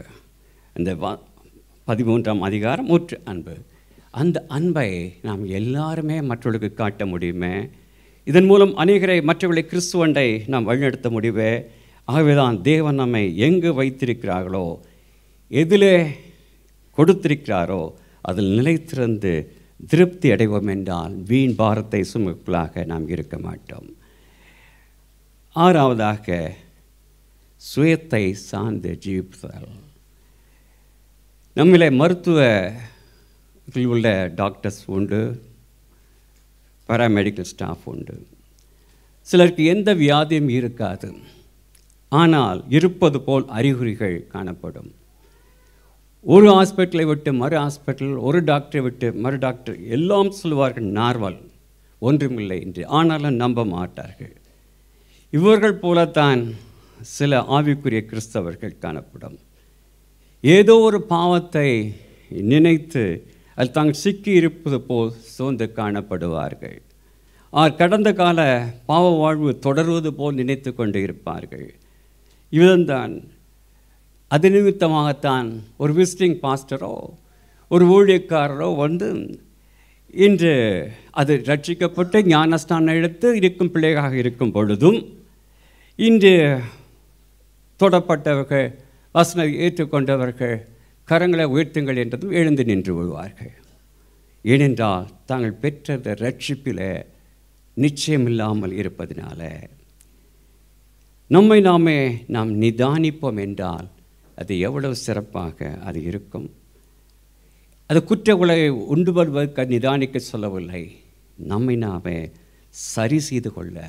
இந்த வ- பதிமூன்றாம் அதிகாரம் முற்று அன்பு அந்த அன்பை நாம் எல்லாருமே மற்றவர்களுக்கு காட்ட முடியுமே இதன் மூலம் அநேகரை மற்றவர்களை கிறிஸ்துவண்டை நாம் வழிநடத்த முடியுமே ஆகவேதான் தேவன் நம்மை எங்கு வைத்திருக்கிறார்களோ எதிலே கொடுத்திருக்கிறாரோ அதில் நிலைத்திருந்து திருப்தி அடைவோம் என்றால் வீண் பாரத்தை சுமக்களாக நாம் இருக்க மாட்டோம் ஆறாவதாக சுயத்தை சார்ந்து ஜீவிப்பதால் நம்மிலே மருத்துவ இதில் உள்ள டாக்டர்ஸ் உண்டு பாராமெடிக்கல் ஸ்டாஃப் உண்டு சிலருக்கு எந்த வியாதியும் இருக்காது ஆனால் இருப்பது போல் அறிகுறிகள் காணப்படும் ஒரு ஹாஸ்பிட்டலை விட்டு மறு ஹாஸ்பிட்டல் ஒரு டாக்டரை விட்டு மறு டாக்டர் எல்லாம் சொல்வார்கள் நார்மல் ஒன்றுமில்லை என்று ஆனாலும் நம்ப மாட்டார்கள் இவர்கள் போலத்தான் சில ஆவிக்குரிய கிறிஸ்தவர்கள் காணப்படும் ஏதோ ஒரு பாவத்தை நினைத்து அதில் தாங்கள் சிக்கி இருப்பது போல் சோர்ந்து காணப்படுவார்கள் ஆர் கடந்த கால பாவ வாழ்வு தொடர்வது போல் நினைத்து கொண்டு இருப்பார்கள் இவன்தான் அது நிமித்தமாகத்தான் ஒரு விசிட்டிங் பாஸ்டரோ ஒரு ஊழியக்காரரோ வந்து இன்று அது ரட்சிக்கப்பட்டு ஞானஸ்தானம் எடுத்து இருக்கும் பிள்ளைகளாக இருக்கும் பொழுதும் இன்று தொடப்பட்டவர்கள் வசனம் ஏற்றுக்கொண்டவர்கள் கரங்களை உயர்த்துங்கள் என்றதும் எழுந்து நின்று விடுவார்கள் ஏனென்றால் தாங்கள் பெற்றது ரட்சிப்பில் நிச்சயமில்லாமல் இருப்பதினால நம்மை நாமே நாம் நிதானிப்போம் என்றால் அது எவ்வளவு சிறப்பாக அது இருக்கும் அது குற்ற உலகை உண்டு வருவதற்கு நிதானிக்க சொல்லவில்லை நம்மை நாமே சரி செய்து கொள்ள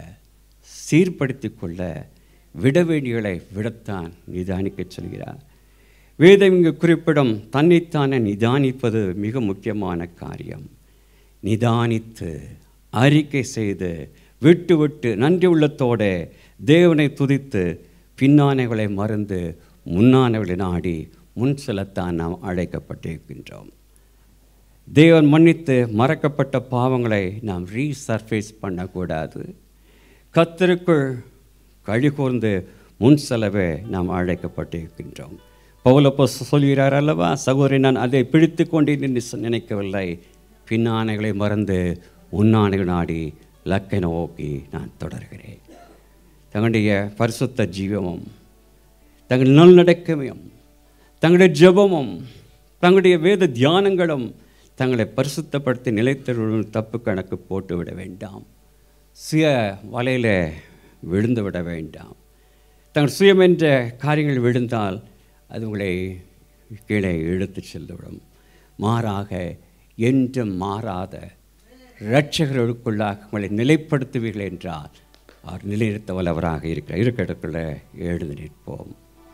சீர்படுத்திக் கொள்ள விட வேண்டியகளை விடத்தான் நிதானிக்க சொல்கிறார் வேதம் இங்கு குறிப்பிடும் தன்னைத்தானே நிதானிப்பது மிக முக்கியமான காரியம் நிதானித்து அறிக்கை செய்து விட்டு விட்டு நன்றி உள்ளத்தோட தேவனை துதித்து பின்னானவளை மறந்து முன்னானவளை நாடி முன் செல்லத்தான் நாம் அழைக்கப்பட்டிருக்கின்றோம் தேவன் மன்னித்து மறக்கப்பட்ட பாவங்களை நாம் ரீசர்ஃபேஸ் பண்ணக்கூடாது கத்தருக்குள் கழிகூர்ந்து முன் செல்லவே நாம் அழைக்கப்பட்டிருக்கின்றோம் பவுலப்போ சொல்கிறார் அல்லவா சகோதரி நான் அதை பிடித்து கொண்டு நின்று நினைக்கவில்லை பின்னானைகளை மறந்து முன்னானைகள் நாடி லக்கை நோக்கி நான் தொடர்கிறேன் தங்களுடைய பரிசுத்த ஜீவமும் தங்கள் நல்லடக்கமையும் தங்களுடைய ஜெபமும் தங்களுடைய வேத தியானங்களும் தங்களை பரிசுத்தப்படுத்தி நிலைத்தருளும் தப்பு கணக்கு போட்டு விட வேண்டாம் சுய வலையில் விழுந்து விட வேண்டாம் தங்கள் சுயம் என்ற காரியங்கள் விழுந்தால் அது உங்களை கீழே இழுத்துச் சென்றுவிடும் மாறாக என்றும் மாறாத இரட்சகர்களுக்குள்ளாக உங்களை நிலைப்படுத்துவீர்கள் என்றால் அவர் நிலைநிறுத்த வல்லவராக இருக்கிறார் இருக்கிற இடத்துல எழுந்து நிற்போம்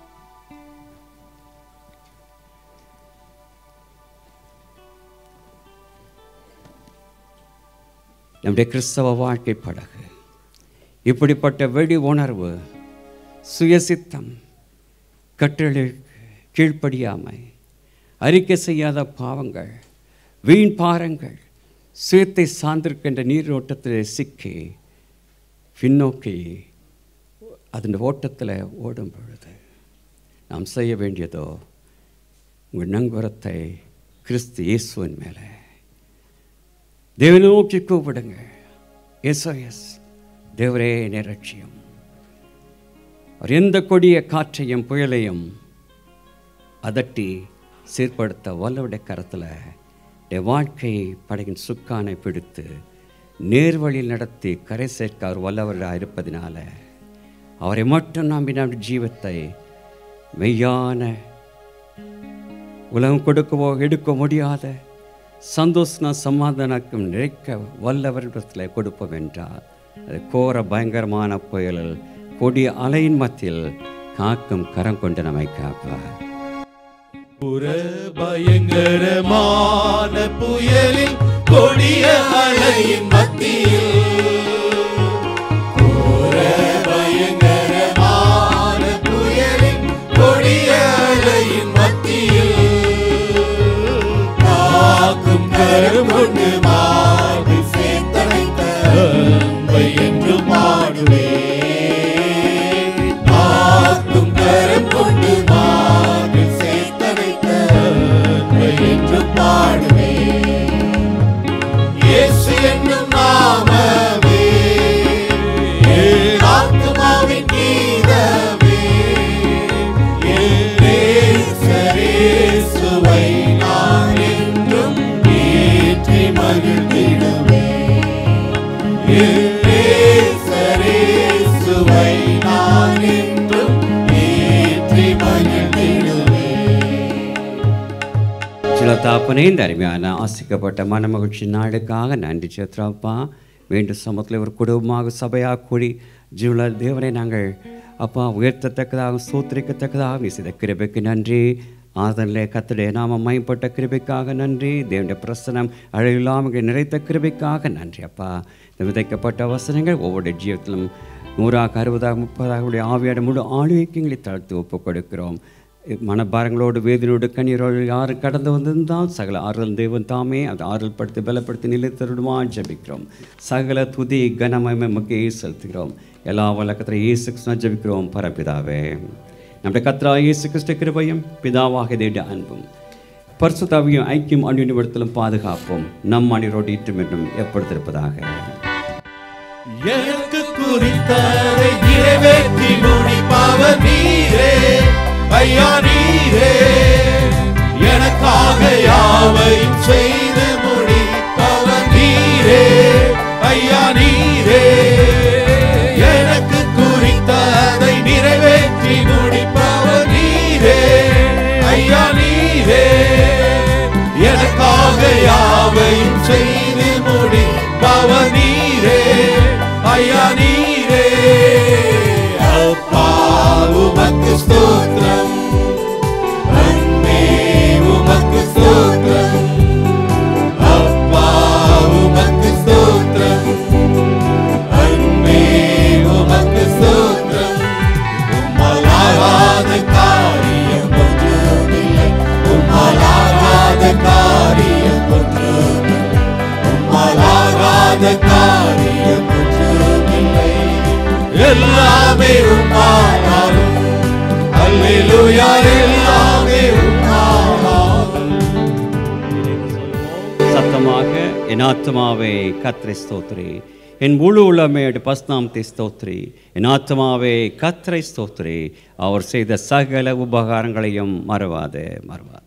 நம்முடைய கிறிஸ்தவ வாழ்க்கை படகு இப்படிப்பட்ட வெடி உணர்வு சுயசித்தம் கட்டளை கீழ்ப்படியாமை அறிக்கை செய்யாத பாவங்கள் வீண் பாரங்கள் சுயத்தை சார்ந்திருக்கின்ற நீரோட்டத்தில் சிக்கி பின்னோக்கி அதன் ஓட்டத்தில் ஓடும் பொழுது நாம் செய்ய வேண்டியதோ உங்கள் நங்குரத்தை கிறிஸ்து இயேசுவின் மேலே தேவனை நோக்கி கூப்பிடுங்க எஸ் எஸ் தேவரே நிரட்சியம் அவர் எந்த கொடிய காற்றையும் புயலையும் அதட்டி சீர்படுத்த வல்லவுடைய கரத்தில் என் வாழ்க்கையை படகின் சுக்கானை பிடித்து நேர்வழியில் நடத்தி கரை சேர்க்க அவர் வல்லவராக இருப்பதினால அவரை மட்டும் நம்பி நம் ஜீவத்தை மெய்யான உலகம் கொடுக்கவோ எடுக்க முடியாத சந்தோஷனா சமாதானக்கும் நினைக்க வல்லவரிடத்தில் கொடுப்போம் என்றால் அது கோர பயங்கரமான புயலில் கொடிய அலையின் மத்தியில் காக்கும் கரம் கொண்டு நம்மை காப்பார் புற பயங்கரமான புயலில் கொடிய அலையின் மத்தியில் புற பயங்கரமான புயலின் கொடிய அலையின் மத்தியில் காக்கும் கரம் கொண்டு மாடு சேர்த்தனைத்த அன்பை என்று பாடுவே காக்கும் கரம் கொண்டு மாடு சேர்த்தனைத்த அன்பை என்று பாடுவே இயேசு என்னும் நாமமே என் ஆத்துமாவின் கீதமே என் நேசரேசுவை நான் என்றும் ஏற்றி மகிழ்ந்திடுவேன் என் நேசரேசுவை நான் என்றும் ஏற்றி மகிழ்ந்திடுவேன் சில தாப்பனே இந்த அருமையான ஆசிக்கப்பட்ட மனமகிழ்ச்சி நாளுக்காக நன்றி சேத்ராப்பா மீண்டும் சமத்தில் ஒரு குடும்பமாக சபையாக கூடி ஜீவன தேவனை நாங்கள் அப்பா உயர்த்தத்தக்கதாக சூத்திரிக்கத்தக்கதாக நீ செய்த கிருபைக்கு நன்றி ஆதனிலே கத்தடைய நாம மயப்பட்ட கிருபைக்காக நன்றி தேவனுடைய பிரசனம் அழகில்லாமல் நிறைத்த கிருபைக்காக நன்றி அப்பா இந்த விதைக்கப்பட்ட வசனங்கள் ஒவ்வொரு ஜீவத்திலும் நூறாக அறுபதாக முப்பதாக உடைய ஆவியாட முழு ஆளுகைக்கு தாழ்த்து ஒப்புக் கொடுக்கிறோம் மனபாரங்களோடு வேதனோடு கண்ணீரோடு யார் கடந்து வந்திருந்தால் சகல ஆறுதல் தேவன் தாமே அந்த ஆறுதல் படுத்தி பலப்படுத்தி நிலைத்தருடுமா ஜெபிக்கிறோம் சகல துதி கனமயமை முக்கிய செலுத்துகிறோம் எல்லா வழக்கத்தில் இயேசு கிருஷ்ணா ஜெபிக்கிறோம் பரபிதாவே நம்முடைய கத்ரா இயேசு கிறிஸ்து கிருபையும் பிதாவாக தேட அன்பும் பரிசுத்தாவியும் ஐக்கியம் அந்நியவடத்திலும் பாதுகாப்போம் நம் அணிரோடு இட்டும் என்றும் எப்பொழுதிருப்பதாக எனக்கு குறித்ததை நிறைவேற்றி முடிப்பவர் நீரே ஐயா நீரே எனக்காக யாவையும் செய்து முடிப்பவர் நீரே ஐயா நீரே எனக்கு குறித்ததை நிறைவேற்றி முடிப்பவர் நீரே ஐயா நீரே எனக்காக யாவையும் செய்து முடிப்பவர் நீரே ஐயா நீரே அப்பா உமக்கு ஸ்தோத்திரம் எல்லாமே உம்மாலாகும் அல்லேலூயா எல்லாமே உம்மாலாகும் சத்தமாக என் ஆத்மாவே கத்ரை ஸ்தோத்ரி என் முழு உள்ளமே பஸ்நாமத்தை ஸ்தோத்ரி என் ஆத்மாவே கத்ரை ஸ்தோத்ரி அவர் செய்த சகல உபகாரங்களையும் மறவாதே மறவாதே